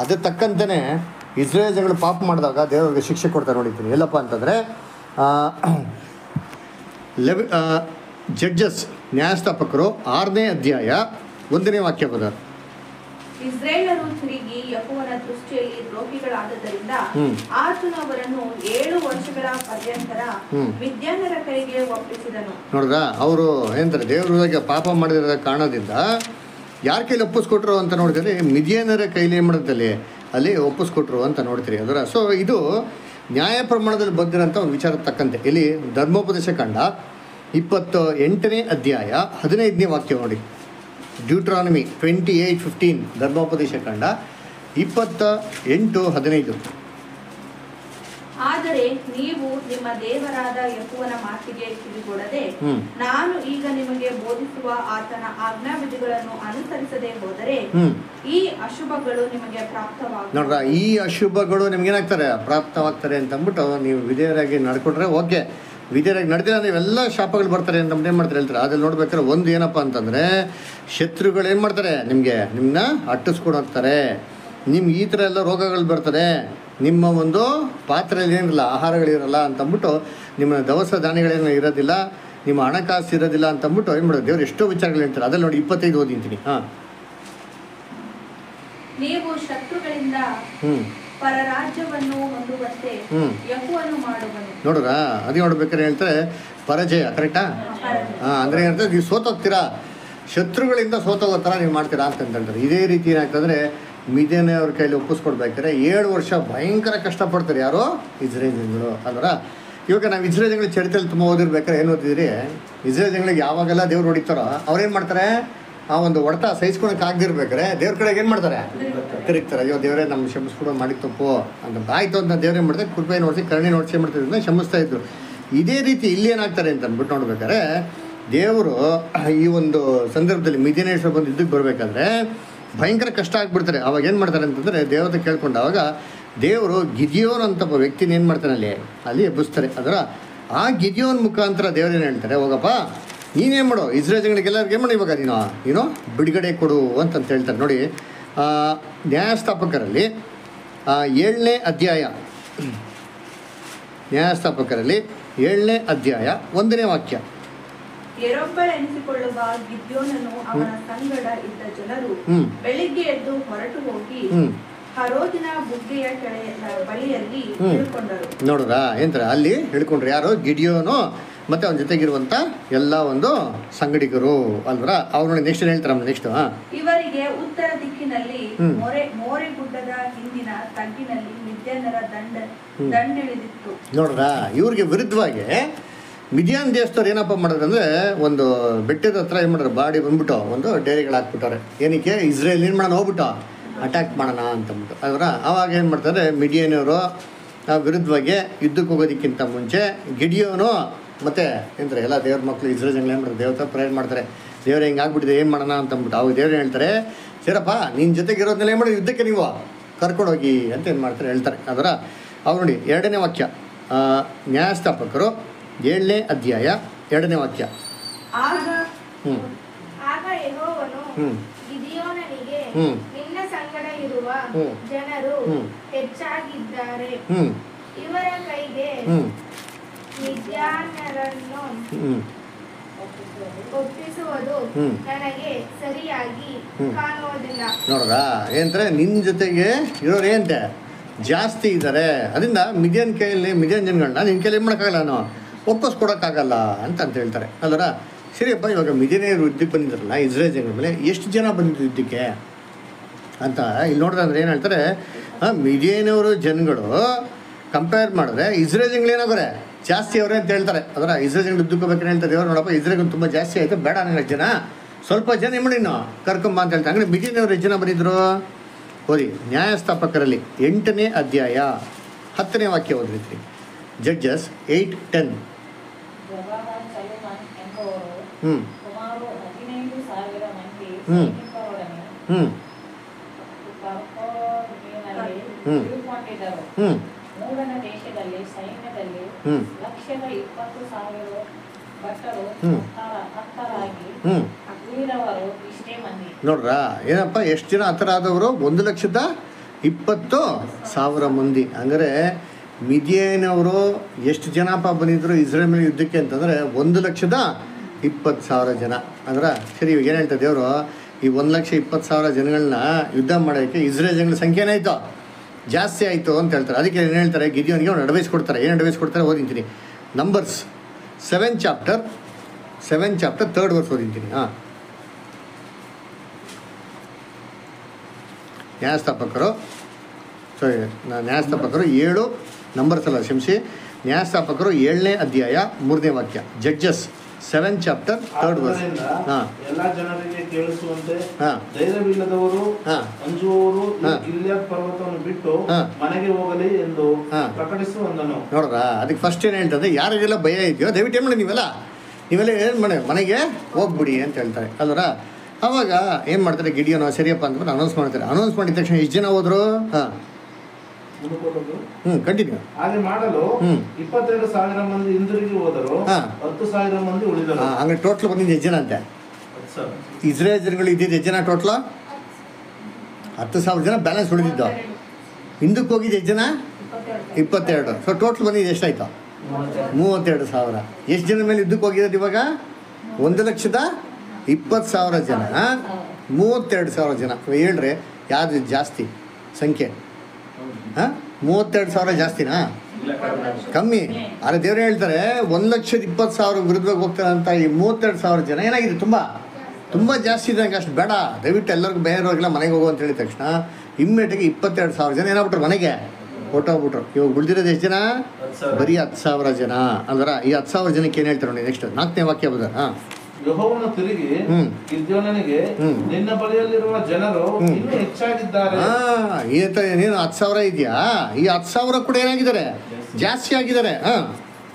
ಅದ್ರ ತಕ್ಕಂತೆಯೇ ಇಸ್ರೇಲ್ ಜನಗಳು ಪಾಪ ಮಾಡಿದಾಗ ದೇವರಿಗೆ ಶಿಕ್ಷೆ ಕೊಡ್ತಾರೆ ನೋಡಿದ್ದೀನಿ ಎಲ್ಲಪ್ಪ ಅಂತಂದರೆ ಲೆವ್ ಜಡ್ಜಸ್ ನ್ಯಾಯಸ್ಥಾಪಕರು ಆರನೇ ಅಧ್ಯಾಯ ಒಂದನೇ ವಾಕ್ಯ ಪದ ಇಸ್ರೇಲರು ತಿರುಗಿ ಯಹೋವನ ದೃಷ್ಟಿಯಲ್ಲಿ ದ್ರೋಹಿಗಳಾದದರಿಂದ ಹ್ಮ್. ಆತನು ಅವರನ್ನು ಏಳು ವರ್ಷಗಳ ಪರ್ಯಂತರ ಹ್ಮ್. ವಿದ್ಯಾನರ ಕೈಗೆ ಒಪ್ಪಿಸಿದನು ನೋಡ್ರ ಅವರು ಏನಂತಾರೆ ದೇವ್ರಿಗೆ ಪಾಪ ಮಾಡಿದ ಕಾರಣದಿಂದ ಯಾರ ಕೈಲಿ ಒಪ್ಪಿಸ್ಕೊಟ್ರು ಅಂತ ನೋಡಿದ್ರೆ ಮಿದಿಯನರ ಕೈಲಿ ಏನು ಮಾಡಿದಲ್ಲಿ ಅಲ್ಲಿ ಒಪ್ಪಿಸ್ಕೊಟ್ರು ಅಂತ ನೋಡ್ತೀರಿ ಅದರ ಸೊ ಇದು ನ್ಯಾಯ ಪ್ರಮಾಣದಲ್ಲಿ ಬಂದಿರೋಂಥ ಒಂದು ವಿಚಾರ ತಕ್ಕಂತೆ ಇಲ್ಲಿ ಧರ್ಮೋಪದೇಶ ಕಂಡ ಇಪ್ಪತ್ತು ಎಂಟನೇ ಅಧ್ಯಾಯ ಹದಿನೈದನೇ ವಾಕ್ಯ ನೋಡಿ ಡ್ಯೂಟ್ರಾನಮಿ ಟ್ವೆಂಟಿ ಏಯ್ಟ್ ಫಿಫ್ಟೀನ್ ಧರ್ಮೋಪದೇಶ ಕಂಡ ಇಪ್ಪತ್ತ ಎಂಟು ಹದಿನೈದು ಆದರೆ ನೀವು ನಿಮ್ಮ ದೇವರಾದ ಯಹೋವನ ಮಾತಿಗೆ ಕಿವಿಗೊಡದೆ ಹ್ಮ್. ನಾನು ಈಗ ನಿಮಗೆ ಬೋಧಿಸುವ ಆತನ ಆಜ್ಞಾವಿಧಿಗಳನ್ನು ಅನುಸರಿಸದೆ ಹೋದರೆ ಹ್ಞೂ ಈ ಅಶುಭಗಳು ನಿಮಗೆ ಪ್ರಾಪ್ತವಾಗ ನೋಡ್ರ ಈ ಅಶುಭಗಳು ನಿಮ್ಗೇನಾಗ್ತಾರೆ ಪ್ರಾಪ್ತವಾಗ್ತಾರೆ ಅಂತ ಅಂದ್ಬಿಟ್ಟು ನೀವು ವಿಧೇಯರಾಗಿ ನಡ್ಕೊಂಡ್ರೆ ಓಕೆ ವಿಧೇಯರಾಗಿ ನಡೆದಿಲ್ಲ ಅಂದ್ರೆ ಇವೆಲ್ಲ ಶಾಪಗಳು ಬರ್ತಾರೆ ಅಂತ ಏನು ಮಾಡ್ತಾರೆ ಹೇಳ್ತಾರೆ ಅದ್ರಲ್ಲಿ ನೋಡ್ಬೇಕಾದ್ರೆ ಒಂದು ಏನಪ್ಪ ಅಂತಂದರೆ ಶತ್ರುಗಳು ಏನು ಮಾಡ್ತಾರೆ ನಿಮಗೆ ನಿಮ್ಮನ್ನ ಅಟ್ಟಿಸ್ಕೊಂಡು ಹೋಗ್ತಾರೆ ನಿಮ್ಗೆ ಈ ಥರ ಎಲ್ಲ ರೋಗಗಳು ಬರ್ತದೆ ನಿಮ್ಮ ಒಂದು ಪಾತ್ರೆಯಲ್ಲಿ ಏನಿರಲ್ಲ ಆಹಾರಗಳಿರಲ್ಲ ಅಂತಂದ್ಬಿಟ್ಟು ನಿಮ್ಮ ದವಸ ಧಾನ್ಯಗಳೇನು ಇರೋದಿಲ್ಲ ನಿಮ್ಮ ಹಣಕಾಸು ಇರೋದಿಲ್ಲ ಅಂತಂದ್ಬಿಟ್ಟು ಏನು ಮಾಡೋದು ದೇವ್ರು ಎಷ್ಟೋ ವಿಚಾರಗಳು ಹೇಳ್ತಾರೆ ಅದ್ರಲ್ಲಿ ನೋಡಿ ಇಪ್ಪತ್ತೈದು ಓದಿಂತೀನಿ ಹಾಂ ನೀವು ಶತ್ರುಗಳಿಂದ ಹ್ಞೂ ಪರರಾಜ್ಯವನ್ನು ಹೊಂದುವಂತೆ ಹ್ಮ್. ಯಹೋವನು ಮಾಡುವನು ನೋಡ್ರ ಅದೇ ನೋಡ್ಬೇಕಾದ್ರೆ ಹೇಳ್ತಾರೆ ಪರಾಜಯ ಕರೆಕ್ಟಾ ಪರಾಜಯ. ಹಾಂ ಅಂದರೆ ಏನಂತ ನೀವು ಸೋತೋಗ್ತೀರಾ ಶತ್ರುಗಳಿಂದ ಸೋತೋಗೋ ಥರ ನೀವು ಮಾಡ್ತೀರಾ ಅಂತ ಹೇಳ್ತಾರೆ ಇದೇ ರೀತಿ ಏನಾಗ್ತಂದ್ರೆ ಮಿದೇನೆ ಅವ್ರ ಕೈಲಿ ಒಪ್ಪಿಸ್ಕೊಡ್ಬೇಕಾದ್ರೆ ಏಳು ವರ್ಷ ಭಯಂಕರ ಕಷ್ಟಪಡ್ತಾರೆ ಯಾರು ಇಸ್ರೇಲ್ ಜನಗಳು ಅಲ್ವರ ಇವಾಗ ನಾವು ಇಸ್ರೇಲ್ ಜನಗಳ ಚರಿತ್ರೆಯಲ್ಲಿ ತುಂಬ ಓದಿರ್ಬೇಕಾದ್ರೆ ಏನು ಓದಿದ್ರಿ ಇಸ್ರೇಲ್ ಜನಗಳಿಗೆ ಯಾವಾಗೆಲ್ಲ ದೇವ್ರು ಹೊಡಿತಾರೋ ಅವ್ರೇನು ಮಾಡ್ತಾರೆ ಆ ಒಂದು ಹೊಡೆತ ಸಹಿಸ್ಕೊಳಕ್ಕೆ ಆಗದಿರ್ಬೇಕಾರೆ ದೇವ್ರ ಕಡೆಗೆ ಏನು ಮಾಡ್ತಾರೆ ತಿರುಗ್ತಾರೆ ಅಯ್ಯೋ ದೇವರೇ ನಮ್ಮ ಕ್ಷಮಿಸ್ಬಿಡೋ ಮಾಡಿ ತಪ್ಪು ಅಂತ ಆಯ್ತು ಅಂತ ದೇವ್ರೇನು ಮಾಡ್ತಾರೆ ಕೃಪೆ ನೋಡಿಸಿ ಕರುಣೆ ನೋಡಿಸಿ ಏನು ಮಾಡ್ತಿದ್ರು ಕ್ಷಮಿಸ್ತಾ ಇದ್ರು ಇದೇ ರೀತಿ ಇಲ್ಲಿ ಏನಾಗ್ತಾರೆ ಅಂತ ಅಂದ್ಬಿಟ್ಟು ನೋಡ್ಬೇಕಾದ್ರೆ ದೇವರು ಈ ಒಂದು ಸಂದರ್ಭದಲ್ಲಿ ಮಿದಿನೇಶ್ವರ ಬಂದು ಇದಕ್ಕೆ ಬರಬೇಕಾದ್ರೆ ಭಯಂಕರ ಕಷ್ಟ ಆಗ್ಬಿಡ್ತಾರೆ ಅವಾಗ ಏನು ಮಾಡ್ತಾರೆ ಅಂತಂದರೆ ದೇವತೆ ಕೇಳ್ಕೊಂಡು ಅವಾಗ ದೇವರು ಗಿದಿಯೋನ್ ಅಂತ ಒಬ್ಬ ವ್ಯಕ್ತಿನ ಏನು ಮಾಡ್ತಾನೆ ಅಲ್ಲಿ ಅಲ್ಲಿ ಎಬ್ಬಿಸ್ತಾರೆ ಅದರ ಆ ಗಿದಿಯೋನ್ ಮುಖಾಂತರ ದೇವರೇನು ಹೇಳ್ತಾರೆ ಹೋಗಪ್ಪ ನೀನೇನು ಮಾಡು ಇಸ್ರೇಲ್ ಜನಗಳಿಗೆಲ್ಲರಿಗೆ ಏನು ಮಾಡಿ ಇವಾಗ ನೀನು ನೀನು ಬಿಡುಗಡೆ ಕೊಡು ಅಂತಂತ ಹೇಳ್ತಾರೆ ನೋಡಿ ಆ, ನ್ಯಾಯಸ್ಥಾಪಕರಲ್ಲಿ ಆ, ಏಳನೇ ಅಧ್ಯಾಯ ನ್ಯಾಯಸ್ಥಾಪಕರಲ್ಲಿ ಏಳನೇ ಅಧ್ಯಾಯ ಒಂದನೇ ವಾಕ್ಯ ಎನಿಸಿಕೊಳ್ಳುವ ಗಿದ್ಯೋನನು ಅವನ ಸಂಗಡ ಇದ್ದ ಜನರು ಹ್ಮ್. ಬೆಳಿಗ್ಗೆ ಎದ್ದು ಹೊರಟು ಹೋಗಿ ಹ್ಮ್. ಹರೋದಿನ ಬುಗ್ಗೆಯ ಕೆಳೆಯ ಬಳಿಯಲ್ಲಿ ಹ್ಮ್. ತಿಳ್ಕೊಂಡರು ನೋಡ್ರಾ ಏನಂತಾರೆ ಅಲ್ಲಿ ಹೇಳ್ಕೊಂಡ್ರು ಯಾರು ಗಿಡಿಯೋನು ಮತ್ತು ಅವನ ಜೊತೆಗಿರುವಂಥ ಎಲ್ಲ ಒಂದು ಸಂಗಡಿಗರು ಅಲ್ವರ ಅವ್ರು ನೋಡಿ ನೆಕ್ಸ್ಟ್ ಏನು ಹೇಳ್ತಾರೆ ನೆಕ್ಸ್ಟ್ ಹಾಂ ಇವರಿಗೆ ಉತ್ತರ ದಿಕ್ಕಿನಲ್ಲಿ ಹ್ಮ್. ಮೊರೆ ಮೋರೆ ಗುಡ್ಡದ ಹಿಂದಿನ ತಗ್ಗಿನಲ್ಲಿ ಮಿದ್ಯಾನರ ದಂಡ ಹ್ಮ್. ದಂಡೆಳಿದಿತ್ತು ನೋಡ್ರಾ ಇವ್ರಿಗೆ ವಿರುದ್ಧವಾಗಿ ಮಿದಿಯಾನ್ ದೇಶದವ್ರು ಏನಪ್ಪ ಮಾಡೋದು ಅಂದರೆ ಒಂದು ಬೆಟ್ಟದ ಹತ್ರ ಏನು ಮಾಡೋರು ಬಾಡಿ ಬಂದ್ಬಿಟ್ಟು ಒಂದು ಡೇರಿಗಳು ಹಾಕ್ಬಿಟ್ಟವ್ರೆ ಏನಕ್ಕೆ ಇಸ್ರೇಲ್ ಏನು ಮಾಡೋಣ ಹೋಗ್ಬಿಟ್ಟು ಅಟ್ಯಾಕ್ ಮಾಡೋಣ ಅಂತಂದ್ಬಿಟ್ಟು ಅವರ ಅವಾಗ ಏನು ಮಾಡ್ತಾರೆ ಮಿಡಿಯನವರು ವಿರುದ್ಧವಾಗಿ ಯುದ್ಧಕ್ಕೆ ಹೋಗೋದಕ್ಕಿಂತ ಮುಂಚೆ ಗಿಡಿಯೋನು ಮತ್ತು ಏನಂತಾರೆ ಎಲ್ಲ ದೇವ್ರ ಮಕ್ಕಳು ಇಸ್ರೇಲ್ ಜನ ಏನು ಮಾಡ್ತಾರೆ ದೇವತ ಪ್ರೇಯರ್ ಮಾಡ್ತಾರೆ ದೇವ್ರು ಹಿಂಗೆ ಆಗ್ಬಿಟ್ಟಿದೆ ಏನು ಮಾಡೋಣ ಅಂತಂದ್ಬಿಟ್ಟು ಅವಾಗ ದೇವ್ರು ಹೇಳ್ತಾರೆ ಸರಪ್ಪ ನಿನ್ನ ಜೊತೆಗೆ ಇರೋದನ್ನೆಲ್ಲ ಏನು ಮಾಡಿ ಯುದ್ಧಕ್ಕೆ ನೀವು ಕರ್ಕೊಂಡೋಗಿ ಅಂತ ಏನು ಮಾಡ್ತಾರೆ ಹೇಳ್ತಾರೆ ಅದರ ಅವ್ರು ನೋಡಿ ಎರಡನೇ ವಾಕ್ಯ ಆ, ನ್ಯಾಯಸ್ಥಾಪಕರು ಏಳನೇ ಅಧ್ಯಾಯ ಎರಡನೇ ವಾಕ್ಯ ಆಗ ಹ್ಞೂ ಆಗ ಯೆಹೋವನು ಹ್ಞೂ ಗಿದಿಯೋನನಿಗೆ ಹ್ಮ್. ನಿನ್ನ ಸಂಗಡ ಇರುವ ಹ್ಮ್. ಜನರು ಹ್ಮ್. ಹೆಚ್ಚಾಗಿದ್ದಾರೆ ಹ್ಞೂ ಇವರ ಕೈಗೆ ಹ್ಞೂ ಮಿದ್ಯಾನರನ್ನು ಹ್ಞೂ ಒಪ್ಪಿಸುವುದು ಹ್ಮ್. ನನಗೆ ಸರಿಯಾಗಿ ಹ್ಮ್. ಕಾಣುವುದಿಲ್ಲ ನೋಡ್ರಾ ಏನಂದ್ರೆ ನಿನ್ನ ಜೊತೆಗೆ ಇರೋರು ಏನಂತೆ ಜಾಸ್ತಿ ಇದ್ದಾರೆ ಅದರಿಂದ ಮಿಲಿಯನ್ ಕೈಯಲ್ಲಿ ಮಿಲಿಯನ್ ಜನಗಳನ್ನ ನಿನ್ನ ಕೈಯಲ್ಲಿ ಏನು ಮಾಡೋಕ್ಕಾಗಲ್ಲ ನಾನು ಒಪ್ಪಿಸ್ಕೊಡೋಕ್ಕಾಗಲ್ಲ ಅಂತ ಅಂತ ಹೇಳ್ತಾರೆ ಅಲ್ಲರ ಸರಿಯಪ್ಪ ಇವಾಗ ಮಿಲಿಯನೇರು ಯುದ್ಧಕ್ಕೆ ಬಂದಿದ್ರಲ್ಲ ಇಸ್ರೇಲ್ ಜನಗಳ ಮೇಲೆ ಎಷ್ಟು ಜನ ಬಂದಿದ್ರು ಯುದ್ಧಕ್ಕೆ ಅಂತ ಇಲ್ಲಿ ನೋಡಿದ್ರೆ ಅಂದ್ರೆ ಏನು ಹೇಳ್ತಾರೆ ಮಿಲಿಯನವರು ಜನಗಳು ಕಂಪೇರ್ ಮಾಡಿದ್ರೆ ಇಸ್ರೇಲ್ ಜನಗಳು ಏನಾಗೋರೆ ಜಾಸ್ತಿ ಅವರೇ ಅಂತ ಹೇಳ್ತಾರೆ ಅದರ ಇಸ್ರೇಲ್ ಜನಗಳು ಯುದ್ಧಕ್ಕೆ ಬೇಕಾದ್ರೆ ಹೇಳ್ತಾರೆ ದೇವ್ರು ನೋಡಪ್ಪ ಇಸ್ರೇಲ್ ತುಂಬ ಜಾಸ್ತಿ ಆಯಿತು ಬೇಡ ನನಗೆ ಜನ ಸ್ವಲ್ಪ ಜನ ಏನು ಮಾಡಿ ನಾವು ಕರ್ಕೊಂಬ ಅಂತ ಹೇಳ್ತಾರೆ ಅಂದರೆ ಮಿಲಿಯನವ್ರು ಎಷ್ಟು ಜನ ಬಂದಿದ್ರು ಓದಿ ನ್ಯಾಯಸ್ಥಾಪಕರಲ್ಲಿ ಎಂಟನೇ ಅಧ್ಯಾಯ ಹತ್ತನೇ ವಾಕ್ಯ ಓದ್ರಿ ಜಡ್ಜಸ್ ಏಯ್ಟ್ ಟೆನ್ ಜವಾಬ ಸಲುಮನ್ ಎಂಬುವರು ಹ್ಞೂ ಸುಮಾರು ಹದಿನೈದು ಸಾವಿರ ಮಂದಿ ಹ್ಮ್. ಸೈನಿಕರೊಡನೆ ಹ್ಞೂ ಕರ್ಕೋಮಿನಲ್ಲಿ ಹ್ಮ್. ಇಳುಕೊಂಡಿದ್ದರು ಹ್ಞೂ ಮೂರನ ದೇಶದಲ್ಲಿ ಸೈನ್ಯದಲ್ಲಿ ಹ್ಞೂ ಲಕ್ಷದ ಇಪ್ಪತ್ತು ಸಾವಿರ ಭಟ್ಟರು ಹ್ಮ್. ಹತ್ತರ- ಹತ್ತರಾಗಿ ಹ್ಞೂ ಉಳಿದವರು ಇಷ್ಟೇ ಮಂದಿ ನೋಡ್ರಾ ಏನಪ್ಪ ಎಷ್ಟು ಜನ ಹತ್ರ ಆದವರು ಒಂದು ಲಕ್ಷದ ಇಪ್ಪತ್ತು ಸಾವಿರ ಮಂದಿ ಅಂದರೆ ಮಿದಿಯನವರು ಎಷ್ಟು ಜನಪ್ಪ ಬಂದಿದ್ರು ಇಸ್ರೇಲ್ ಮೇಲೆ ಯುದ್ಧಕ್ಕೆ ಅಂತಂದರೆ ಒಂದು ಲಕ್ಷದ ಇಪ್ಪತ್ತು ಸಾವಿರ ಜನ ಅಂದ್ರೆ ಸರಿ ಇವಾಗ ಏನು ಹೇಳ್ತಾ ದೇವರು ಈ ಒಂದು ಲಕ್ಷ ಇಪ್ಪತ್ತು ಸಾವಿರ ಜನಗಳನ್ನ ಯುದ್ಧ ಮಾಡೋಕ್ಕೆ ಇಸ್ರೇಲ್ ಜನಗಳ ಸಂಖ್ಯೆ ಏನಾಯಿತು ಜಾಸ್ತಿ ಆಯಿತು ಅಂತ ಹೇಳ್ತಾರೆ ಅದಕ್ಕೆ ಏನು ಹೇಳ್ತಾರೆ ಗಿದಿಯೋನಿಗೆ ಅವ್ನು ಅಡ್ವೈಸ್ ಕೊಡ್ತಾರೆ ಏನು ಅಡ್ವೈಸ್ ಕೊಡ್ತಾರೆ ಓದಿಂತೀನಿ numbers seven chapter seven chapter third verse ಓದಿಂತೀನಿ ಹಾಂ ನ್ಯಾಯಸ್ಥಾಪಕರು ಸಾರಿ ನ್ಯಾಯಸ್ಥಾಪಕರು ಏಳು ನಂಬರ್ಸ್ ಅಲ್ಲ ಕ್ಷಮಿಸಿ ನ್ಯಾಯಸ್ಥಾಪಕರು ಏಳನೇ ಅಧ್ಯಾಯ ಮೂರನೇ ವಾಕ್ಯ judges seven chapter third verse ಆದ್ದರಿಂದ ಹಾಂ ಎಲ್ಲಾ ಜನರಿಗೆ ಕೇಳಿಸುವಂತೆ ಹಾಂ ಧೈರ್ಯವಿಲ್ಲದವರು ಹಾ. ಅಂಜುವವರು ಈ ಹಾ. ಗಿಲ್ಯಾದ್ ಪರ್ವತವನ್ನು ಬಿಟ್ಟು ಹಾ. ಮನೆಗೆ ಹೋಗಲಿ ಎಂದು ಹಾ. ಪ್ರಕಟಿಸು ಅಂದನು ನೋಡ್ರ ಅದಕ್ಕೆ ಫಸ್ಟ್ ಏನು ಹೇಳ್ತಂದ್ರೆ ಯಾರಿಗೆಲ್ಲ ಭಯ ಇದೆಯೋ ದಯವಿಟ್ಟು ಏನು ಮಾಡಿ ನೀವೆಲ್ಲ ನೀವೆಲ್ಲ ಏನು ಮಾಡಿ ಮನೆಗೆ ಹೋಗ್ಬಿಡಿ ಅಂತ ಹೇಳ್ತಾರೆ ಅಲ್ವರ ಅವಾಗ ಏನು ಮಾಡ್ತಾರೆ ಗಿಡಿಯೋನು ಸರಿಯಪ್ಪ ಅಂದ್ಬಿಟ್ಟು ಅನೌನ್ಸ್ ಮಾಡ್ತಾರೆ ಅನೌನ್ಸ್ ಮಾಡಿದ ತಕ್ಷಣ ಎಷ್ಟು ಜನ ಹೋದ್ರು ಹಾಂ ಮುಂದುಕೊಳ್ಳೋದು ಹ್ಞೂ ಕಂಟಿನ್ಯೂ ಹಾಗೆ ಮಾಡಲು ಹ್ಮ್. ಇಪ್ಪತ್ತೆರಡು ಸಾವಿರ ಮಂದಿ ಹಿಂದಿರುಗಿ ಹೋದರು ಹಾ. ಹತ್ತು ಸಾವಿರ ಮಂದಿ ಉಳಿದರು ಹಾಂ ಹಂಗೆ ಟೋಟ್ಲ್ ಬಂದಿದ್ದು ಎಷ್ಟು ಜನ ಅಂತೆ ಹತ್ತು ಸಾವಿರ. ಇಸ್ರೇಲ್ ಜನಗಳು ಇದ್ದಿದ್ದು ಎಷ್ಟು ಜನ ಟೋಟ್ಲು ಹತ್ತು ಸಾವಿರ ಜನ ಬ್ಯಾಲೆನ್ಸ್ ಉಳಿದಿದ್ದು ಹಿಂದಕ್ಕೆ ಹೋಗಿದ್ದು ಎಷ್ಟು ಜನ ಇಪ್ಪತ್ತೆರಡು ಸೊ ಟೋಟ್ಲ್ ಬಂದಿದ್ದು ಎಷ್ಟಾಯ್ತು ಮೂವತ್ತೆರಡು ಸಾವಿರ ಎಷ್ಟು ಜನ ಮೇಲೆ ಯುದ್ಧಕ್ಕೆ ಹೋಗಿರೋದು ಇವಾಗ ಒಂದು ಲಕ್ಷದ ಇಪ್ಪತ್ತು ಸಾವಿರ ಜನ ಮೂವತ್ತೆರಡು ಸಾವಿರ ಜನ ಹೇಳ್ರಿ ಯಾವುದು ಜಾಸ್ತಿ ಸಂಖ್ಯೆ ಹಾಂ ಮೂವತ್ತೆರಡು ಸಾವಿರ ಜಾಸ್ತಿನಾ ಕಮ್ಮಿ ಆದರೆ ದೇವ್ರು ಹೇಳ್ತಾರೆ ಒಂದು ಲಕ್ಷದ ಇಪ್ಪತ್ತು ಸಾವಿರ ವಿರುದ್ಧವಾಗಿ ಹೋಗ್ತಾರಂತ ಈ ಮೂವತ್ತೆರಡು ಸಾವಿರ ಜನ ಏನಾಗಿದೆ ತುಂಬ ತುಂಬ ಜಾಸ್ತಿ ಇದೆ ನಂಗೆ ಅಷ್ಟು ಬೇಡ ದಯವಿಟ್ಟು ಎಲ್ಲರಿಗೂ ಬೇರೆಯವ್ರಿಗೆಲ್ಲ ಮನೆಗೆ ಹೋಗು ಅಂತ ಹೇಳಿದ ತಕ್ಷಣ ಇಮ್ಮಿಡಿಯೇಟಾಗಿ ಇಪ್ಪತ್ತೆರಡು ಸಾವಿರ ಜನ ಏನಾಗ್ಬಿಟ್ರು ಮನೆಗೆ ಹೊಟ್ಟೋಗ್ಬಿಟ್ರು ಇವಾಗ ಉಳಿದಿರೋದು ಎಷ್ಟು ಜನ ಹತ್ತು ಸಾವಿರ. ಬರೀ ಹತ್ತು ಸಾವಿರ ಜನ ಅಂದ್ರೆ ಈ ಹತ್ತು ಸಾವಿರ ಜನಕ್ಕೆ ಏನು ಹೇಳ್ತಾರೆ ನೋಡಿ ನೆಕ್ಸ್ಟ್ ನಾಲ್ಕನೇ ವಾಕ್ಯ ಬದ ಹಾಂ ಯೆಹೋವನು ತಿರುಗಿ ಹ್ಮ್. ಗಿದ್ಯೋನನಿಗೆ ಹ್ಮ್. ನಿನ್ನ ಬಳಿಯಲ್ಲಿರುವ ಜನರು ಹ್ಮ್. ಇನ್ನೂ ಹೆಚ್ಚಾಗಿದ್ದಾರೆ ಹಾಂ ಈತ ನೀನು ಹತ್ತು ಸಾವಿರ ಇದೆಯಾ ಈ ಹತ್ತು ಸಾವಿರ ಕೂಡ ಏನಾಗಿದ್ದಾರೆ ಜಾಸ್ತಿ ಆಗಿದ್ದಾರೆ ಹಾಂ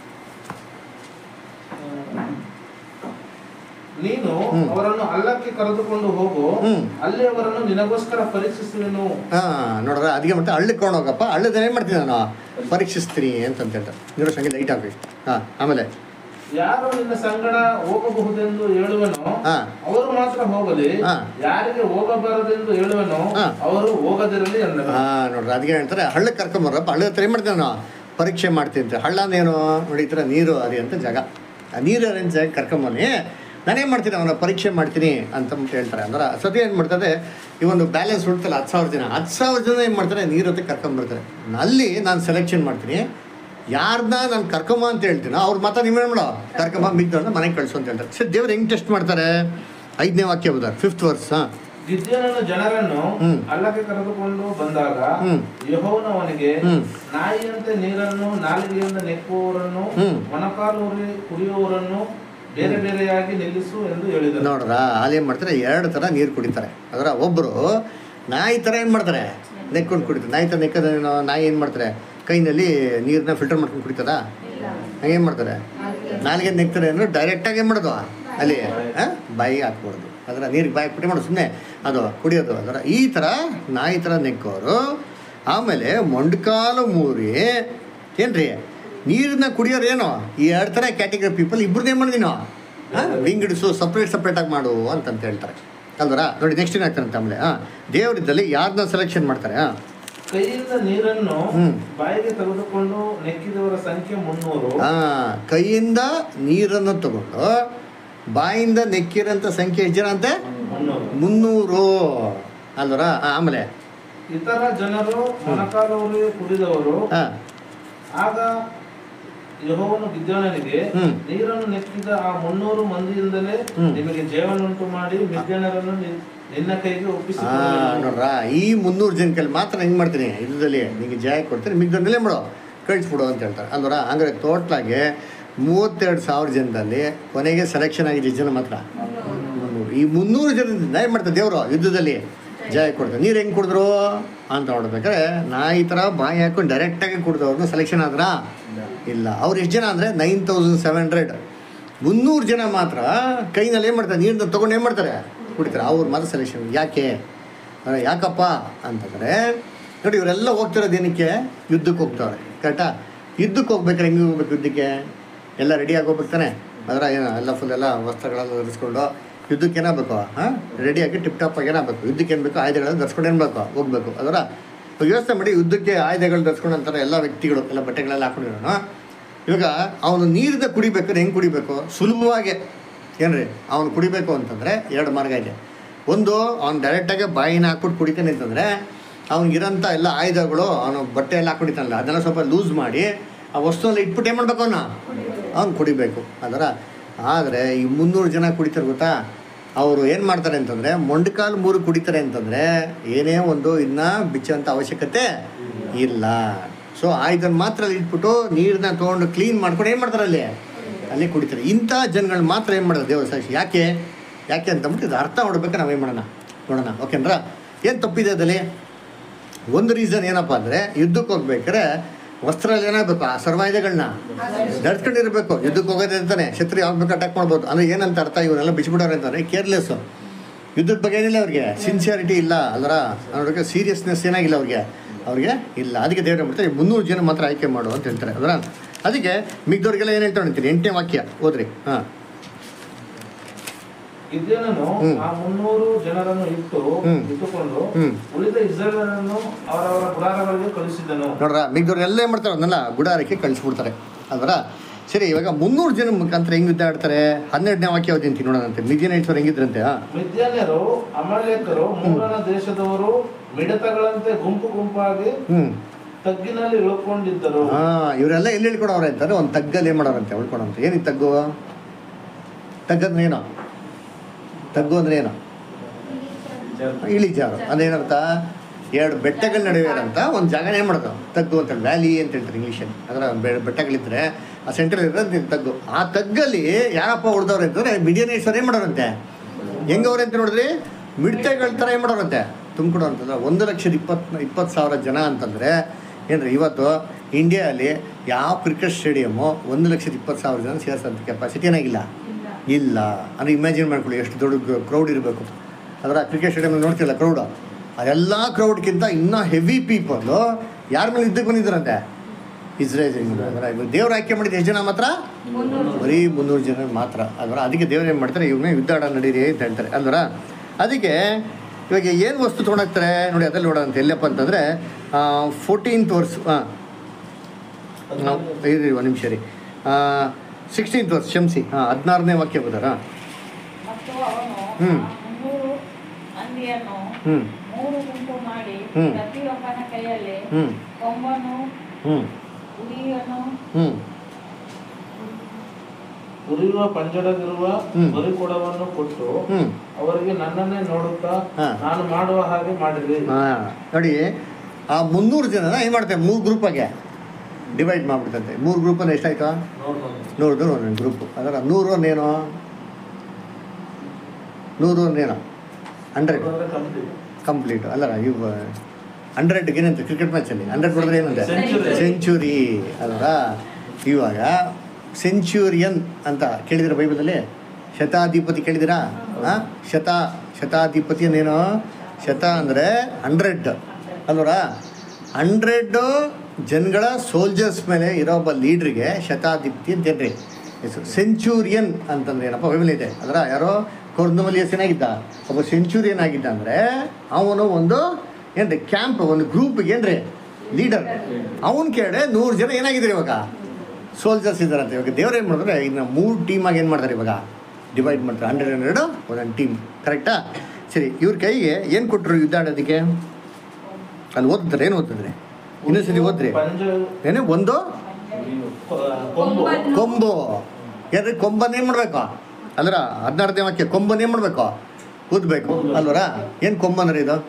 ನೀನು ಹ್ಮ್. ಅವರನ್ನು ಹಳ್ಳಕ್ಕೆ ಕರೆದುಕೊಂಡು ಹೋಗು ಹ್ಮ್. ಅಲ್ಲಿ ಅವರನ್ನು ನಿನಗೋಸ್ಕರ ಪರೀಕ್ಷಿಸುವೆನು ಹಾಂ ನೋಡ್ರ ಅದಕ್ಕೆ ಮತ್ತೆ ಹಳ್ಳಕ್ಕೆ ಕೊಂಡು ಹೋಗಪ್ಪ ಹಳ್ಳದ ಏನು ಮಾಡ್ತೀನಿ ನಾನು ಪರೀಕ್ಷಿಸ್ತೀನಿ ಅಂತಂತ ಹೇಳ್ತಾರೆ ನೀರು ಸಂಗೀತ ಲೈಟ್ ಹಾಕಿ ಹಾಂ ಆಮೇಲೆ ಯಾರು ನಿನ್ನ ಸಂಗಡ ಹೋಗಬಹುದೆಂದು ಹೇಳುವನೋ ಹಾ. ಅವರು ಮಾತ್ರ ಹೋಗಲಿ ಹಾ. ಯಾರಿಗೆ ಹೋಗಬಾರದೆಂದು ಹೇಳುವನೋ ಹಾ. ಅವರು ಹೋಗದಿರಲಿ ಅಂದನು ಹಾಂ ನೋಡ್ರಿ ಅದಕ್ಕೆ ಹೇಳ್ತಾರೆ ಹಳ್ಳಕ್ಕೆ ಕರ್ಕೊಂಬರ್ರಪ್ಪ ಹಳ್ಳದ ಹತ್ರ ಏನು ಮಾಡ್ತೀನಿ ನಾನು ಪರೀಕ್ಷೆ ಮಾಡ್ತೀನಿ ಅಂತ ಹಳ್ಳ ಅಂದೇನು ನೋಡಿ ಈ ಥರ ನೀರು ಹರಿಯಂತ ಜಾಗ ಆ ನೀರು ಹರಿಯಂತ ಜಾಗ ಕರ್ಕೊಂಬನ್ನಿ ನಾನೇನು ಮಾಡ್ತೀನಿ ಅವನ ಪರೀಕ್ಷೆ ಮಾಡ್ತೀನಿ ಅಂತಂದ್ಬಿಟ್ಟು ಹೇಳ್ತಾರೆ ಅಂದ್ರೆ ಸತಿ ಏನು ಮಾಡ್ತಾರೆ ಈ ಒಂದು ಬ್ಯಾಲೆನ್ಸ್ ಉಳ್ತಲ್ಲ ಹತ್ತು ಸಾವಿರ ಜನ ಹತ್ತು ಸಾವಿರ ಜನ ಏನು ಮಾಡ್ತಾರೆ ನೀರು ಹತ್ರ ಕರ್ಕೊಂಬರ್ತಾರೆ ಅಲ್ಲಿ ನಾನು ಸೆಲೆಕ್ಷನ್ ಮಾಡ್ತೀನಿ ಯಾರನ್ನ ನಾನು ಕರ್ಕೊಂಬ ಅಂತ ಹೇಳ್ತೀನೋ ಅವ್ರು ಮಾತ್ರ ನೀವೇನು ಮಾಡೋ ಕರ್ಕೊಂಬ ಮಿಗ್ದವ್ರನ್ನ ಮನೆಗೆ ಕಳಿಸು ಅಂತ ಹೇಳ್ತಾರೆ ಸರಿ ದೇವ್ರು ಹೆಂಗೆ ಟೆಸ್ಟ್ ಮಾಡ್ತಾರೆ ಐದನೇ ವಾಕ್ಯ ಬದ ಫಿಫ್ತ್ ವರ್ಸ್ ಹಾಂ ಗಿದ್ಯೋನನು ಜನರನ್ನು ಹ್ಮ್. ಹಳ್ಳಕ್ಕೆ ಕರೆದುಕೊಂಡು ಬಂದಾಗ ಹ್ಮ್. ಯೆಹೋವನು ಅವನಿಗೆ ಹ್ಮ್. ನಾಯಿಯಂತೆ ನೀರನ್ನು ನಾಲಿಗೆಯಿಂದ ನೆಕ್ಕುವವರನ್ನು ಹ್ಮ್. ಮೊಣಕಾಲೂರಿ ಕುಡಿಯುವವರನ್ನು ಬೇರೆ ಬೇರೆಯಾಗಿ ನಿಲ್ಲಿಸು ಎಂದು ಹೇಳಿದನು ನೋಡ್ರ ಅಲ್ಲಿ ಏನು ಮಾಡ್ತಾರೆ ಎರಡು ಥರ ನೀರು ಕುಡಿತಾರೆ ಅದರ ಒಬ್ಬರು ನಾಯಿ ಥರ ಏನು ಮಾಡ್ತಾರೆ ನೆಕ್ಕೊಂಡು ಕುಡಿತಾರೆ ನಾಯಿ ಥರ ನೆಕ್ಕದೇನೋ ನಾಯಿ ಏನು ಮಾಡ್ತಾರೆ ಕೈನಲ್ಲಿ ನೀರನ್ನ ಫಿಲ್ಟರ್ ಮಾಡ್ಕೊಂಡು ಕುಡಿತದ ಹಂಗೇನು ಮಾಡ್ತಾರೆ ನಾಲಿಗೆ ನೆಕ್ತಾರೆ ಅಂದ್ರೆ ಡೈರೆಕ್ಟಾಗಿ ಏನು ಮಾಡೋದು ಅಲ್ಲಿ ಆ? ಬಾಯಿಗೆ ಹಾಕ್ಬಾರ್ದು ಅದರ ನೀರಿಗೆ ಬಾಯಿ ಪುಟಿ ಮಾಡೋದು ಸುಮ್ಮನೆ ಅದು ಕುಡಿಯೋದು ಅದರ ಈ ಥರ ನಾಯಿ ಥರ ನೆಕ್ಕೋರು ಆಮೇಲೆ ಮೊಂಡ್ಕಾಲು ಮೂರಿ ಏನ್ರಿ ನೀರನ್ನ ಕುಡಿಯೋರು ಏನೋ ಈ ಎರಡು ಥರ ಕ್ಯಾಟಗರಿ ಪೀಪಲ್ ಇಬ್ಬರದ್ದು ಏನು ಮಾಡಿದೀನೋ ವಿಂಗಡಿಸು ಸಪ್ರೇಟ್ ಸಪ್ರೇಟಾಗಿ ಮಾಡು ಅಂತಂತ ಹೇಳ್ತಾರೆ ಅಲ್ವರ ನೋಡಿ ನೆಕ್ಸ್ಟ್ ಏನಾಗ್ತಾರೆ ಆಮೇಲೆ ಹಾಂ ದೇವರಿದ್ದಲ್ಲಿ ಯಾರನ್ನ ಸೆಲೆಕ್ಷನ್ ಮಾಡ್ತಾರೆ ಹಾಂ ಕೈಯಿಂದ ನೀರನ್ನು ಹ್ಮ್. ಬಾಯಿಗೆ ತೆಗೆದುಕೊಂಡು ನೆಕ್ಕಿದವರ ಸಂಖ್ಯೆ ಮುನ್ನೂರು ಹಾಂ ಕೈಯಿಂದ ನೀರನ್ನು ತಗೊಂಡು ಬಾಯಿಂದ ನೆಕ್ಕಿರೋಂಥ ಸಂಖ್ಯೆ ಎಷ್ಟು ಜನ ಅಂತೆ ಮುನ್ನೂರು ಮುನ್ನೂರು ಅಲ್ವರ ಆ, ಆಮೇಲೆ ಇತರ ಜನರು ಮೊಣಕಾಲೂರಿ ಕುಡಿದವರು ಹಾಂ ಆಗ ಯೆಹೋವನು ಗಿದ್ಯೋನನಿಗೆ ಹ್ಮ್. ನೀರನ್ನು ನೆಕ್ಕಿದ ಆ ಮುನ್ನೂರು ಮಂದಿಯಿಂದಲೇ ಹ್ಮ್. ನಿಮಗೆ ಜೇವನುಂಟು ಮಾಡಿ ಮಿದ್ಯನರನ್ನು ನಿನ್- ನಿನ್ನ ಕೈಗೆ ಒಪ್ಪಿಸಿ ಹಾಂ ನೋಡ್ರ ಈ ಮುನ್ನೂರು ಜನ ಕೈಲಿ ಮಾತ್ರ ಹೆಂಗೆ ಮಾಡ್ತೀನಿ ಯುದ್ಧದಲ್ಲಿ ನಿಮಗೆ ಜಯ ಕೊಡ್ತೀನಿ ಮಿಗ್ದವ್ರನ್ನೆಲ್ಲ ಮಾಡೋ ಕಳಿಸ್ಬಿಡು ಅಂತ ಹೇಳ್ತಾರೆ ಅಲ್ವರ ಹಂಗಾರೆ ಟೋಟ್ಲಾಗಿ ಮೂವತ್ತೆರಡು ಸಾವಿರ ಜನದಲ್ಲಿ ಕೊನೆಗೆ ಸೆಲೆಕ್ಷನ್ ಆಗಿದೆ ಎಷ್ಟು ಜನ ಮಾತ್ರ ಮುನ್ನೂರು ಈ ಮುನ್ನೂರು ಜನದಿಂದ ಏನು ಮಾಡ್ತಾರೆ ದೇವರು ಯುದ್ಧದಲ್ಲಿ ಜಯ ಕೊಡ್ತಾರೆ ನೀರು ಹೆಂಗೆ ಕುಡಿದ್ರು ಅಂತ ನೋಡ್ಬೇಕಾದ್ರೆ ನಾ ಈ ಥರ ಬಾಯಿ ಹಾಕೊಂಡು ಡೈರೆಕ್ಟಾಗಿ ಕುಡ್ದವ್ರನ್ನ ಸೆಲೆಕ್ಷನ್ ಆದ್ರಾ ಇಲ್ಲ ಅವ್ರು ಎಷ್ಟು ಜನ ಅಂದರೆ ನೈನ್ ತೌಸಂಡ್ ಸೆವೆನ್ ಹಂಡ್ರೆಡ್ ಮುನ್ನೂರು ಜನ ಮಾತ್ರ ಕೈನಲ್ಲಿ ಏನು ಮಾಡ್ತಾರೆ ನೀರನ್ನ ತೊಗೊಂಡು ಏನು ಮಾಡ್ತಾರೆ ಕುಡಿತಾರೆ ಅವ್ರು ಮಾತ್ರ ಸೆಲೆಕ್ಷನ್ ಯಾಕೆ ಅಂದ್ರೆ ಯಾಕಪ್ಪ ಅಂತಂದರೆ ನೋಡಿ ಇವರೆಲ್ಲ ಹೋಗ್ತಿರೋದು ಏನಕ್ಕೆ ಯುದ್ಧಕ್ಕೆ ಹೋಗ್ತಾವ್ರೆ ಕರೆಕ್ಟಾ ಯುದ್ಧಕ್ಕೆ ಹೋಗ್ಬೇಕಾರೆ ಹೆಂಗೆ ಹೋಗ್ಬೇಕು ಯುದ್ಧಕ್ಕೆ ಎಲ್ಲ ರೆಡಿಯಾಗಿ ಹೋಗ್ಬೇಕು ತಾನೆ ಅದರ ಏನೋ ಎಲ್ಲ ಫುಲ್ ಎಲ್ಲ ವಸ್ತ್ರಗಳೆಲ್ಲ ಧರಿಸ್ಕೊಂಡು ಯುದ್ಧಕ್ಕೆ ಏನಾಗಬೇಕು ಹಾಂ ರೆಡಿಯಾಗಿ ಟಿಪ್ ಟಾಪ್ ಆಗಿ ಏನಾಗಬೇಕು ಯುದ್ಧಕ್ಕೆ ಏನು ಬೇಕು ಆಯುಧಗಳನ್ನು ಧರಿಸ್ಕೊಂಡು ಏನು ಬೇಕು ಹೋಗ್ಬೇಕು ಅದರ ಇವಾಗ ಯೋಚನೆ ಮಾಡಿ ಯುದ್ಧಕ್ಕೆ ಆಯುಧಗಳು ಧರಿಸ್ಕೊಂಡು ಅಂತಾರೆ ಎಲ್ಲ ವ್ಯಕ್ತಿಗಳು ಎಲ್ಲ ಬಟ್ಟೆಗಳೆಲ್ಲ ಹಾಕೊಂಡಿರೋಣ ಇವಾಗ ಅವನು ನೀರಿನ ಕುಡಿಬೇಕಾದ್ರೆ ಹೆಂಗೆ ಕುಡಿಬೇಕು ಸುಲಭವಾಗಿ ಏನ್ರಿ ಅವನು ಕುಡಿಬೇಕು ಅಂತಂದರೆ ಎರಡು ಮಾರ್ಗ ಇದೆ ಒಂದು ಅವ್ನು ಡೈರೆಕ್ಟಾಗಿ ಬಾಯಿನ ಹಾಕ್ಬಿಟ್ಟು ಕುಡಿತಾನೆ ಅಂತಂದರೆ ಅವ್ನಿಗಿರೋಂಥ ಎಲ್ಲ ಆಯುಧಗಳು ಅವನು ಬಟ್ಟೆ ಎಲ್ಲ ಹಾಕೊಂಡಿದ್ದಾನಲ್ಲ ಅದನ್ನೆಲ್ಲ ಸ್ವಲ್ಪ ಲೂಸ್ ಮಾಡಿ ಆ ವಸ್ತುವಲ್ಲಿ ಇಟ್ಬಿಟ್ಟು ಏನು ಮಾಡ್ಬೇಕು ಅವನು ಅವ್ನು ಕುಡಿಬೇಕು ಅದರ ಆದರೆ ಈ ಮುನ್ನೂರು ಜನ ಕುಡಿತಾರೆ ಗೊತ್ತಾ ಅವರು ಏನು ಮಾಡ್ತಾರೆ ಅಂತಂದರೆ ಮೊಂಡ್ಕಾಲು ಮೂರು ಕುಡಿತಾರೆ ಅಂತಂದರೆ ಏನೇ ಒಂದು ಇದನ್ನ ಬಿಚ್ಚೋಂಥ ಅವಶ್ಯಕತೆ ಇಲ್ಲ ಸೊ ಆಯುಧನ ಮಾತ್ರ ಅಲ್ಲಿ ಇಟ್ಬಿಟ್ಟು ನೀರನ್ನ ತೊಗೊಂಡು ಕ್ಲೀನ್ ಮಾಡ್ಕೊಂಡು ಏನು ಮಾಡ್ತಾರೆ ಅಲ್ಲಿ ಅಲ್ಲಿ ಕುಡಿತಾರೆ ಇಂಥ ಜನಗಳು ಮಾತ್ರ ಏನು ಮಾಡೋದು ದೇವರ ಸಾಕ್ಷಿ ಯಾಕೆ ಯಾಕೆ ಅಂತಂದ್ಬಿಟ್ಟು ಇದು ಅರ್ಥ ಹೊಡ್ಬೇಕು ನಾವೇನು ಮಾಡೋಣ ನೋಡೋಣ ಓಕೆನ್ರಾ ಏನು ತಪ್ಪಿದೆ ಅದಲ್ಲಿ ಒಂದು ರೀಸನ್ ಏನಪ್ಪ ಅಂದರೆ ಯುದ್ಧಕ್ಕೆ ಹೋಗ್ಬೇಕಾದ್ರೆ ವಸ್ತ್ರ ಏನಾಗಬೇಕು ಆ ಸರ್ವಾಯುಧಗಳನ್ನ ಧರಿಸ್ಕೊಂಡಿರ್ಬೇಕು ಯುದ್ಧಕ್ಕೆ ಹೋಗೋದೇ ಅಂತಾನೆ ಶತ್ರು ಯಾವಾಗ ಬೇಕು ಅಟ್ಯಾಕ್ ಮಾಡ್ಬೋದು ಅಂದರೆ ಏನಂತ ಅರ್ಥ ಇವನ್ನೆಲ್ಲ ಬಿಚ್ಬಿಡೋರು ಅಂತಾರೆ ಕೇರ್ಲೆಸ್ಸು ಯುದ್ಧದ ಬಗ್ಗೆ ಏನಿಲ್ಲ ಅವ್ರಿಗೆ ಸಿನ್ಸಿಯಾರಿಟಿ ಇಲ್ಲ ಅಲ್ಲರ ಅವ್ರಿಗೆ ಸೀರಿಯಸ್ನೆಸ್ ಏನಾಗಿಲ್ಲ ಅವ್ರಿಗೆ ಅವ್ರಿಗೆ ಇಲ್ಲ ಅದಕ್ಕೆ ದೇವ್ರು ಹೇಳ್ಬಿಡ್ತಾರೆ ಮುನ್ನೂರು ಜನ ಮಾತ್ರ ಆಯ್ಕೆ ಮಾಡು ಅಂತ ಹೇಳ್ತಾರೆ ಅದರ ಅದಕ್ಕೆ ಮಿಗ್ದವ್ರಿಗೆಲ್ಲ ಏನು ಹೇಳ್ತಾ ಅಂತೀನಿ ಎಂಟನೇ ವಾಕ್ಯ ಓದ್ರಿ ಹಾಂ ಗಿದ್ಯೋನನು ಹ್ಮ್. ಆ ಮುನ್ನೂರು ಜನರನ್ನು ಇಟ್ಟು ಹ್ಮ್. ಇಟ್ಟುಕೊಂಡು ಹ್ಮ್. ಉಳಿದ ಇಸ್ರೇಲರನ್ನು ಅವರವರ ಗುಡಾರಗಳಿಗೆ ಕಳಿಸಿದನು ನೋಡ್ರ ಮಿಗ್ದವ್ರು ಎಲ್ಲ ಏನು ಮಾಡ್ತಾರೆ ಅದನ್ನೆಲ್ಲ ಗುಡಾರಕ್ಕೆ ಕಳಿಸ್ಬಿಡ್ತಾರೆ ಅಲ್ವರ ಸರಿ ಇವಾಗ ಮುನ್ನೂರು ಜನ ಮುಖಾಂತರ ಹೆಂಗ್ ಯುದ್ಧ ಆಡ್ತಾರೆ ಹನ್ನೆರಡನೇ ವಾಕ್ಯ ಓದಿಂತಿ ನೋಡೋಣಂತೆ ಮಿದಿಯನ್ ಐಶ್ವರ್ ಹೆಂಗಿದ್ರಂತೆ ಹಾಂ ಮಿದ್ಯಾನ್ಯರು ಅಮಲೇಕರು ಮೂರನ ದೇಶದವರು ಮಿಡತಗಳಂತೆ ಗುಂಪು ಗುಂಪಾಗಿ ಹ್ಞೂ ತಗ್ಗಿನಲ್ಲಿ ಇಳ್ಕೊಂಡಿದ್ದರು ಹಾಂ ಇವರೆಲ್ಲ ಎಲ್ಲಿ ಇಳ್ಕೊಡೋರೆ ಅಂತಾರೆ ಒಂದು ತಗ್ಗಲ್ಲಿ ಏನು ಮಾಡೋರಂತೆ ಉಳ್ಕೊಳಂತೆ ಏನಿದು ತಗ್ಗು ತಗ್ಗಂದ್ರೆ ಏನೋ ತಗ್ಗು ಅಂದ್ರೆ ಏನು ಇಳಿಜಾರು ಅದೇನರ್ಥ ಎರಡು ಬೆಟ್ಟಗಳ ನಡುವೆ ಇರೋಂಥ ಒಂದು ಜಾಗ ಏನು ಮಾಡೋದು ತಗ್ಗು ಅಂತ ವ್ಯಾಲಿ ಅಂತ ಹೇಳ್ತಾರೆ ಇಂಗ್ಲೀಷಲ್ಲಿ ಅದರ ಬೆ- ಬೆಟ್ಟಗಳಿದ್ರೆ ಆ ಸೆಂಟ್ರಲ್ ಇರೋದು ತಗ್ಗು ಆ ತಗ್ಗಲ್ಲಿ ಯಾರಪ್ಪ ಉಳ್ದವ್ರೆ ಅಂತಂದ್ರೆ ಮಿಡಿಯನೇಶ್ವರ ಏನು ಮಾಡೋರಂತೆ ಹೆಂಗವ್ರೆ ಅಂತ ನೋಡಿದ್ರಿ ಮಿಡ್ತೆಗಳ ಥರ ಏನು ಮಾಡೋರಂತೆ ತುಂಬಿಕೊಡೋ ಅಂತಂದ್ರೆ ಒಂದು ಲಕ್ಷದ ಇಪ್ಪತ್ತು ಇಪ್ಪತ್ತು ಸಾವಿರ ಜನ ಅಂತಂದರೆ ಏನ್ರಿ ಇವತ್ತು ಇಂಡಿಯಾದಲ್ಲಿ ಯಾವ ಕ್ರಿಕೆಟ್ ಸ್ಟೇಡಿಯಮ್ಮು ಒಂದು ಲಕ್ಷದ ಇಪ್ಪತ್ತು ಸಾವಿರ ಜನ ಸೇರಿಸೋಂಥ ಕೆಪಾಸಿಟಿ ಏನಾಗಿಲ್ಲ ಇಲ್ಲ ಅಂದರೆ ಇಮ್ಯಾಜಿನ್ ಮಾಡ್ಕೊಳ್ಳಿ ಎಷ್ಟು ದೊಡ್ಡ ಕ್ರೌಡ್ ಇರಬೇಕು ಅದರ ಕ್ರಿಕೆಟ್ ಸ್ಟೇಡಿಯಮ್ ನೋಡ್ತಿಲ್ಲ ಕ್ರೌಡು ಅದೆಲ್ಲ ಕ್ರೌಡ್ಗಿಂತ ಇನ್ನೂ ಹೆವಿ ಪೀಪಲ್ಲು ಯಾರ ಮೇಲೆ ಯುದ್ಧಕ್ಕೆ ಬಂದಿದ್ದಾರಂತೆ ಇಸ್ರೇಲ್ ದೇವ್ರು ಆಯ್ಕೆ ಮಾಡಿದ ಎಷ್ಟು ಜನ ಮಾತ್ರ ಬರೀ ಮುನ್ನೂರು ಜನ ಮಾತ್ರ ಅದರ ಅದಕ್ಕೆ ದೇವ್ರು ಏನು ಮಾಡ್ತಾರೆ ಇವ್ರನ್ನ ಯುದ್ಧ ಆಡ ನಡೀರಿ ಅಂತ ಹೇಳ್ತಾರೆ ಅಲ್ವರ ಅದಕ್ಕೆ ಇವಾಗ ಏನು ವಸ್ತು ತೊಗೊಂಡೋಗ್ತಾರೆ ನೋಡಿ ಅದ್ರಲ್ಲಿ ನೋಡೋಂತ ಎಲ್ಲಪ್ಪ ಅಂತಂದರೆ ಫೋರ್ಟೀನ್ತ್ ವರ್ಷ ಹಾಂ ಇರಿ ಒಂದು ನಿಮಿಷ ರೀ ಸಿಕ್ಸ್ಟೀನ್ತ್ ವರ್ಷ ಕ್ಷಮಿಸಿ ಹಾಂ ಹದಿನಾರನೇ ವಾಕ್ಯ ಬದಾರ ಮತ್ತು ಅವನು ಹ್ಮ್. ಆ ಮುನ್ನೂರು ಹಂದಿಯನ್ನು ಹ್ಞೂ ಮೂರು ಗುಂಪು ಮಾಡಿ ಹ್ಮ್. ಪ್ರತಿಯೊಬ್ಬನ ಕೈಯಲ್ಲಿ ಹ್ಞೂ ಕೊಂಬನು ಹ್ಞೂ ಉರಿಯನ್ನು ಹ್ಞೂ ಉರಿಯುವ ಪಂಜರವಿರುವ ಹ್ಮ್. ಬರಿಕೊಡವನ್ನು ಕೊಟ್ಟು ಹ್ಞೂ ಅವರಿಗೆ ನನ್ನನ್ನೇ ನೋಡುತ್ತಾ ಹಾ. ನಾನು ಮಾಡುವ ಹಾಗೆ ಮಾಡಿರಿ ಹಾಂ ನೋಡಿ ಆ ಮುನ್ನೂರು ಜನನ ಏನು ಮಾಡ್ತೇವೆ ಮೂರು ಗ್ರೂಪಾಗೆ ಡಿವೈಡ್ ಮಾಡಿಬಿಡ್ತಂತೆ ಮೂರು ಗ್ರೂಪನ್ನು ಎಷ್ಟಾಯ್ತು ನೂರದು ಒಂದೊಂದು ಗ್ರೂಪು ಅದರ ನೂರು ಒಂದೇನು ನೂರು ಒಂದೇನು ಹಂಡ್ರೆಡ್ ಕಂಪ್ಲೀಟ್ ಅಲ್ಲ ಇವು ಹಂಡ್ರೆಡ್ಗೆ ಏನಂತ ಕ್ರಿಕೆಟ್ ಮ್ಯಾಚಲ್ಲಿ ಹಂಡ್ರೆಡ್ ಹೊಡೆದ್ರೆ ಏನಂತೆ Century. ಸೆಂಚುರಿ ಅಲ್ವಾ ಇವಾಗ ಸೆಂಚುರಿಯನ್ ಅಂತ ಕೇಳಿದಿರ ಬೈಬಲಲ್ಲಿ ಶತಾಧಿಪತಿ ಕೇಳಿದಿರಾ ಹಾಂ ಶತ ಶತಾಧಿಪತಿ ಅಂದೇನು ಶತ ಅಂದರೆ ಹಂಡ್ರೆಡ್ ಅಲ್ವರ ಹಂಡ್ರೆಡ್ಡು ಜನಗಳ ಸೋಲ್ಜರ್ಸ್ ಮೇಲೆ ಇರೋ ಒಬ್ಬ ಲೀಡ್ರಿಗೆ ಶತಾಧಿಪತಿ ಅಂತೇನ್ರಿ ಹೆಸರು ಸೆಂಚುರಿಯನ್ ಅಂತಂದ್ರೆ ಏನಪ್ಪ ಬೈಬಲ್ ಇದೆ ಅದರ ಯಾರೋ ಕೊರ್ನವಲಿಯಸ್ ಏನಾಗಿದ್ದ ಒಬ್ಬ ಸೆಂಚುರಿಯನ್ ಆಗಿದ್ದ ಅಂದರೆ ಅವನು ಒಂದು ಏನ್ರಿ ಕ್ಯಾಂಪ್ ಒಂದು ಗ್ರೂಪ್ಗೆ ಏನ್ರಿ ಲೀಡರ್ ಅವನ ಕೇಳಿ ನೂರು ಜನ ಏನಾಗಿದ್ದಾರೆ ಇವಾಗ ಸೋಲ್ಜರ್ಸ್ ಇದ್ದಾರಂತೆ ಇವಾಗ ದೇವ್ರು ಏನು ಮಾಡಿದ್ರೆ ಇನ್ನು ಮೂರು ಟೀಮಾಗಿ ಏನು ಮಾಡ್ತಾರೆ ಇವಾಗ ಡಿವೈಡ್ ಮಾಡ್ತಾರೆ ಹಂಡ್ರೆಡ್ ಹಂಡ್ರೆಡು ಒಂದೊಂದು ಟೀಮ್ ಕರೆಕ್ಟಾ ಸರಿ ಇವ್ರ ಕೈಗೆ ಏನು ಕೊಟ್ಟರು ಯುದ್ಧ ಆಡೋದಕ್ಕೆ ಅಲ್ಲಿ ಓದ್ತಾರೆ ಏನು ಓದಿದ್ರೆ ಇನ್ನೊಂದ್ಸತಿ ಓದ್ರಿ ಪಂಜ ಏನು ಒಂದು ಕೊಂಬು ಕೊಂಬು ಯಾರು ಕೊಂಬನ್ ಏನು ಮಾಡಬೇಕು ಅಲ್ರ ಹದಿನಾರನೇ ವಾಕ್ಯ ಕೊಂಬನ್ ಏನು ಮಾಡಬೇಕು ಊದಬೇಕು ಅಲ್ವರ ಏನು ಕೊಂಬು ಅಂದ್ರೆ ಇದು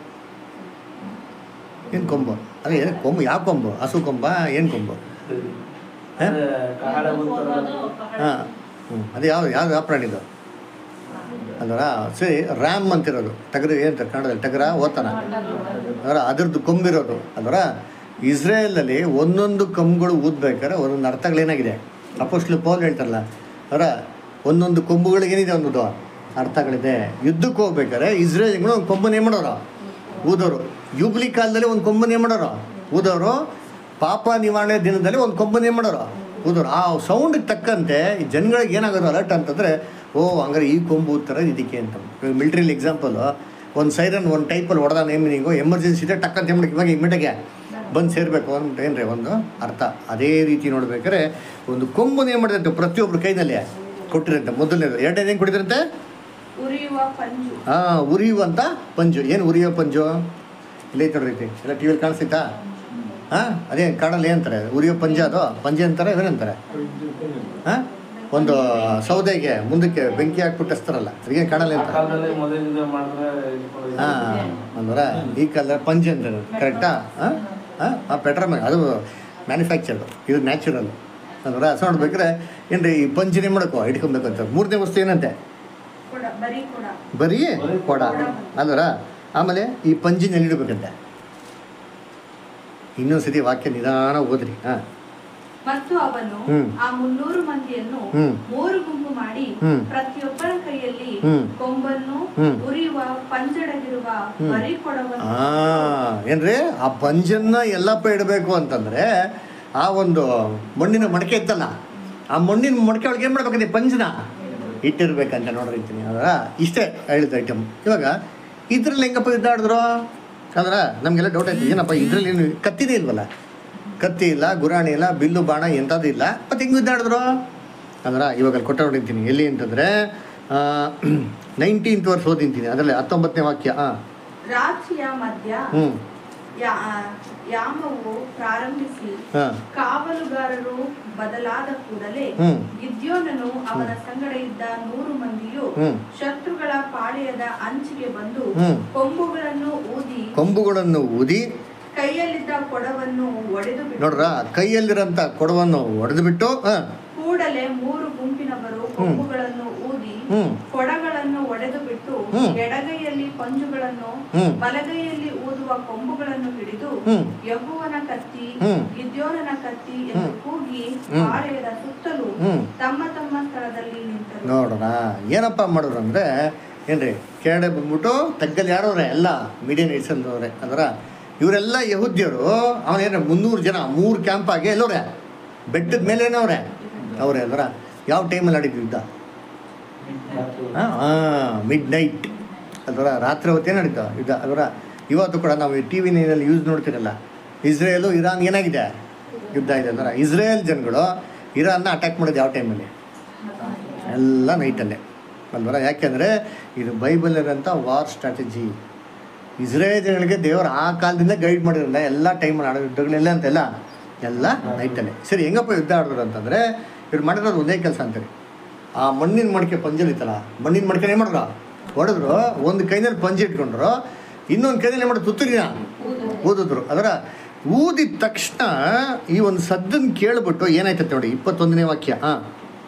ಏನು ಕೊಂಬು ಅದೇ ಏನು ಕೊಂಬು ಯಾವ ಕೊಂಬು ಹಸು ಕೊಂಬ ಏನು ಕೊಂಬು ಹ? ಕಹಳ ಉತ್ತರದ ಹಾಂ ಹ್ಞೂ ಅದು ಯಾವ ಯಾವ ಯಾವ ಪ್ರಾಣಿದು ಅಲ್ವರ ಸರಿ ರ್ಯಾಮ್ ಅಂತಿರೋದು ಟಗರು ಏನಂತಾರೆ ಕನ್ನಡದಲ್ಲಿ ಟಗರ ಓತನ ಅದರ ಅದ್ರದ್ದು ಕೊಂಬಿರೋದು ಅಲ್ವರ ಇಸ್ರೇಲಲ್ಲಿ ಒಂದೊಂದು ಕೊಂಬುಗಳು ಊದ್ಬೇಕಾದ್ರೆ ಒಂದೊಂದು ಅರ್ಥಗಳೇನಾಗಿದೆ ಅಪೋಸ್ಟ್ಲು ಪೌಲ್ ಹೇಳ್ತಾರಲ್ಲ ಅವರ ಒಂದೊಂದು ಕೊಂಬುಗಳಿಗೆ ಏನಿದೆ ಒಂದೊಂದು ಅರ್ಥಗಳಿದೆ ಯುದ್ಧಕ್ಕೆ ಹೋಗ್ಬೇಕಾದ್ರೆ ಇಸ್ರೇಲ್ಗಳು ಒಂದು ಕೊಂಬನ ಏನು ಮಾಡೋರು ಊದೋರು ಯುಬ್ಲಿ ಕಾಲದಲ್ಲಿ ಒಂದು ಕೊಂಬನ ಏನು ಮಾಡೋರು ಊದೋರು ಪಾಪ ನಿವಾರಣೆ ದಿನದಲ್ಲಿ ಒಂದು ಕೊಂಬನ ಏನು ಮಾಡೋರು ಊದೋರು ಆ ಸೌಂಡಿಗೆ ತಕ್ಕಂತೆ ಈ ಜನಗಳಿಗೆ ಏನಾಗೋದು ಅಲರ್ಟ್ ಅಂತಂದರೆ ಓ ಹಂಗಾರೆ ಈ ಕೊಂಬು ಥರ ಇದಕ್ಕೆ ಅಂತ ಮಿಲ್ಟ್ರಿಲಿ ಎಕ್ಸಾಂಪಲು ಒಂದು ಸೈರನ್ ಒಂದು ಟೈಪಲ್ಲಿ ಹೊಡೆದ ನೇಮಿನಿಂಗು ಎಮರ್ಜೆನ್ಸಿ ಇದೆ ಟಕ್ ಅಂತ ಹೇಳ್ಬಿಟ್ಟು ಇವಾಗ ಇಮ್ಮಿಡಿಯಾಗೆ ಬಂದು ಸೇರಬೇಕು ಅಂತ ಏನ್ರಿ ಒಂದು ಅರ್ಥ ಅದೇ ರೀತಿ ನೋಡ್ಬೇಕಾದ್ರೆ ಒಂದು ಕೊಂಬು ಏನು ಮಾಡಿದಂತೆ ಪ್ರತಿಯೊಬ್ಬರ ಕೈನಲ್ಲಿ ಕೊಟ್ಟಿರಂತೆ ಮೊದಲನೇದು ಎರಡನೇದು ಏನು ಕೊಟ್ಟಿದ್ರಂತೆ ಉರಿಯುವ ಪಂಜು ಹಾಂ ಉರಿಯುವಂಥ ಪಂಜು ಏನು ಉರಿಯೋ ಪಂಜು ಇಲ್ಲೇ ಐತೆ ನೋಡ್ರಿ ಇಲ್ಲಿ. ಎಲ್ಲ ಟಿ ವಿಲಿ ಕಾಣಿಸ್ತಾ ಹಾಂ ಅದೇ ಕಾಡಲ್ಲಿ ಏನಂತಾರೆ ಉರಿಯೋ ಪಂಜ ಅದು ಪಂಜೆ ಅಂತಾರೆ ಏನಂತಾರೆ ಹಾಂ ಒಂದು ಸೌದೆಗೆ ಮುಂದಕ್ಕೆ ಬೆಂಕಿ ಹಾಕ್ಬಿಟ್ಟು ಹಚ್ತಾರಲ್ಲ ಅದಕ್ಕೆ ಕಾಡಲ್ಲಿ ಆ ಅಂತ ಕಾಲದಲ್ಲಿ ಮೊದಲಿಂದ ಮಾಡಿದ್ರೆ ಇಟ್ಕೊಳ್ಳೋದು. ಹಾಂ ಅಂದ್ರ ಈ ಕಲರ್ ಪಂಜೆ ಅಂತಾರೆ ಕರೆಕ್ಟಾ ಹಾಂ ಹಾಂ ಆ ಪೆಟ್ರೋಲ್ ಅದು ಮ್ಯಾನುಫ್ಯಾಕ್ಚರ್ಡು ಇದು ನ್ಯಾಚುರಲ್ ಅಂದ್ರೆ ಹಸ ನೋಡ್ಬೇಕಾದ್ರೆ ಏನ್ರಿ ಈ ಪಂಜಿನೇ ಮಾಡಕ್ಕೋ ಇಟ್ಕೊಬೇಕು ಅಂತ ಮೂರನೇ ವಸ್ತು ಏನಂತೆ ಕೊಡ ಬರೀ ಕೊಡ ಬರೀ ಕೊಡ ಅಲ್ವರ ಆಮೇಲೆ ಈ ಪಂಜಿನಲ್ಲಿ ಇಡಬೇಕಂತೆ ಇನ್ನೊಂದು ಸತಿ ವಾಕ್ಯ ನಿಧಾನ ಓದ್ರಿ ಹಾಂ ಮತ್ತು ಅವನು ಹ್ಮ್. ಆ ಮುನ್ನೂರು ಮಂದಿಯನ್ನು ಹ್ಮ್. ಮೂರು ಗುಂಪು ಮಾಡಿ ಹ್ಮ್. ಪ್ರತಿಯೊಬ್ಬರ ಕೈಯಲ್ಲಿ ಹ್ಮ್. ಕೊಂಬನ್ನು ಹ್ಮ್. ಉರಿಯುವ ಪಂಜಡಗಿರುವ ಹ್ಮ್. ಬರೀ ಕೊಡವನ್ನು ಆ ಏನ್ರಿ ಆ ಪಂಜನ್ನ ಎಲ್ಲಪ್ಪ ಇಡಬೇಕು ಅಂತಂದ್ರೆ ಆ ಒಂದು ಮಣ್ಣಿನ ಮಡಕೆ ಇತ್ತಲ್ಲ ಆ ಮಣ್ಣಿನ ಮಡಕೆ ಒಳಗೆ ಏನು ಮಾಡ್ಬೇಕಂತೆ ಪಂಜನ ಇಟ್ಟಿರ್ಬೇಕಂತ ನೋಡಿರ್ತೀನಿ ಅದರ ಇಷ್ಟೇ ಹೇಳಿದ ಐಟಮ್ ಇವಾಗ ಇದ್ರಲ್ಲಿ ಹೆಂಗಪ್ಪ ಇದ್ದಾಡಿದ್ರು ಅಂದ್ರೆ ನಮಗೆಲ್ಲ ಡೌಟ್ ಆಯ್ತು ಏನಪ್ಪ ಇದ್ರಲ್ಲಿ ಏನು ಕತ್ತಿನೇ ಇಲ್ವಲ್ಲ ಕತ್ತಿ ಇಲ್ಲ ಗುರಾಣಿ ಇಲ್ಲ ಬಿಲ್ಲು ಬಾಣ ಎಂಥದ್ದು ಇಲ್ಲ ಮತ್ತೆ ಹೆಂಗೆ ಇದ್ದಾಡಿದ್ರು ಅಂದ್ರೆ ಇವಾಗ ಅಲ್ಲಿ ಕೊಟ್ಟ ನೋಡಿರ್ತೀನಿ ಎಲ್ಲಿ ಅಂತಂದರೆ ನೈನ್ಟೀನ್ತ್ ವರ್ಷ ಓದಿಂತೀನಿ ಅದರಲ್ಲಿ ಹತ್ತೊಂಬತ್ತನೇ ವಾಕ್ಯ ಹಾಂ ರಾತ್ರಿಯ ಮಧ್ಯ ಹ್ಞೂ ಯಾ- ಯಾಮವು ಪ್ರಾರಂಭಿಸಿ ಹಾಂ ಕಾವಲುಗಾರರು ಬದಲಾದ ಕೂಡಲೇ ಹ್ಮ್. ಗಿದ್ಯೋನನು ಅವನ ಸಂಗಡ ಇದ್ದ ನೂರು ಮಂದಿಯು ಹ್ಮ್. ಶತ್ರುಗಳ ಪಾಳೆಯದ ಅಂಚಿಗೆ ಬಂದು ಹ್ಮ್. ಕೊಂಬುಗಳನ್ನು ಊದಿ ಕೊಂಬುಗಳನ್ನು ಊದಿ ಕೈಯಲ್ಲಿದ್ದ ಕೊಡವನ್ನು ಒಡೆದು ಬಿಟ್ಟು ನೋಡ್ರ ಕೈಯಲ್ಲಿರೋಂಥ ಕೊಡವನ್ನು ಒಡೆದು ಬಿಟ್ಟು ಹಾಂ ಕೂಡಲೇ ಮೂರು ಗುಂಪಿನವರು ಕೊಂಬುಗಳನ್ನು ಊದಿ ಹ್ಮ್. ಕೊಡಗಳನ್ನು ಒಡೆದು ಬಿಟ್ಟು ಹ್ಮ್. ಎಡಗೈಯಲ್ಲಿ ಪಂಜುಗಳನ್ನು ಹ್ಮ್. ಬಲಗೈಯಲ್ಲಿ ಊದುವ ಕೊಂಬುಗಳನ್ನು ಹಿಡಿದು ಹ್ಮ್. ಯಹುವನ ಕತ್ತಿ ಹ್ಮ್. ಗಿದ್ಯೋನನ ಕತ್ತಿ ಎಂದು ಕೂಗಿ ಹ್ಮ್. ಪಾಳೆಯದ ಸುತ್ತಲೂ ಹ್ಮ್. ತಮ್ಮ ತಮ್ಮ ಸ್ಥಳದಲ್ಲಿ ನಿಂತರು ನೋಡೋಣ ಏನಪ್ಪ ಮಾಡಿದ್ರು ಅಂದರೆ ಏನ್ರಿ ಕೆಳಗಡೆ ಬಂದ್ಬಿಟ್ಟು ತಗ್ಗಲ್ಲಿ ಯಾರವ್ರೆ ಎಲ್ಲ ಮೀಡಿಯನ್ ಇಡ್ಸಂದವ್ರೆ ಅಂದ್ರೆ ಇವರೆಲ್ಲ ಯಹುದ್ಯರು ಅವನೇನು ಮುನ್ನೂರು ಜನ ಮೂರು ಕ್ಯಾಂಪ್ ಆಗಿ ಎಲ್ಲವ್ರೆ ಬೆಟ್ಟದ ಮೇಲೆ ಏನವ್ರೆ ಅವ್ರೆ ಅಂದ್ರೆ ಯಾವ ಟೈಮಲ್ಲಿ ಆಡಿದ್ದು ಯುದ್ಧ ಹಾಂ ಮಿಡ್ ನೈಟ್ ಅಲ್ವರ ರಾತ್ರಿ ಹೊತ್ತೇ ನಡೀತಾ ಯುದ್ಧ ಅಲ್ವರ ಇವತ್ತು ಕೂಡ ನಾವು ಟಿ ವಿ ನೈನಲ್ಲಿ ಯೂಸ್ ನೋಡ್ತಿರಲ್ಲ ಇಸ್ರೇಲು ಇರಾನ್ ಏನಾಗಿದೆ ಯುದ್ಧ ಇದೆ ಅಂದ್ರೆ ಇಸ್ರೇಲ್ ಜನಗಳು ಇರಾನ್ನ ಅಟ್ಯಾಕ್ ಮಾಡೋದು ಯಾವ ಟೈಮಲ್ಲಿ ಎಲ್ಲ ನೈಟಲ್ಲೇ ಅಲ್ವರ ಯಾಕೆಂದರೆ ಇದು ಬೈಬಲರಂಥ ವಾರ್ ಸ್ಟ್ರಾಟಜಿ ಇಸ್ರೇಲ್ ಜನಗಳಿಗೆ ದೇವರು ಆ ಕಾಲದಿಂದ ಗೈಡ್ ಮಾಡಿರಲ್ಲ ಎಲ್ಲ ಟೈಮ್ ಆಡೋ ಯುದ್ಧಗಳೆಲ್ಲ ಅಂತೆಲ್ಲ ಎಲ್ಲ ನೈಟಲ್ಲೇ ಸರಿ ಹೆಂಗಪ್ಪ ಯುದ್ಧ ಆಡಿದ್ರು ಅಂತಂದರೆ ಇವ್ರು ಮಾಡಿರೋದು ಒಂದೇ ಕೆಲಸ ಅಂತಾರೆ ಆ ಮಣ್ಣಿನ ಮಡಿಕೆ ಪಂಜಲಿತ್ತಲ್ಲ ಮಣ್ಣಿನ ಮಡಿಕೆ ಏನು ಮಾಡಿದ್ರು ಹೊಡೆದ್ರು ಒಂದು ಕೈನಲ್ಲಿ ಪಂಜಿ ಇಟ್ಕೊಂಡ್ರು ಇನ್ನೊಂದು ಕೈನಲ್ಲಿ ಏನು ಮಾಡಿದ್ರು ತುತ್ತೂರಿನ ಊದಿದ್ರು ಅದರ ಊದಿದ ತಕ್ಷಣ ಈ ಒಂದು ಸದ್ದನ್ನು ಕೇಳ್ಬಿಟ್ಟು ಏನಾಯ್ತದೆ ನೋಡಿ ಇಪ್ಪತ್ತೊಂದನೇ ವಾಕ್ಯ ಹಾಂ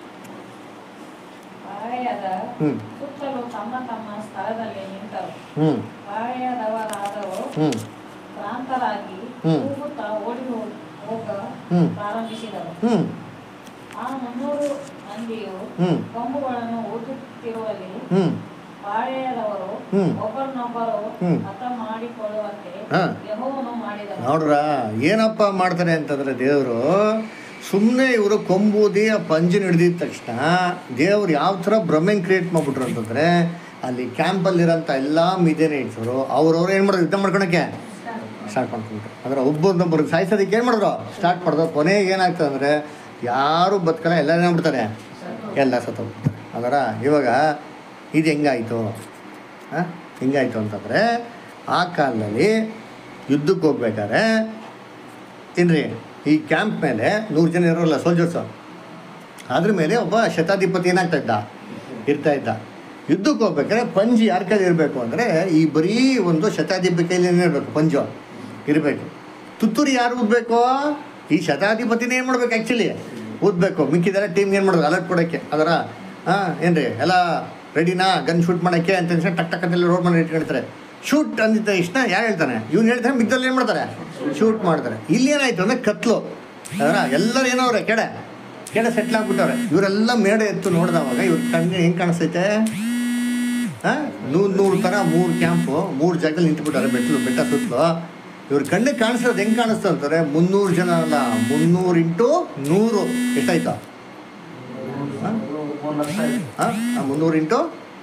ಪಾಳೆಯದ ಹ್ಞೂ ಸುತ್ತಲೂ ತಮ್ಮ ತಮ್ಮ ಸ್ಥಳದಲ್ಲಿ ನಿಂತರು ಹ್ಞೂ ಪಾಳೆಯದವರಾದವರು ಹ್ಞೂ ಭ್ರಾಂತರಾಗಿ ಹ್ಮ್. ಕೂಗುತ್ತಾ ಓಡಿ ಹೋಗ್- ಹೋಗ ಹ್ಮ್. ಪ್ರಾರಂಭಿಸಿದರು ಹ್ಞೂ ಆ ಮುನ್ನೂರು ಮಂದಿಯು ಹ್ಞೂ ಕೊಂಬುಗಳನ್ನು ಊದುತ್ತಿರುವಲ್ಲಿ ಹ್ಞೂ ಪಾಳೆಯದವರು ಹ್ಮ್. ಒಬ್ಬರನ್ನೊಬ್ಬರು ಹ್ಮ್. ಹತ ಮಾಡಿಕೊಳ್ಳುವಂತೆ ಹಾ. ಯೆಹೋವನು ಮಾಡಿದನು ನೋಡ್ರ ಏನಪ್ಪ ಮಾಡ್ತಾರೆ ಅಂತಂದ್ರೆ ದೇವರು ಸುಮ್ಮನೆ ಇವರು ಕೊಂಬೂದಿ ಆ ಪಂಜಿನ ಹಿಡ್ದಿದ ತಕ್ಷಣ ದೇವ್ರು ಯಾವ ಥರ ಭ್ರಮೆಂಗ್ ಕ್ರಿಯೇಟ್ ಮಾಡ್ಬಿಟ್ರು ಅಂತಂದರೆ ಅಲ್ಲಿ ಕ್ಯಾಂಪಲ್ಲಿರೋಂಥ ಎಲ್ಲ ಮಿದೇನೇಟ್ಸರು ಅವ್ರವ್ರು ಏನು ಮಾಡೋದು ಯುದ್ಧ ಮಾಡ್ಕೊಳಕ್ಕೆ ಸ್ಟಾರ್ಟ್ ಮಾಡ್ಕೊಂಡ್ರು ಅಂದ್ರೆ ಒಬ್ಬರನ್ನೊಬ್ಬರು ಸಾಯಿಸೋದಕ್ಕೆ ಏನು ಮಾಡಿದ್ರು ಸ್ಟಾರ್ಟ್ ಮಾಡಿದ್ರು ಕೊನೆಗೆ ಏನಾಗ್ತದೆ ಅಂದರೆ ಯಾರು ಬದುಕಲ್ಲ ಎಲ್ಲ ಏನಾಗ್ಬಿಡ್ತಾರೆ ಎಲ್ಲ ಸತ್ತೋಗ್ಬಿಡ್ತಾರೆ ಅದರ ಇವಾಗ ಇದು ಹೆಂಗಾಯಿತು ಹಾಂ ಹೆಂಗಾಯಿತು ಅಂತಂದರೆ ಆ ಕಾಲದಲ್ಲಿ ಯುದ್ಧಕ್ಕೆ ಹೋಗ್ಬೇಕಾದ್ರೆ ಏನ್ರಿ ಈ ಕ್ಯಾಂಪ್ ಮೇಲೆ ನೂರು ಜನ ಇರೋಲ್ಲ ಸೋಲ್ಜರ್ಸು ಅದ್ರ ಮೇಲೆ ಒಬ್ಬ ಶತಾಧಿಪತಿ ಏನಾಗ್ತಾ ಇದ್ದ ಇರ್ತಾ ಇದ್ದ ಯುದ್ಧಕ್ಕೆ ಹೋಗ್ಬೇಕಾದ್ರೆ ಪಂಜಿ ಯಾರ ಕೈಲಿ ಇರಬೇಕು ಅಂದರೆ ಈ ಬರೀ ಒಂದು ಶತಾಧಿಪತಿ ಕೈಲಿ ಇರಬೇಕು ಪಂಜು ಇರಬೇಕು ತುತ್ತೂರಿ ಯಾರು ಊದಬೇಕು ಈ ಶತಾಧಿಪತಿನೇ ಏನು ಮಾಡ್ಬೇಕು ಆ್ಯಕ್ಚುಲಿ ಊದಬೇಕು ಮಿಕ್ಕಿದಾರೆ ಟೀಮ್ಗೆ ಏನು ಮಾಡೋದು ಅಲರ್ಟ್ ಕೊಡೋಕ್ಕೆ ಅದರ ಹಾಂ ಏನ್ರಿ ಎಲ್ಲ ರೆಡಿನಾ ಗನ್ ಶೂಟ್ ಮಾಡೋಕ್ಕೆ ಅಂತ ಅನ್ಸ್ಕೊಂಡು ಟಕ್ ಟಕ್ ಅಂತೆಲ್ಲ ರೋಡ್ ಮಾಡಿ ಇಟ್ಕೊಳ್ತಾರೆ ಶೂಟ್ ಅಂದಿದ್ದ ಇಷ್ಟ ಯಾರು ಹೇಳ್ತಾನೆ ಇವ್ನು ಹೇಳ್ತಾನೆ ಮಿಕ್ಕದಲ್ಲಿ ಏನು ಮಾಡ್ತಾರೆ ಶೂಟ್ ಮಾಡ್ತಾರೆ ಇಲ್ಲಿ ಏನಾಯ್ತು ಅಂದರೆ ಕತ್ಲು ಅದರ ಎಲ್ಲರೂ ಏನವ್ರೆ ಕೆಡೆ ಕೆಡೆ ಸೆಟ್ಲ್ ಆಗ್ಬಿಟ್ಟವ್ರೆ ಇವರೆಲ್ಲ ಮೇಡೆ ಎತ್ತು ನೋಡಿದವಾಗ ಇವ್ರ ಕಣ್ಣಿಗೆ ಹೆಂಗೆ ಕಾಣಿಸ್ತೈತೆ ಹಾಂ ನೂರು ನೂರು ಥರ ಮೂರು ಕ್ಯಾಂಪು ಮೂರು ಜಾಗದಲ್ಲಿ ನಿಂತುಬಿಟ್ಟಾರೆ ಬೆಟ್ಟಲು ಬೆಟ್ಟ ಸುತ್ತಲು ಇವ್ರ ಕಣ್ಣಿಗೆ ಕಾಣಿಸೋದು ಹೆಂಗೆ ಕಾಣಿಸ್ತು ಅಂತಾರೆ ಮುನ್ನೂರು ಜನ ಅಲ್ಲ ಮುನ್ನೂರು ಇಂಟು ನೂರು ಎಷ್ಟಾಯ್ತು ಹಾಂ ಮೂರು ಲಕ್ಷ ಆಯ್ತು. ಹಾಂ ಮುನ್ನೂರು ಇಂಟು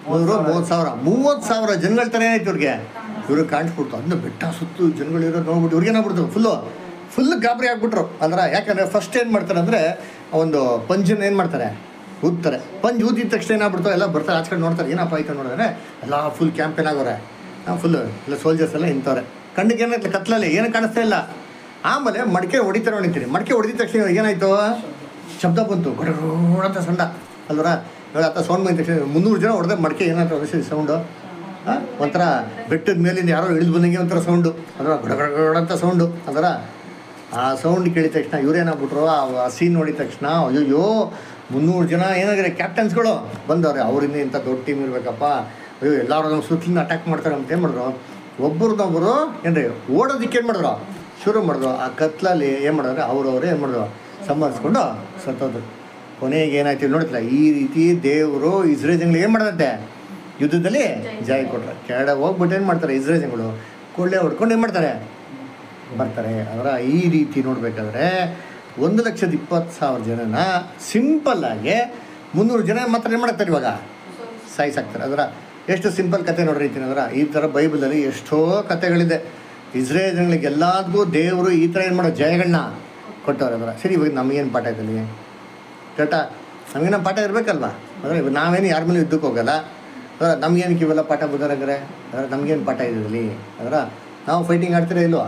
ನೂರು ಮೂವತ್ತು ಸಾವಿರ ಮೂವತ್ತು ಸಾವಿರ ಜನಗಳ ಥರ ಏನಾಯ್ತು ಇವ್ರಿಗೆ ಇವ್ರಿಗೆ ಕಾಣಿಸ್ಬಿಡ್ತು ಅದನ್ನ ಬೆಟ್ಟ ಸುತ್ತು ಜನಗಳು ಇರೋದು ನೋಡ್ಬಿಟ್ಟು ಇವ್ರಿಗೆ ಏನಾಗ್ಬಿಡ್ತು ಫುಲ್ಲು ಫುಲ್ ಗಾಬರಿ ಆಗ್ಬಿಟ್ರು ಅಂದ್ರೆ ಯಾಕಂದರೆ ಫಸ್ಟ್ ಏನು ಮಾಡ್ತಾರೆ ಅಂದರೆ ಒಂದು ಪಂಜನ್ನ ಏನು ಮಾಡ್ತಾರೆ ಊದ್ತಾರೆ ಪಂಜ್ ಊದಿದ ತಕ್ಷಣ ಏನಾಗ್ಬಿಡ್ತು ಎಲ್ಲ ಬರ್ತಾರೆ ಆಚೆ ಕಡೆ ನೋಡ್ತಾರೆ ಏನಪ್ಪ ಆಯ್ತು ನೋಡಿದ್ರೆ ಎಲ್ಲ ಫುಲ್ ಕ್ಯಾಂಪ್ ಏನಾಗೋರೆ ಫುಲ್ ಎಲ್ಲ ಸೋಲ್ಜರ್ಸ್ ಎಲ್ಲ ನಿಂತವ್ರೆ ಕಣ್ಣಿಗೆ ಏನಾಯ್ತು ಕತ್ಲಲ್ಲಿ ಏನು ಕಾಣಿಸ್ತಾ ಇಲ್ಲ ಆಮೇಲೆ ಮಡಿಕೆ ಹೊಡಿತಾರೆ ಹೊಡಿತೀರಿ ಮಡಿಕೆ ಹೊಡಿದ ತಕ್ಷಣ ಇವಾಗ ಏನಾಯ್ತು ಶಬ್ದ ಬಂತು ಗಡಗಡ ಅಂತ ಸಣ್ಣ ಅಲ್ವರ ಇವಾಗ ಆತ ಸೌಂಡ್ ಬಂದ ತಕ್ಷಣ ಮುನ್ನೂರು ಜನ ಹೊಡೆದ ಮಡಿಕೆ ಏನಾಯ್ತು ಸೌಂಡು ಒಂಥರ ಬೆಟ್ಟದ ಮೇಲಿಂದ ಯಾರೋ ಇಳಿದು ಬಂದಂಗೆ ಒಂಥರ ಸೌಂಡು ಅದರ ಗಡಗಡ ಅಂತ ಸೌಂಡು ಅದರ ಆ ಸೌಂಡ್ ಕೇಳಿದ ತಕ್ಷಣ ಇವ್ರೇನಾಗ್ಬಿಟ್ರು ಆ ಸೀನ್ ನೋಡಿದ ತಕ್ಷಣ ಅಯ್ಯೋ ಮುನ್ನೂರು ಜನ ಏನಾಗಿದೆ ಕ್ಯಾಪ್ಟನ್ಸ್ಗಳು ಬಂದವ್ರೆ ಅವರಿಂದ ಇಂಥ ದೊಡ್ಡ ಟೀಮ್ ಇರಬೇಕಪ್ಪ ಅಯ್ಯೋ ಎಲ್ಲರೂ ನಮ್ಮ ಸುತ್ತಲಿಂದ ಅಟ್ಯಾಕ್ ಮಾಡ್ತಾರೆ ಅಂತ ಏನು ಮಾಡಿದ್ರು ಒಬ್ಬರದೊಬ್ಬರು ಏನ್ರಿ ಓಡೋದಕ್ಕೆ ಏನು ಮಾಡಿದ್ರು ಶುರು ಮಾಡಿದ್ರು ಆ ಕತ್ಲಲ್ಲಿ ಏನು ಮಾಡಿದ್ರೆ ಅವ್ರವ್ರೇ ಏನು ಮಾಡಿದ್ರು ಸಂಭಾಳಿಸ್ಕೊಂಡು ಸತ್ತೋದ್ರು ಕೊನೆಗೆ ಏನಾಯ್ತು ನೋಡ್ತಿಲ್ಲ ಈ ರೀತಿ ದೇವರು ಇಸ್ರೇಜನ್ಗಳು ಏನು ಮಾಡೋದಂತೆ ಯುದ್ಧದಲ್ಲಿ ಜಯ ಕೊಟ್ರೆ ಕೆಳಗಡೆ ಹೋಗ್ಬಿಟ್ಟು ಏನು ಮಾಡ್ತಾರೆ ಇಸ್ರೇಜನ್ಗಳು ಕೊಳ್ಳೆ ಹೊಡ್ಕೊಂಡು ಏನು ಮಾಡ್ತಾರೆ ಬರ್ತಾರೆ ಅದರ ಈ ರೀತಿ ನೋಡಬೇಕಾದ್ರೆ ಒಂದು ಲಕ್ಷದ ಇಪ್ಪತ್ತು ಸಾವಿರ ಜನನ ಸಿಂಪಲ್ಲಾಗಿ ಮುನ್ನೂರು ಜನ ಮಾತ್ರ ಏನು ಮಾಡ್ತಾರೆ ಇವಾಗ ಸಾಯಿಸಾಕ್ತಾರೆ ಅದರ ಎಷ್ಟು ಸಿಂಪಲ್ ಕತೆ ನೋಡಿರ್ತೀನಿ ಅದರ ಈ ಥರ ಬೈಬಲಲ್ಲಿ ಎಷ್ಟೋ ಕತೆಗಳಿದೆ ಇಸ್ರೇಲ್ ಜನಗಳಿಗೆ ಎಲ್ಲದಕ್ಕೂ ದೇವರು ಈ ಥರ ಏನು ಮಾಡೋ ಜಯಗಳನ್ನ ಕೊಟ್ಟವ್ರೆ ಅದರ ಸರಿ ಇವಾಗ ನಮಗೇನು ಪಾಠ ಇದ್ದಲ್ಲಿ ಕರೆಕ್ಟಾ ನಮಗೇನೋ ಪಾಠ ಇರಬೇಕಲ್ವಾ ಅಂದರೆ ಇವಾಗ ನಾವೇನು ಯಾರ ಮೇಲೆ ಯುದ್ಧಕ್ಕೆ ಹೋಗಲ್ಲ ಅದರ ನಮ್ಗೇನಕ್ಕೆ ಇವೆಲ್ಲ ಪಾಠ ಬುದ್ಧಾರಂಗ್ರೆ ಅದರ ನಮಗೇನು ಪಾಠ ಇದ್ರಲ್ಲಿ ಅದರ ನಾವು ಫೈಟಿಂಗ್ ಆಡ್ತೀರಾ ಇಲ್ವಾ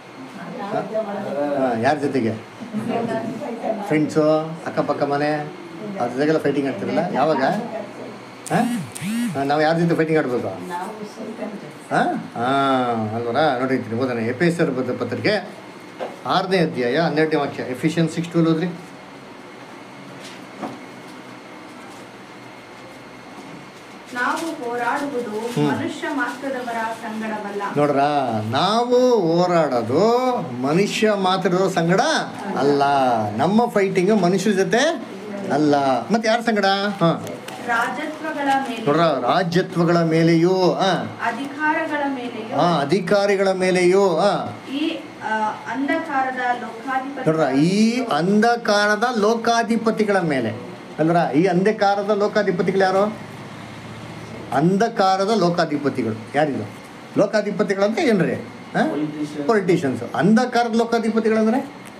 ಯಾರ ಜೊತೆಗೆ ಫ್ರೆಂಡ್ಸು ಅಕ್ಕಪಕ್ಕ ಮನೆ ಅದ್ರ ಜೊತೆಗೆಲ್ಲ ಫೈಟಿಂಗ್ ಆಡ್ತಿರಲ್ಲ ಯಾವಾಗ ಹಾಂ ನಾವು ಯಾರ ಜೊತೆ ಫೈಟಿಂಗ್ ಆಡ್ಬೇಕು ನಾವು ಸುಲ್ಕಂತೆ ಹಾಂ ಹಾಂ ಅಲ್ವರ ನೋಡಿರ್ತೀನಿ ಓದೋಣ ಎಫ್ ಎಸ್ ಆರ್ ಬದ್ದ ಪತ್ರಿಕೆ ಆರನೇ ಅಧ್ಯಾಯ ಹನ್ನೆರಡನೇ ವಾಕ್ಯ ಎಫಿಷಿಯನ್ ಸಿಕ್ಸ್ ಟೂಲ್ ಓದ್ರಿ ನಾವು ಹೋರಾಡುವುದು ಹ್ಮ್. ಮನುಷ್ಯ ಮಾತ್ರದವರ ಸಂಗಡವಲ್ಲ ನೋಡ್ರ ನಾವು ಹೋರಾಡೋದು ಮನುಷ್ಯ ಮಾತ್ರ ಸಂಗಡ ಅಲ್ಲ ನಮ್ಮ ಫೈಟಿಂಗ್ ಮನುಷ್ಯರ ಜೊತೆ ಅಲ್ಲ ಮತ್ತೆ ಯಾರ ಸಂಗಡ ಹಾಂ ರಾಜತ್ವಗಳ ಮೇಲೆ ನೋಡ್ರ ರಾಜ್ಯತ್ವಗಳ ಮೇಲೆಯೂ ಹಾಂ ಅಧಿಕಾರಗಳ ಮೇಲೆಯೂ ಹಾಂ ಅಧಿಕಾರಿಗಳ ಮೇಲೆಯೂ ಹಾಂ ಈ ಆ, ಅಂಧಕಾರದ ಲೋಕಾಧಿಪತಿ ನೋಡ್ರ ಈ ಅಂಧಕಾರದ ಲೋಕಾಧಿಪತಿಗಳ ಮೇಲೆ ಅಲ್ರ ಈ ಅಂಧಕಾರದ ಲೋಕಾಧಿಪತಿಗಳು ಯಾರು ಅಂಧಕಾರದ ಲೋಕಾಧಿಪತಿಗಳು ಯಾರಿದು ಲೋಕಾಧಿಪತಿಗಳಂತ ಏನ್ರಿ Politician. ಪೊಲಿಟಿಷಿಯನ್ಸ್ ಅಂಧಕಾರದ ಲೋಕಾಧಿಪತಿಗಳಂದ್ರೆ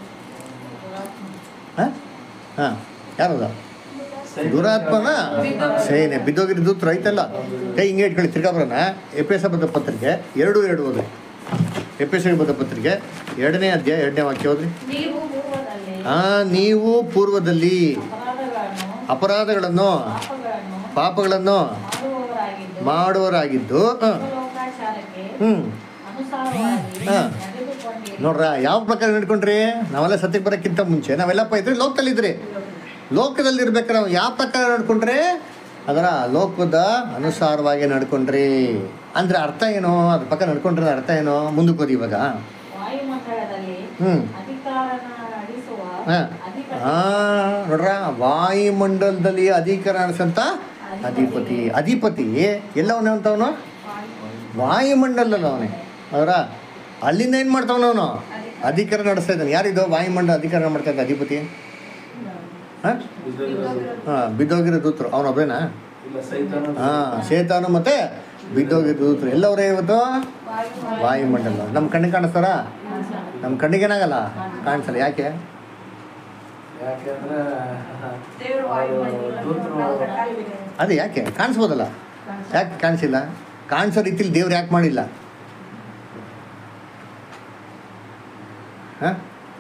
ಹಾಂ ಹಾಂ ಯಾರದ ದುರಾತ್ಮನ ಸೇನೆ ಬಿದ್ದೋಗಿರೋ ದೂತ್ರ ಐತಲ್ಲ ಕೈ ಹಿಂಗೆ ಇಟ್ಕೊಳ್ಳಿ ತಿರ್ಗಾಬ್ರನ ಎಪೇಸ ಬದ್ಧ ಪತ್ರಿಕೆ ಎರಡು ಎರಡು ಓದ್ರಿ ಎಪೇಸ ಬದ್ಧ ಪತ್ರಿಕೆ ಎರಡನೇ ಅಧ್ಯಾಯ ಎರಡನೇ ವಾಕ್ಯ ಓದ್ರಿ ನೀವು ಪೂರ್ವದಲ್ಲಿ ಆ ನೀವು ಪೂರ್ವದಲ್ಲಿ ಅಪರಾಧಗಳನ್ನು ಅಪರಾಧಗಳನ್ನು ಪಾಪಗಳನ್ನು ಪಾಪಗಳನ್ನು ಮಾಡುವವರಾಗಿದ್ದು ಮಾಡುವರಾಗಿದ್ದು ಹ, ಲೋಕಾಚಾರಕ್ಕೆ ಹ್ಮ್ ಅನುಸಾರವಾಗಿ ಹಾ. ನಡೆದುಕೊಂಡಿರಿ ನೋಡ್ರ ಯಾವ ಪ್ರಕಾರ ನಡ್ಕೊಂಡ್ರಿ ನಾವೆಲ್ಲ ಸತ್ಯಕ್ಕೆ ಬರೋಕ್ಕಿಂತ ಮುಂಚೆ ನಾವೆಲ್ಲಪ್ಪ ಇದ್ರಿ ಲೋಕದಲ್ಲಿದ್ರಿ ಲೋಕದಲ್ಲಿ ಇರ್ಬೇಕಾದ್ರೆ ನಾವು ಯಾವ ಪ್ರಕಾರ ನಡ್ಕೊಂಡ್ರಿ ಅದರ ಲೋಕದ ಅನುಸಾರವಾಗಿ ನಡ್ಕೊಂಡ್ರಿ ಅಂದ್ರೆ ಅರ್ಥ ಏನು ಅದ್ರ ಪಕ್ಕ ನಡ್ಕೊಂಡ್ರೆ ಅರ್ಥ ಏನು ಮುಂದಕ್ಕೆ ಹೋದಿ ಇವಾಗ ವಾಯುಮಂಡಲದಲ್ಲಿ ಹ್ಮ್ ಅಧಿಕಾರನ ನಡೆಸುವ ಹಾ. ಅಧಿಕಾರಿ ಆ ನೋಡ್ರ ವಾಯುಮಂಡಲದಲ್ಲಿ ಅಧಿಕಾರ ನಡೆಸಂತ ಅಧಿಪತಿ ಅಧಿಪತಿ ಎಲ್ಲವನೇ ಅಂತವನು ವಾಯುಮಂಡಲದಲ್ಲಿ ಅವನೇ ಅವರ ಅಲ್ಲಿಂದ ಏನು ಮಾಡ್ತಾವನ ಅವನು ಅಧಿಕಾರ ನಡೆಸ್ತಾ ಇದ್ದಾನೆ ಯಾರಿದು ವಾಯುಮಂಡಲ ಅಧಿಕಾರ ಮಾಡ್ತಾ ಇದ್ದ ಅಧಿಪತಿ ಹಾಂ ಹಾಂ ಬಿದ್ದೋಗಿರೋ ದೂತರು ಅವನೊಬ್ಬೇನಾ ಇಲ್ಲ ಸೈತಾನ ಹಾಂ ಸೇತಾನು ಮತ್ತೆ ಬಿದ್ದೋಗಿರೋ ದೂತರು ಎಲ್ಲವರೇ ಇವತ್ತು ವಾಯುಮಂಡಲ ನಮ್ಮ ಕಣ್ಣಿಗೆ ಕಾಣಿಸ್ತಾರ ನಮ್ಮ ಕಣ್ಣಿಗೆ ಏನಾಗಲ್ಲ ಕಾಣಿಸಲ್ಲ ಯಾಕೆ ಯಾಕೆಂದ್ರೆ ದೇವರು ದೂತರು ಅದೇ ಯಾಕೆ ಕಾಣಿಸ್ಬೋದಲ್ಲ ಯಾಕೆ ಕಾಣಿಸಿಲ್ಲ ಕಾಣಿಸೋ ರೀತಿಲಿ ದೇವ್ರು ಯಾಕೆ ಮಾಡಿಲ್ಲ ಹಾಂ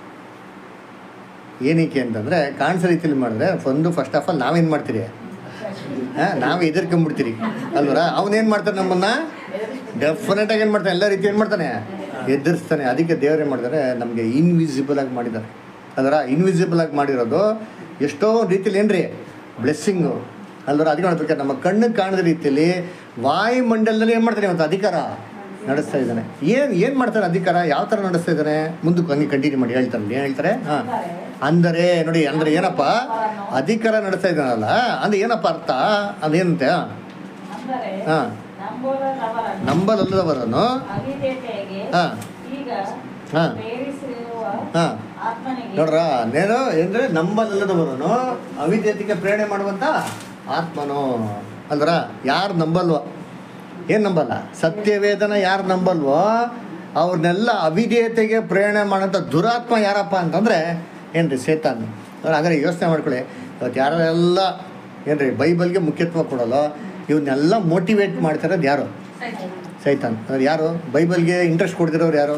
ಏನಕ್ಕೆ ಅಂತಂದರೆ ಕಾಣಿಸೋ ರೀತಿಲಿ ಮಾಡಿದ್ರೆ ಒಂದು ಫಸ್ಟ್ ಆಫ್ ಆಲ್ ನಾವೇನು ಮಾಡ್ತೀರಿ ಹಾಂ ನಾವೇ ಎದುರ್ಕೊಂಬಿಡ್ತೀರಿ ಅಲ್ವರ ಅವನೇನು ಮಾಡ್ತಾನೆ ನಮ್ಮನ್ನ ಡೆಫಿನೆಟಾಗಿ ಏನು ಮಾಡ್ತಾನೆ ಎಲ್ಲ ರೀತಿ ಏನು ಮಾಡ್ತಾನೆ ಎದುರಿಸ್ತಾನೆ ಅದಕ್ಕೆ ದೇವ್ರು ಏನು ಮಾಡಿದ್ದಾರೆ ನಮಗೆ ಇನ್ವಿಸಿಬಲ್ ಆಗಿ ಮಾಡಿದ್ದಾರೆ ಅದರ ಇನ್ವಿಸಿಬಲ್ ಆಗಿ ಮಾಡಿರೋದು ಎಷ್ಟೋ ರೀತಿಲಿ ಏನ್ರಿ ಬ್ಲೆಸ್ಸಿಂಗು ಅಲ್ವರ ಅದಕ್ಕೆ ನೋಡ್ಬೇಕು ನಮ್ಮ ಕಣ್ಣಿಗೆ ಕಾಣದ ರೀತಿಯಲ್ಲಿ ವಾಯುಮಂಡಲದಲ್ಲಿ ಏನು ಮಾಡ್ತಾನೆ ಇವತ್ತು ಅಧಿಕಾರ ನಡೆಸ್ತಾ ಇದ್ದಾನೆ ಏನು ಏನು ಮಾಡ್ತಾನೆ ಅಧಿಕಾರ ಯಾವ ಥರ ನಡೆಸ್ತಾ ಇದ್ದಾನೆ ಮುಂದಕ್ಕೆ ಹಂಗೆ ಕಂಟಿನ್ಯೂ ಮಾಡಿ ಹೇಳ್ತಾರೆ ಏನು ಹೇಳ್ತಾರೆ ಹಾಂ ಅಂದರೆ ನೋಡಿ ಅಂದರೆ ಏನಪ್ಪ ಅಧಿಕಾರ ನಡೆಸ್ತಾ ಇದ್ದಾನಲ್ಲ ಅಂದ್ರೆ ಏನಪ್ಪ ಅರ್ಥ ಅದೇನಂತೆ ಅಂದರೆ ಹಾ. ನಂಬುವವರನ್ನು ನಂಬಲಲ್ಲದವರನ್ನು ಅವಿಧೇಯತೆಗೆ ಹಾ. ಈಗ ಹಾ. ಪ್ರೇರಿಸಿರುವ ಹಾಂ ಆತ್ಮನಿಗೆ ನೋಡ್ರ ನೇನು ಅಂದರೆ ನಂಬಲಲ್ಲದವರನ್ನು ಅವಿದ್ಯತೆಗೆ ಪ್ರೇರಣೆ ಮಾಡುವಂಥ ಆತ್ಮನು ಅಂದ್ರ ಯಾರು ನಂಬಲ್ವೋ ಏನು ನಂಬಲ್ಲ ಸತ್ಯವೇದನ ಯಾರು ನಂಬಲ್ವೋ ಅವ್ರನ್ನೆಲ್ಲ ಅವಿಧೇಯತೆಗೆ ಪ್ರೇರಣೆ ಮಾಡೋಂಥ ದುರಾತ್ಮ ಯಾರಪ್ಪ ಅಂತಂದರೆ ಏನ್ರಿ ಸೇತಾನ್ ಅವ್ರು ಹಾಗಾದ್ರೆ ಯೋಚನೆ ಮಾಡ್ಕೊಳ್ಳಿ ಇವತ್ತು ಯಾರೆಲ್ಲ ಏನ್ರಿ ಬೈಬಲ್ಗೆ ಮುಖ್ಯತ್ವ ಕೊಡೋಲ್ಲ ಇವನ್ನೆಲ್ಲ ಮೋಟಿವೇಟ್ ಮಾಡ್ತಿರೋದು ಯಾರು ಸೈತಾನ್ ಅವ್ರು ಯಾರು ಬೈಬಲ್ಗೆ ಇಂಟ್ರೆಸ್ಟ್ ಕೊಡ್ತಿರೋರು ಯಾರು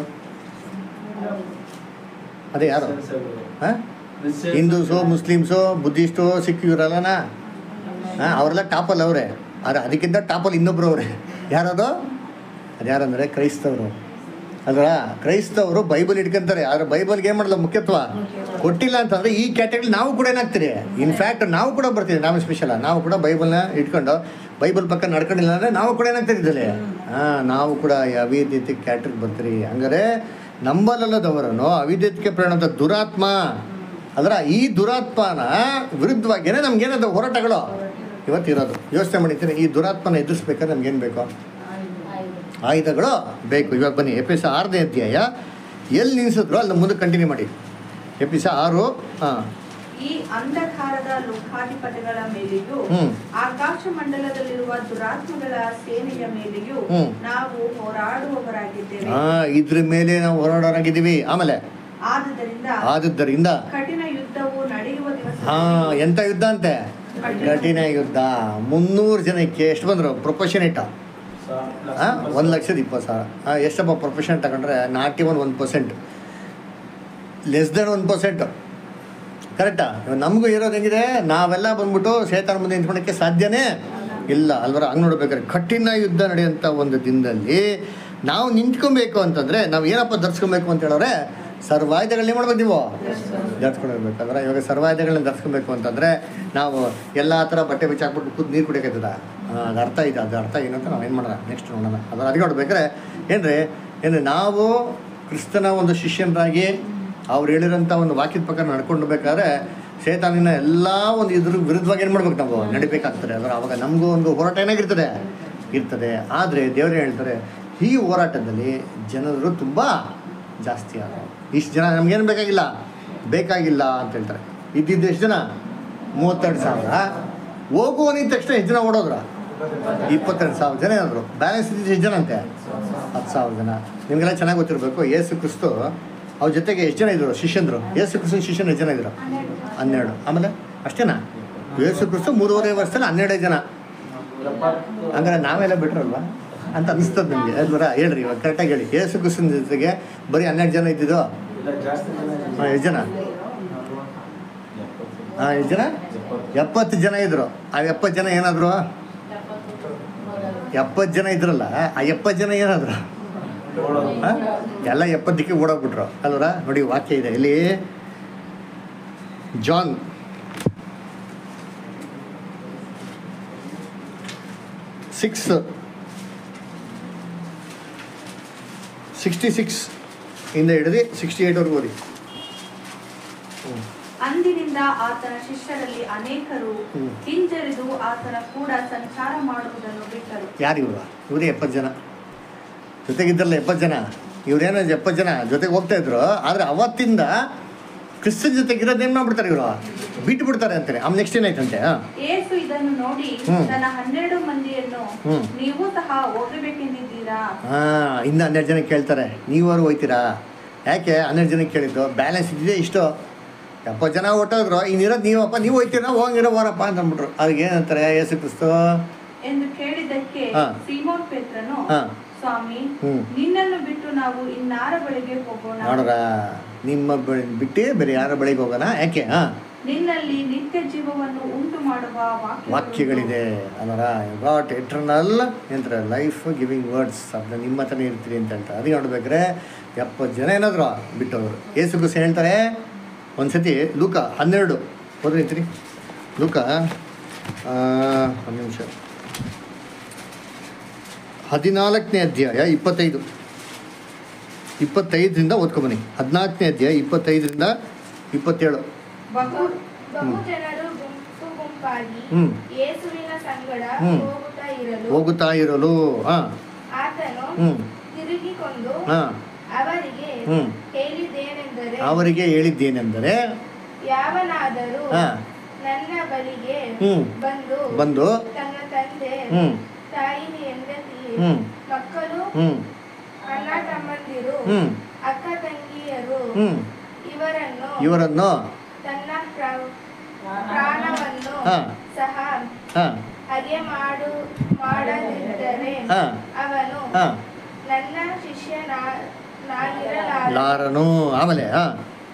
ಅದೇ ಯಾರು ಹಾಂ ಹಿಂದೂಸು ಮುಸ್ಲಿಮ್ಸು ಬುದ್ಧಿಸ್ಟು ಸಿಖ್ ಇವರೆಲ್ಲನ ಹಾಂ ಅವರೆಲ್ಲ ಟಾಪಲ್ಲಿ ಅವರೇ ಆದರೆ ಅದಕ್ಕಿಂತ ಟಾಪಲ್ಲಿ ಇನ್ನೊಬ್ರು ಅವರೇ ಯಾರದು ಅದು ಯಾರಂದರೆ ಕ್ರೈಸ್ತವರು ಅಲ್ವಾ ಕ್ರೈಸ್ತವರು ಬೈಬಲ್ ಇಟ್ಕೊಂತಾರೆ ಆದರೆ ಬೈಬಲ್ಗೆ ಏನು ಮಾಡಲ್ಲ ಮುಖ್ಯತ್ವ ಕೊಟ್ಟಿಲ್ಲ ಅಂತಂದರೆ ಈ ಕ್ಯಾಟಗರಿ ನಾವು ಕೂಡ ಏನಾಗ್ತೀರಿ ಇನ್ಫ್ಯಾಕ್ಟ್ ನಾವು ಕೂಡ ಬರ್ತೀವಿ ನಾವು ಸ್ಪೆಷಲ ನಾವು ಕೂಡ ಬೈಬಲ್ನ ಇಟ್ಕೊಂಡು ಬೈಬಲ್ ಪಕ್ಕ ನಡ್ಕೊಂಡಿಲ್ಲ ಅಂದರೆ ನಾವು ಕೂಡ ಏನಾಗ್ತೀರಿ ಇದರಲ್ಲಿ ಹಾಂ ನಾವು ಕೂಡ ಈ ಅವಿದ್ಯತೆ ಕ್ಯಾಟಗರಿ ಬರ್ತೀರಿ ಹಂಗಾರೆ ನಂಬಲಲ್ಲದವರನ್ನು ಅವಿದ್ಯತೆಗೆ ಪ್ರೇರಣದ ದುರಾತ್ಮ ಅದರ ಈ ದುರಾತ್ಮನ ವಿರುದ್ಧವಾಗಿಯೇ ನಮ್ಗೇನದು ಹೋರಾಟಗಳು ಇವತ್ತಿರೋದು ಯೋಚನೆ ಮಾಡಿದ್ದೀನಿ ಈ ದುರಾತ್ಮನ ಎದುರಿಸ್ಬೇಕಾದ್ರೆ ನಮ್ಗೇನು ಬೇಕು ಆಯುಧಗಳು ಬೇಕು ಇವಾಗ ಬನ್ನಿ ಎಪಿಸ ಆರನೇ ಅಧ್ಯಾಯ ಎಲ್ಲಿ ನಿಲ್ಲಿಸಿದ್ರು ಅಲ್ಲಿ ಮುಂದೆ ಕಂಟಿನ್ಯೂ ಮಾಡಿ ಎಪಿಸ ಆರು ಹಾಂ ಈ ಅಂಧಕಾರದ ಲೋಕಾಧಿಪತಿಗಳ ಮೇಲೆಯೂ ಹ್ಮ್. ಆಕಾಶ ಮಂಡಲದಲ್ಲಿರುವ ದುರಾತ್ಮಗಳ ಸೇನೆಯ ಮೇಲೆಯೂ ಹ್ಮ್. ನಾವು ಹೋರಾಡುವವರಾಗಿದ್ದೇವೆ ಹಾಂ ಇದ್ರ ಮೇಲೆ ನಾವು ಹೋರಾಡೋರಾಗಿದ್ದೀವಿ ಆಮೇಲೆ ಆದುದರಿಂದ ಆದದ್ದರಿಂದ ಕಠಿಣ ಯುದ್ಧವು ನಡೆಯುವ ದಿವಸ ಹಾಂ ಎಂಥ ಯುದ್ಧ ಅಂತೆ ಕಠಿಣ ಯುದ್ಧ ಮುನ್ನೂರು ಜನಕ್ಕೆ ಎಷ್ಟು ಬಂದರು ಪ್ರೊಪೋಷನೇಟ ಹಾಂ ಒಂದು ಲಕ್ಷದ ಇಪ್ಪತ್ತು ಸಾವಿರ ಹಾಂ ಎಷ್ಟಪ್ಪ ಪ್ರೊಫೆಷನ್ ತಗೊಂಡ್ರೆ ನಾಟಿ one one percent less then one percent ಕರೆಕ್ಟಾ ಇವಾಗ ನಮಗೂ ಇರೋದು ಹೆಂಗಿದೆ ನಾವೆಲ್ಲ ಬಂದ್ಬಿಟ್ಟು ಸೇತಾನ ಮುಂದೆ ನಿಂತ್ಕೊಳಕ್ಕೆ ಸಾಧ್ಯನೇ ಇಲ್ಲ ಅಲ್ವರ ಹಂಗೆ ನೋಡ್ಬೇಕಾದ್ರೆ ಕಠಿಣ ಯುದ್ಧ ನಡೆಯೋಂಥ ಒಂದು ದಿನದಲ್ಲಿ ನಾವು ನಿಂತ್ಕೊಬೇಕು ಅಂತಂದರೆ ನಾವು ಏನಪ್ಪ ಧರಿಸ್ಕೊಬೇಕು ಅಂತ ಹೇಳಿದ್ರೆ ಸರ್ವಾಯುಧಗಳನ್ನ ಏನು ಮಾಡ್ಬೇಕು ನೀವು ಧರಿಸ್ಕೊಂಡಿರ್ಬೇಕಂದ್ರೆ ಇವಾಗ ಸರ್ವಾಯುಧಗಳನ್ನ ಧರಿಸ್ಕೊಬೇಕು ಅಂತಂದರೆ ನಾವು ಎಲ್ಲ ಥರ ಬಟ್ಟೆ ಬಿಚ್ಚಿ ಹಾಕ್ಬಿಟ್ಟು ಕೂತ್ ನೀರು ಕುಡಿಯೋಕ್ಕಾಯ್ತದ ಅದು ಅರ್ಥ ಇದೆ ಅದು ಅರ್ಥ ಏನು ಅಂತ ನಾವು ಏನು ಮಾಡೋಣ ನೆಕ್ಸ್ಟ್ ನೋಡೋಣ ಅದರ ಅದಕ್ಕೆ ನೋಡ್ಬೇಕಾದ್ರೆ ಏನ್ರಿ ಏನು ನಾವು ಕ್ರಿಸ್ತನ ಒಂದು ಶಿಷ್ಯನರಾಗಿ ಅವ್ರು ಹೇಳಿರೋಂಥ ಒಂದು ವಾಕ್ಯದ ಪ್ರಕಾರ ನಡ್ಕೊಂಡು ಬೇಕಾದ್ರೆ ಶೇತಾನಿನ ಎಲ್ಲ ಒಂದು ಇದ್ರ ವಿರುದ್ಧವಾಗಿ ಏನು ಮಾಡ್ಬೇಕು ನಾವು ನಡಿಬೇಕಾಗ್ತದೆ ಅದರ ಅವಾಗ ನಮಗೂ ಒಂದು ಹೋರಾಟ ಏನಾಗಿರ್ತದೆ ಇರ್ತದೆ ಆದರೆ ದೇವರು ಹೇಳ್ತಾರೆ ಈ ಹೋರಾಟದಲ್ಲಿ ಜನರು ತುಂಬ ಜಾಸ್ತಿ ಆದ ಇಷ್ಟು ಜನ ನಮ್ಗೇನು ಬೇಕಾಗಿಲ್ಲ ಬೇಕಾಗಿಲ್ಲ ಅಂತ ಹೇಳ್ತಾರೆ ಇದ್ದಿದ್ದು ಎಷ್ಟು ಜನ ಮೂವತ್ತೆರಡು ಸಾವಿರ ಹೋಗುವ ನಿಂತ ತಕ್ಷಣ ಎಷ್ಟು ಜನ ಓಡೋದ್ರ ಇಪ್ಪತ್ತೆರಡು ಸಾವಿರ ಜನ ಏನಾದ್ರು ಬ್ಯಾಲೆನ್ಸ್ ಇದ್ದಿದ್ದು ಎಷ್ಟು ಜನ ಅಂತೆ ಹತ್ತು ಸಾವಿರ ಜನ ನಿಮಗೆಲ್ಲ ಚೆನ್ನಾಗಿ ಗೊತ್ತಿರಬೇಕು ಏಸು ಕ್ರಿಸ್ತು ಅವ್ರ ಜೊತೆಗೆ ಎಷ್ಟು ಜನ ಇದ್ರು ಶಿಷ್ಯಂದ್ರು ಏಸು ಕ್ರಿಸ್ತನ ಶಿಷ್ಯನ ಎಷ್ಟು ಜನ ಇದ್ರು ಹನ್ನೆರಡು ಆಮೇಲೆ ಅಷ್ಟೇನಾ ಏಸು ಕ್ರಿಸ್ತು ಮೂರುವರೆ ವರ್ಷದಲ್ಲಿ ಹನ್ನೆರಡು ಜನ ಹಂಗಾರೆ ನಾವೆಲ್ಲ ಬಿಟ್ರಲ್ವಾ ಅಂತ ಅನಿಸ್ತದೆ ನಿಮಗೆ ಅಲ್ವರ ಹೇಳ್ರಿ ಇವಾಗ ಕರೆಕ್ಟಾಗಿ ಹೇಳಿ ಏಸು ಕ್ರಿಸ್ತನ ಜೊತೆಗೆ ಬರೀ ಹನ್ನೆರಡು ಜನ ಇದ್ದಿದ್ದು ಹಾಂ ಎಷ್ಟು ಜನ ಹಾಂ ಎಷ್ಟು ಜನ ಎಪ್ಪತ್ತು ಜನ ಇದ್ರು ಆ ಎಪ್ಪತ್ತು ಜನ ಏನಾದ್ರು ಎಪ್ಪತ್ತು ಜನ ಇದ್ರಲ್ಲ ಆ ಎಪ್ಪತ್ತು ಜನ ಏನಾದ್ರು ಆ? ಎಲ್ಲ ಎಪ್ಪತ್ತಕ್ಕೆ ಓಡೋಗ್ಬಿಟ್ರು ಅಲ್ವರ ನೋಡಿ ವಾಕ್ಯ ಇದೆ ಇಲ್ಲಿ ಜಾನ್ ಸಿಕ್ಸ್ ಸಿಕ್ಸ್ಟಿ ಸಿಕ್ಸ್ ಇಂದ ಹಿಡಿದು ಸಿಕ್ಸ್ಟಿ ಏಯ್ಟ್ವರೆಗೂ ಓದಿ ಅಂದಿನಿಂದ ಆತನ ಶಿಷ್ಯರಲ್ಲಿ ಅನೇಕರು ಹ್ಮ್. ಹಿಂಜರಿದು ಆತನ ಕೂಡ ಸಂಚಾರ ಮಾಡುವುದನ್ನು ಬಿಟ್ಟರು ಯಾರು ಇವರು ಇವರೇ ಎಪ್ಪತ್ತು ಜನ ಜೊತೆಗಿದ್ರಲ್ಲ ಎಪ್ಪತ್ತು ಜನ ಇವ್ರೇನೋ ಎಪ್ಪತ್ತು ಜನ ಜೊತೆಗೆ ಹೋಗ್ತಾ ಇದ್ರು ಆದರೆ ಅವತ್ತಿಂದ ಕ್ರಿಸ್ತನ ಜೊತೆಗಿರೋದು ಏನು ಮಾಡ್ಬಿಡ್ತಾರೆ ಇವರು ಬಿಟ್ಟು ಬಿಡ್ತಾರೆ ಅಂತಾರೆ ಆಮೇಲೆ ನೆಕ್ಸ್ಟ್ ಏನಾಯ್ತಂತೆ ಹಾಂ ಏಸು ಇದನ್ನು ನೋಡಿ ಹ್ಮ್. ತನ್ನ ಹನ್ನೆರಡು ಮಂದಿಯನ್ನು ಹ್ಮ್. ನೀವು ಸಹ ಹೋಗಬೇಕೆಂದಿದ್ದೀರಾ ಹಾಂ ಇನ್ನು ಹನ್ನೆರಡು ಜನ ಕೇಳ್ತಾರೆ ನೀವರು ಹೋಯ್ತೀರಾ ಯಾಕೆ ಹನ್ನೆರಡು ಜನಕ್ಕೆ ಕೇಳಿದ್ದು ಬ್ಯಾಲೆನ್ಸ್ ಇದ್ದಿದೆ ಇಷ್ಟು ಎಪ್ಪತ್ತು ಜನ ಹೊಟ್ಟೋದ್ರು ಇನ್ನಿರೋದು ನೀವಪ್ಪ ನೀವು ಹೋಯ್ತೀರಾ ಹೋಗಿರೋ ಹೋರಪ್ಪ ಅಂತ ಅಂದ್ಬಿಟ್ರು ಅವ್ರಿಗೆ ಏನಂತಾರೆ ಏಸು ಕ್ರಿಸ್ತು ಎಂದು ಕೇಳಿದ್ದಕ್ಕೆ ಹಾ. ಸೀಮೋನ್ ಪೇತ್ರನು ಹಾ. ಸ್ವಾಮಿ ಹ್ಮ್. ನಿನ್ನನ್ನು ಬಿಟ್ಟು ನಾವು ಇನ್ನಾರ ಬಳಿಗೆ ಹೋಗೋಣ ನೋಡ್ರ ನಿಮ್ಮ ಬಳಿ ಬಿಟ್ಟು ಬೇರೆ ಯಾರ ಬಳಿಗೆ ಹೋಗೋಣ ಯಾಕೆ ಹಾಂ ನಿನ್ನಲ್ಲಿ ನಿತ್ಯ ಜೀವವನ್ನು ಉಂಟು ಮಾಡುವ ವಾಕ್ಯಗಳು- ವಾಕ್ಯಗಳಿದೆ ಅದರ ಗಾಟ್ ಎಟರ್ನಲ್ ಎಂತಾರೆ ಲೈಫ್ ಗಿವಿಂಗ್ ವರ್ಡ್ಸ್ ಅದನ್ನ ನಿಮ್ಮ ಹತ್ರನೇ ಇರ್ತೀರಿ ಅಂತ ಹೇಳ್ತಾರೆ ಅದಕ್ಕೆ ನೋಡ್ಬೇಕಾದ್ರೆ ಎಪ್ಪತ್ತು ಜನ ಏನಾದ್ರು ಬಿಟ್ಟವರು ಏಸು ಕ್ರಿಸ್ತ ಹೇಳ್ತಾರೆ ಒಂದ್ಸತಿ ಲೂಕ ಹನ್ನೆರಡು ಓದ್ರೈತ್ರಿ ಲೂಕ ಆ, ಒಂದು ನಿಮಿಷ ಹದಿನಾಲ್ಕನೇ ಅಧ್ಯಾಯ ಇಪ್ಪತ್ತೈದು ಇಪ್ಪತ್ತೈದರಿಂದ ಓದ್ಕೊಬನ್ನಿ ಹದಿನಾಲ್ಕನೇ ಅಧ್ಯಾಯ ಇಪ್ಪತ್ತೈದರಿಂದ ಇಪ್ಪತ್ತೇಳು ಬಹು ಬಹು ಜನರು ಗುಂಪು ಗುಂಪಾಗಿ ಹ್ಮ್. ಯೇಸುವಿನ ಸಂಗಡ ಹ್ಮ್. ಹೋಗುತ್ತಾ ಇರಲು ಹೋಗುತ್ತಾ ಇರಲು ಹಾಂ ಆತನು ಹ್ಞೂ ತಿರುಗಿಕೊಂಡು ಹಾಂ ಅವರಿಗೆ ಹ್ಮ್. ಹೇಳಿದ್ದೇನೆಂದರೆ ಅವರಿಗೆ ಹೇಳಿದ್ದೇನೆಂದರೆ ಯಾವನಾದರೂ ಹಾ. ನನ್ನ ಬಳಿಗೆ ಹ್ಮ್. ಬಂದು ಬಂದು ತನ್ನ ತಂದೆ ಹ್ಮ್ ತಾಯಿ ಹೆಂಡತಿ ಹ್ಮ್. ಮಕ್ಕಳು ಹ್ಮ್ ಅಣ್ಣ ತಮ್ಮಂದಿರು ಹ್ಮ್ ಅಕ್ಕ ತಂಗಿಯರು ಹ್ಮ್ ಇವರನ್ನು ಇವರನ್ನು ತನ್ನ ಪ್ರ- ಪ್ರಾಣವನ್ನು ಹಾ. ಸಹ ಹಾ ಹಾಗೆ ಮಾಡು ಮಾಡದಿದ್ದರೆ ಹಾ. ಅವನು ಹಾ ನನ್ನ ಶಿಷ್ಯನಾಗಿರಲಾರ ಲಾರನು ಆಮೇಲೆ ಹಾ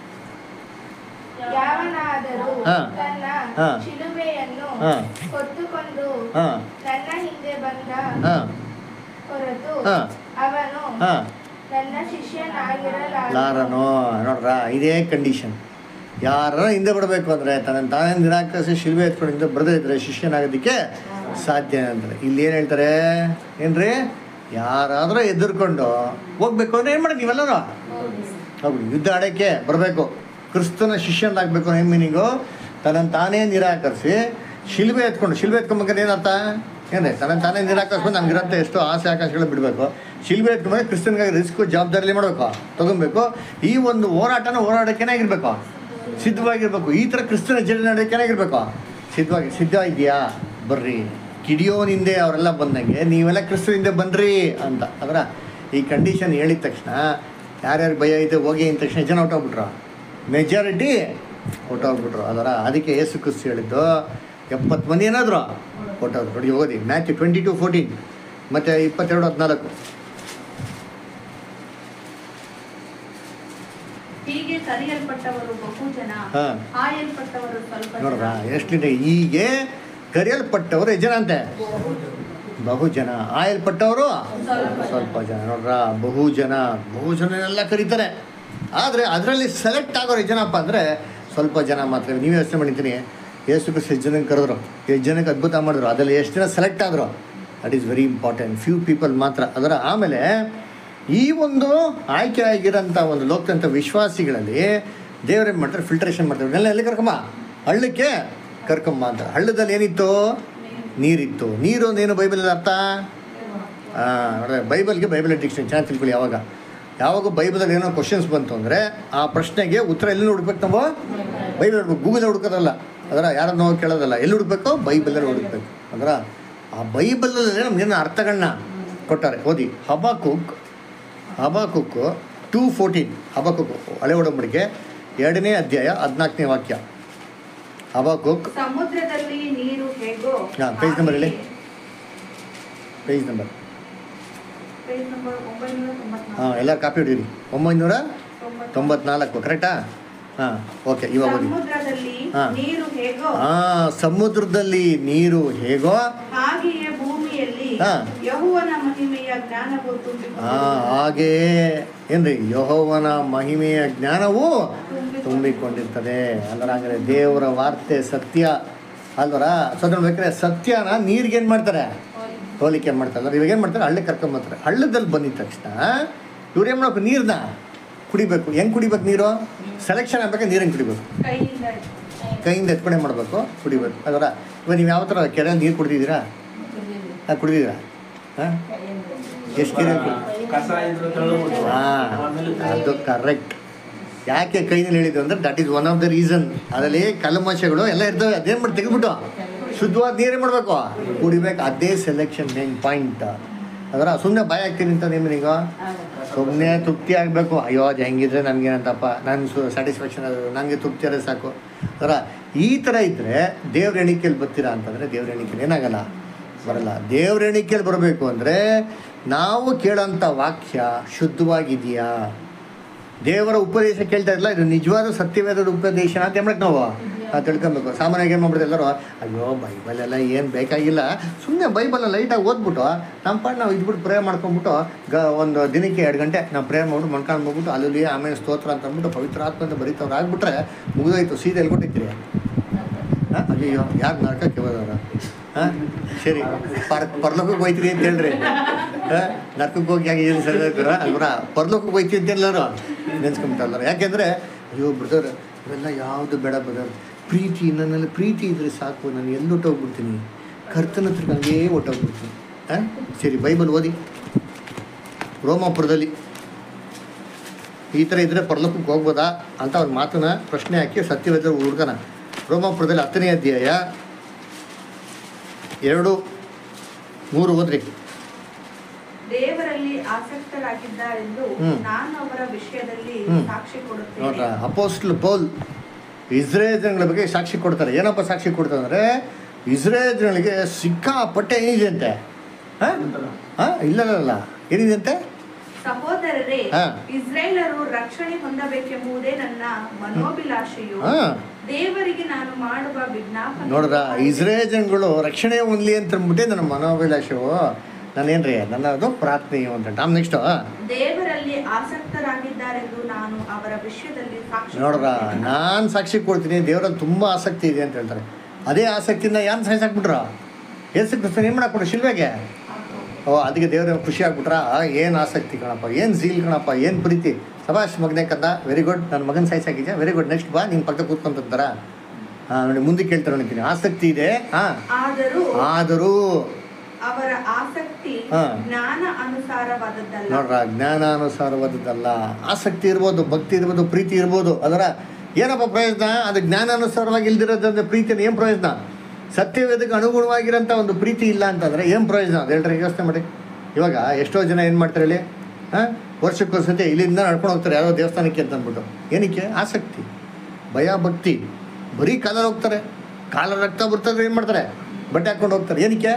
ಯಾವನಾದರೂ ಹಾ. ತನ್ನ ಹಾ. ಶಿಲುಬೆಯನ್ನು ಹಾ. ಹೊತ್ತುಕೊಂಡು ಹಾ ನನ್ನ ಹಿಂದೆ ಬಂದ ಹಾ ಹೊರತು ಹಾ. ಅವನು ಹಾ ನನ್ನ ಶಿಷ್ಯನಾಗಿರಲಾರ ಲಾರನು ನೋಡ್ರ ಇದೇ ಕಂಡೀಷನ್ ಯಾರ ಹಿಂದೆ ಬಿಡಬೇಕು ಅಂದರೆ ತನ್ನ ತಾನೇ ನಿರಾಕರಿಸಿ ಶಿಲ್ವೆ ಎತ್ಕೊಂಡು ಹಿಂದೆ ಬರದೇ ಇದ್ರೆ ಶಿಷ್ಯನಾಗೋದಕ್ಕೆ ಸಾಧ್ಯ ಅಂದರೆ ಇಲ್ಲಿ ಏನು ಹೇಳ್ತಾರೆ ಏನ್ರಿ ಯಾರಾದರೂ ಎದುರ್ಕೊಂಡು ಹೋಗ್ಬೇಕು ಅಂದರೆ ಏನು ಮಾಡಿ ನೀವೆಲ್ಲರೂ ಹೌದು ಯುದ್ಧ ಆಡೋಕ್ಕೆ ಬರಬೇಕು ಕ್ರಿಸ್ತನ ಶಿಷ್ಯನಾಗಬೇಕು ಏನು ಮೀನಿಂಗು ತನ್ನನ್ನು ತಾನೇ ನಿರಾಕರಿಸಿ ಶಿಲ್ಬೆ ಎತ್ಕೊಂಡು ಶಿಲ್ಬೆ ಎತ್ಕೊಂಬೇಕಾದ್ರೆ ಏನರ್ಥ ಏನೇ ತನ್ನನ್ನು ತಾನೇ ನಿರಾಕರಿಸ್ಕೊಂಡು ನಮ್ಗಿರಂತ ಎಷ್ಟೋ ಆಸೆ ಆಕಾಶಗಳು ಬಿಡಬೇಕು ಶಿಲ್ಬೆ ಎತ್ಕೊಂಡ್ರೆ ಕ್ರಿಸ್ತನಿಗಾಗಿ ರಿಸ್ಕ್ ಜವಾಬ್ದಾರಿ ಮಾಡಬೇಕು ತಗೊಬೇಕು ಈ ಒಂದು ಹೋರಾಟನ ಹೋರಾಡಕ್ಕೆ ಏನಾಗಿರ್ಬೇಕು ಸಿದ್ಧವಾಗಿರ್ಬೇಕು ಈ ಥರ ಕ್ರಿಸ್ತನ ಜೀವನ ನಡೆಯೋಕೆ ಏನಾಗಿರ್ಬೇಕು ಸಿದ್ಧವಾಗಿ ಸಿದ್ಧ ಇದೆಯಾ ಬರ್ರಿ ಕಿಡಿಯೋನಿಂದೆ ಅವರೆಲ್ಲ ಬಂದಂಗೆ ನೀವೆಲ್ಲ ಕ್ರಿಸ್ತನಿಂದ ಬನ್ರಿ ಅಂತ ಅದರ ಈ ಕಂಡೀಷನ್ ಹೇಳಿದ ತಕ್ಷಣ ಯಾರ್ಯಾರು ಭಯ ಇದೆ ಹೋಗಿ ಅಂದ ತಕ್ಷಣ ಜನ ಹೊಟ್ಟೋಗ್ಬಿಟ್ರು ಮೆಜಾರಿಟಿ ಹೊಟ್ಟೋಗ್ಬಿಟ್ರು ಅದರ ಅದಕ್ಕೆ ಏಸು ಕ್ರಿಸ್ತು ಹೇಳಿದ್ದು ಎಪ್ಪತ್ತು ಮಂದಿ ಏನಾದ್ರು ಹೊಟ್ಟೋದ್ರು ನೋಡಿ ಓದಿ ಮ್ಯಾಚ್ ಟ್ವೆಂಟಿ ಟು ಫೋರ್ಟೀನ್ ಮತ್ತು ಇಪ್ಪತ್ತೆರಡು ಹದಿನಾಲ್ಕು ಹೀಗೆ ಕರೆಯಲ್ಪಟ್ಟವರು ಬಹು ಜನ ಹಾ. ಆಯಲ್ಪಟ್ಟವರು ಸ್ವಲ್ಪ ಜನ. ನೋಡ್ರ ಎಷ್ಟಿದೆ ಹೀಗೆ ಕರೆಯಲ್ಪಟ್ಟವರು ಎಷ್ಟು ಜನ ಅಂತೆ ಬಹು ಜನ ಆಯಲ್ಪಟ್ಟವರು ಸ್ವಲ್ಪ ಜನ ನೋಡ್ರ ಬಹು ಜನ ಬಹು ಜನನೆಲ್ಲ ಕರೀತಾರೆ ಆದರೆ ಅದರಲ್ಲಿ ಸೆಲೆಕ್ಟ್ ಆಗೋರು ಎಷ್ಟು ಜನಪ್ಪ ಅಂದರೆ ಸ್ವಲ್ಪ ಜನ ಮಾತ್ರ ನೀವು ಯೋಚನೆ ಮಾಡಿದ್ದೀನಿ ಎಷ್ಟು ಎಷ್ಟು ಜನಕ್ಕೆ ಕರೆದ್ರು ಎಷ್ಟು ಜನಕ್ಕೆ ಅದ್ಭುತ ಮಾಡಿದ್ರು ಅದರಲ್ಲಿ ಎಷ್ಟು ಜನ ಸೆಲೆಕ್ಟ್ ಆದರು that is very important few people ಮಾತ್ರ ಅದರ ಆಮೇಲೆ ಈ ಒಂದು ಆಯ್ಕೆ ಆಗಿರೋಂಥ ಒಂದು ಲೋಕದಂಥ ವಿಶ್ವಾಸಿಗಳಲ್ಲಿ ದೇವರೇನು ಮಾಡ್ತಾರೆ ಫಿಲ್ಟ್ರೇಷನ್ ಮಾಡ್ತಾರೆ ಇವನ್ನೆಲ್ಲ ಎಲ್ಲಿ ಕರ್ಕೊಂಬ ಹಳ್ಳಕ್ಕೆ ಕರ್ಕೊಂಬ ಅಂತ ಹಳ್ಳದಲ್ಲಿ ಏನಿತ್ತು ನೀರಿತ್ತು ನೀರು ಅಂದೇನು ಬೈಬಲಲ್ಲಿ ಅರ್ಥ ಹಾಂ ನೋಡ್ರೆ ಬೈಬಲ್ಗೆ ಬೈಬಲ್ ಡಿಕ್ಷನ್ ಚೆನ್ನಾಗಿ ತಿಳ್ಕೊಳ್ಳಿ ಯಾವಾಗ ಯಾವಾಗ ಬೈಬಲಲ್ಲಿ ಏನೋ ಕ್ವಶನ್ಸ್ ಬಂತು ಅಂದರೆ ಆ ಪ್ರಶ್ನೆಗೆ ಉತ್ತರ ಎಲ್ಲಿ ಹುಡುಕ್ಬೇಕು ನಾವು ಬೈಬಲ್ ಹುಡ್ಬೇಕು ಗೂಗಲ್ ಹುಡುಕೋದಲ್ಲ ಅದರ ಯಾರನ್ನು ಹೋಗಿ ಕೇಳೋದಲ್ಲ ಎಲ್ಲಿ ಹುಡುಕ್ಬೇಕು ಬೈಬಲಲ್ಲಿ ಹುಡುಕ್ಬೇಕು ಅದರ ಆ ಬೈಬಲಲ್ಲಿ ನಮಗೇನು ಅರ್ಥಗಳನ್ನ ಕೊಟ್ಟಾರೆ ಓದಿ ಹಬಾಕುಕ್ ಹಬಾಕುಕ್ಕು ಟೂ ಫೋರ್ಟೀನ್ ಹಬಾಕುಕ್ ಹಳೆ ಒಡಂಬಡಿಕೆ ಎರಡನೇ ಅಧ್ಯಾಯ ಹದಿನಾಲ್ಕನೇ ವಾಕ್ಯ ಹಬಾಕುಕ್ ಸಮುದ್ರದಲ್ಲಿ ನೀರು ಹೇಗೋ ಹಾ, page number ಹೇಳಿ. ಹಾಗೆಯೇ- ಪೇಜ್ ನಂಬರ್ page number ಒಂಬೈನೂರ ತೊಂಬತ್ನಾಲ್ಕು. ಹಾಂ ಎಲ್ಲ ಕಾಪಿ ಹೊಡೀರಿ ಒಂಬೈನೂರ ತೊಂಬತ್ನಾಲ್ಕು. ತೊಂಬತ್ನಾಲ್ಕು ಕರೆಕ್ಟಾ ಹಾಂ ಓಕೆ ಇವಾಗ ಓದಿ ಸಮುದ್ರದಲ್ಲಿ ಹಾ. ನೀರು ಹೇಗೋ ಹಾಂ ಸಮುದ್ರದಲ್ಲಿ ನೀರು ಹೇಗೋ ಹಾಗೆಯೇ ಭೂಮಿಯಲ್ಲಿ ಹಾ. ಯಹುವನ ಮಹಿಮೆಯ ಜ್ಞಾನವು ತುಂಬಿಕೊಂಡಿದೆ. ಹಾಂ ಹಾಗೆಯೇ ಏನ್ರಿ ಯಹೋವನ ಮಹಿಮೆಯ ಜ್ಞಾನವು ತುಂಬಿಕೊಂಡಿರ್ತದೆ ಅಲ್ಲರ ಹಂಗಾರೆ ದೇವರ ವಾರ್ತೆ ಸತ್ಯ ಅಲ್ವರ ಸೊ ನೋಡ್ಬೇಕಾದ್ರೆ ಸತ್ಯನ ನೀರಿಗೆ ಏನು ಮಾಡ್ತಾರೆ ಹೋಲಿಕೆ ಮಾಡ್ತಾರೆ ಅಂದ್ರೆ ಇವಾಗ ಏನು ಮಾಡ್ತಾರೆ ಹಳ್ಳಿ ಕರ್ಕೊಂಬರ್ತಾರೆ ಹಳ್ಳದಲ್ಲಿ ಬಂದಿದ ತಕ್ಷಣ ಇವ್ರು ಏನು ಮಾಡ್ಬೇಕು ನೀರನ್ನ ಕುಡಿಬೇಕು ಹೆಂಗೆ ಕುಡಿಬೇಕು ನೀರು ಸೆಲೆಕ್ಷನ್ ಆಗ್ಬೇಕು ನೀರು ಹೆಂಗೆ ಕುಡಿಬೇಕು ಕೈಯಿಂದ ಕೈಯಿಂದ ಎತ್ಕೊಂಡೆ ಮಾಡಬೇಕು ಕುಡಿಬೇಕು ಅದರ ಇವಾಗ ನೀವು ಯಾವ ಥರ ಕೆರೆಯಲ್ಲಿ ನೀರು ಕುಡಿದಿದ್ದೀರಾ ಹಾಂ ಕುಡಿದಿದ್ದೀರಾ ಹಾಂ ಎಷ್ಟು ಕೆರೆಯಲ್ಲಿ ಕುಡಿ ಕಸ ಇದ್ರೆ ತಳ್ಳ್ಬಿಟ್ಟು ಹಾಂ ಆಮೇಲೆ ಅದು ಕರೆಕ್ಟ್ ಯಾಕೆ ಕೈನಲ್ಲಿ ಹೇಳಿದ್ದು ಅಂದ್ರೆ that is one of the reason ಅದರಲ್ಲಿ ಕಲ್ಮಶಗಳು ಎಲ್ಲ ಇರ್ತವೆ ಅದೇನು ಮಾಡಿ ತೆಗೆದ್ಬಿಟ್ಟು ಶುದ್ಧವಾದ ನೀರೇ ಮಾಡಬೇಕು ಕುಡಿಬೇಕು ಅದೇ ಸೆಲೆಕ್ಷನ್ ಮೇನ್ ಪಾಯಿಂಟ್ ಅದರ ಸುಮ್ಮನೆ ಭಯ ಆಗ್ತೀನಿ ಅಂತ ನಿಮ್ಮನಿಗ ಸುಮ್ಮನೆ ತೃಪ್ತಿ ಆಗಬೇಕು ಅಯ್ಯೋ ಅದು ಹೆಂಗಿದ್ರೆ ನನಗೇನಂತಪ್ಪ ನಾನು ಸು ಸ್ಯಾಟಿಸ್ಫ್ಯಾಕ್ಷನ್ ಅದು ನನಗೆ ತೃಪ್ತಿ ಆದರೆ ಸಾಕು ಅದರ ಈ ಥರ ಇದ್ದರೆ ದೇವ್ರ ಎಣಿಕೆಯಲ್ಲಿ ಬರ್ತೀರಾ ಅಂತಂದರೆ ದೇವ್ರ ಎಣಿಕೆಯಲ್ಲಿ ಏನಾಗಲ್ಲ ಬರಲ್ಲ ದೇವ್ರ ಎಣಿಕೆಯಲ್ಲಿ ಬರಬೇಕು ಅಂದರೆ ನಾವು ಕೇಳೋಂಥ ವಾಕ್ಯ ಶುದ್ಧವಾಗಿದೆಯಾ ದೇವರ ಉಪದೇಶ ಕೇಳ್ತಾ ಇರಲ್ಲ ಇದು ನಿಜವಾದ ಸತ್ಯವೇದದ ಉಪದೇಶ ಅಂತ ಹೇಳ್ಬೇಕು ನಾವು ನಾವು ತಿಳ್ಕೊಬೇಕು ಸಾಮಾನ್ಯವಾಗಿ ಏನು ಮಾಡ್ಬಿಡ್ತಾರೆ ಎಲ್ಲರೂ ಅಯ್ಯೋ ಬೈಬಲ್ ಎಲ್ಲ ಏನು ಬೇಕಾಗಿಲ್ಲ ಸುಮ್ಮನೆ ಬೈಬಲ್ನ ಲೈಟಾಗಿ ಓದ್ಬಿಟ್ಟು ನಮ್ಮ ಪಾಡ್ ನಾವು ಇದ್ಬಿಟ್ಟು ಪ್ರೇ ಮಾಡ್ಕೊಂಬಿಟ್ಟು ಗ ಒಂದು ದಿನಕ್ಕೆ ಎರಡು ಗಂಟೆ ನಾವು ಪ್ರೇ ಮಾಡ್ಬಿಟ್ಟು ಮಣ್ಕೊಂಡು ಹೋಗ್ಬಿಟ್ಟು ಅಲ್ಲಿ ಆಮೇಲೆ ಸ್ತೋತ್ರ ಅಂತ ಅಂದ್ಬಿಟ್ಟು ಪವಿತ್ರ ಆತ್ಮ ಅಂತ ಬರೀತವ್ರು ಆಗ್ಬಿಟ್ರೆ ಮುಗಿದೋಯ್ತು ಸೀದಾ ಎಲ್ಕೊಟ್ಟಿರ್ತೀರಿ ಹಾಂ ಅಯ್ಯೋ ಯಾರು ನರ್ಕಕ್ಕೆ ಹೋದವ್ರು ಹಾಂ ಸರಿ ಪರ್ ಪರ್ಲೋಕಕ್ಕೆ ಹೋಯ್ತೀರಿ ಅಂತ ಹೇಳ್ರಿ ಹಾಂ ನರ್ಕಕ್ಕೆ ಹೋಗಿ ಯಾಕೆ ಏನು ಸರಿ ಹೇಳ್ತೀರ ಅಲ್ವರ ಪರ್ಲೋಕಕ್ಕೆ ಹೋಯ್ತಿ ಅಂತ ಎಲ್ಲರೂ ನೆನ್ಸ್ಕೊಂಬಿಟ್ಟಲ್ಲ ಯಾಕೆಂದರೆ ಅಯ್ಯೋ ಬ್ರದರ್ ಇವೆಲ್ಲ ಯಾವುದು ಬೇಡ ಬ್ರದರ್ ಪ್ರೀತಿ ನನ್ನಲ್ಲಿ ಪ್ರೀತಿ ಇದ್ರೆ ಸಾಕು ನಾನು ಎಲ್ಲಿ ಹೊಟ್ಟೋಗ್ಬಿಡ್ತೀನಿ ಕರ್ತನ ಹತ್ರ ಹಂಗೇ ಹೊಟ್ಟೋಗ್ಬಿಡ್ತೀನಿ ಹಾಂ ಸರಿ ಬೈಬಲ್ ಓದಿ ರೋಮಾಪುರದಲ್ಲಿ ಈ ಥರ ಇದ್ದರೆ ಪರಲೋಕಕ್ಕೆ ಹೋಗ್ಬೋದಾ ಅಂತ ಒಂದು ಮಾತನ್ನ ಪ್ರಶ್ನೆ ಹಾಕಿ ಸತ್ಯವೇದ ಹುಡುಗನ ರೋಮಾಪುರದಲ್ಲಿ ಹತ್ತನೇ ಅಧ್ಯಾಯ ಎರಡು ಮೂರು ಓದ್ರಿ ದೇವರಲ್ಲಿ ಆಸಕ್ತರಾಗಿದ್ದಾರೆಂದು ಹ್ಮ್. ನಾನು ಅವರ ವಿಷಯದಲ್ಲಿ ಹ್ಮ್. ಸಾಕ್ಷಿ ನೋಡ್ರ ಕೊಡುತ್ತೇನೆ ಅಪೋಸ್ಟ್ಲ್ ಪೌಲ್ ಇಸ್ರೇಲ್ ಜನಗಳ ಬಗ್ಗೆ ಸಾಕ್ಷಿ ಕೊಡ್ತಾರೆ ಏನಪ್ಪ ಸಾಕ್ಷಿ ಕೊಡ್ತಾರೆ ಅಂದರೆ ಇಸ್ರೇಲ್ ಜನಗಳಿಗೆ ಸಿಕ್ಕಾಪಟ್ಟೆ ಏನಿದೆ ಅಂತೆ ಹಾಂ ಹಾಂ ಇಲ್ಲ ಇಲ್ಲ, ಇಲ್ಲ ಏನಿದೆ ಅಂತೆ ಸಹೋದರರೇ ಹಾ. ಇಸ್ರೇಲರು ರಕ್ಷಣೆ ಹೊಂದಬೇಕೆಂಬುದೇ ನನ್ನ ಮನೋಭಿಲಾಷೆಯು ಹಾಂ ದೇವರಿಗೆ ನಾನು ಮಾಡುವ ವಿಜ್ಞಾಪನೆ ನೋಡ್ರ ಇಸ್ರೇಲ್ ಜನಗಳು ರಕ್ಷಣೆ ಹೊಂದಲಿ ಅಂತ ಅಂದ್ಬಿಟ್ಟೆ ನನ್ನ ಮನೋಭಿಲಾಷವು ನಾನೇನ್ರಿ ನನ್ನದು ಪ್ರಾರ್ಥನೆಯು ಅಂತ ಆಮ್ ನೆಕ್ಸ್ಟು ದೇವರಲ್ಲಿ ಆಸಕ್ತರಾಗಿದ್ದಾರೆಂದು ನಾನು ಅವರ ವಿಷಯದಲ್ಲಿ ಸಾಕ್ಷಿ ನೋಡ್ರ ಕೊಡುತ್ತೇನೆ. ನಾನು ಸಾಕ್ಷಿ ಕೊಡ್ತೀನಿ ದೇವರಲ್ಲಿ ತುಂಬ ಆಸಕ್ತಿ ಇದೆ ಅಂತ ಹೇಳ್ತಾರೆ ಅದೇ ಆಸಕ್ತಿಯಿಂದ ಯಾರು ಸಾಯಿಸಾಕ್ಬಿಟ್ರ ಏಸು ಕ್ರಿಸ್ತನ್ ಏನು ಮಾಡಾಕ್ಬಿಟ್ರು ಶಿಲ್ವೆಗೆ ಓ ಅದಕ್ಕೆ ದೇವ್ರ ಖುಷಿ ಆಗ್ಬಿಟ್ರ ಏನು ಆಸಕ್ತಿ ಕಣಪ್ಪ ಏನು ಝೀಲ್ ಕಣಪ್ಪ ಏನು ಪ್ರೀತಿ ಸಭಾಷ್ ಮಗನೇ ಕಂದ ವೆರಿ ಗುಡ್ ನನ್ನ ಮಗನ ಸಾಯಿಸಾಕಿದ್ಯಾ ವೆರಿ ಗುಡ್ ನೆಕ್ಸ್ಟ್ ಬಾ ನಿನ್ನ ಪಕ್ಕ ಕೂತ್ಕೊಂತಾರ ಹಾಂ ನೋಡಿ ಮುಂದೆ ಕೇಳ್ತಾರೆ ನೋಡ್ತೀನಿ ಆಸಕ್ತಿ ಇದೆ ಹಾಂ ಆದರೂ ಆದರೂ ಅವರ ಆಸಕ್ತಿ ಹಾ. ಜ್ಞಾನ ಅನುಸಾರವಾದದ್ದಲ್ಲ ನೋಡ್ರ ಜ್ಞಾನಾನುಸಾರವಾದದ್ದಲ್ಲ ಆಸಕ್ತಿ ಇರ್ಬೋದು ಭಕ್ತಿ ಇರ್ಬೋದು ಪ್ರೀತಿ ಇರ್ಬೋದು ಅದರ ಏನಪ್ಪ ಪ್ರಯೋಜನ ಅದು ಜ್ಞಾನಾನುಸಾರವಾಗಿ ಇಲ್ದಿರೋದ್ರಿಂದ ಪ್ರೀತಿನ ಏನು ಪ್ರಯೋಜನ ಸತ್ಯವೇದಕ್ಕೆ ಅನುಗುಣವಾಗಿರೋಂಥ ಒಂದು ಪ್ರೀತಿ ಇಲ್ಲ ಅಂತಂದರೆ ಏನು ಪ್ರಯೋಜನ ಅದು ಹೇಳ್ರಿ ಯೋಚನೆ ಮಾಡಿ ಇವಾಗ ಎಷ್ಟೋ ಜನ ಏನು ಮಾಡ್ತಾರೆ ಹೇಳಿ ಹಾಂ ವರ್ಷಕ್ಕೊಂದ್ಸತಿ ಇಲ್ಲಿಂದ ನಡ್ಕೊಂಡು ಹೋಗ್ತಾರೆ ಯಾವುದೋ ದೇವಸ್ಥಾನಕ್ಕೆ ಅಂತ ಅಂದ್ಬಿಟ್ಟು ಏನಕ್ಕೆ ಆಸಕ್ತಿ ಭಯ ಭಕ್ತಿ ಬರೀ ಕಾಲಲ್ಲಿ ಹೋಗ್ತಾರೆ ಕಾಲ ರಕ್ತ ಬರ್ತದ್ರೆ ಏನು ಮಾಡ್ತಾರೆ ಬಟ್ಟೆ ಹಾಕ್ಕೊಂಡು ಹೋಗ್ತಾರೆ ಏನಕ್ಕೆ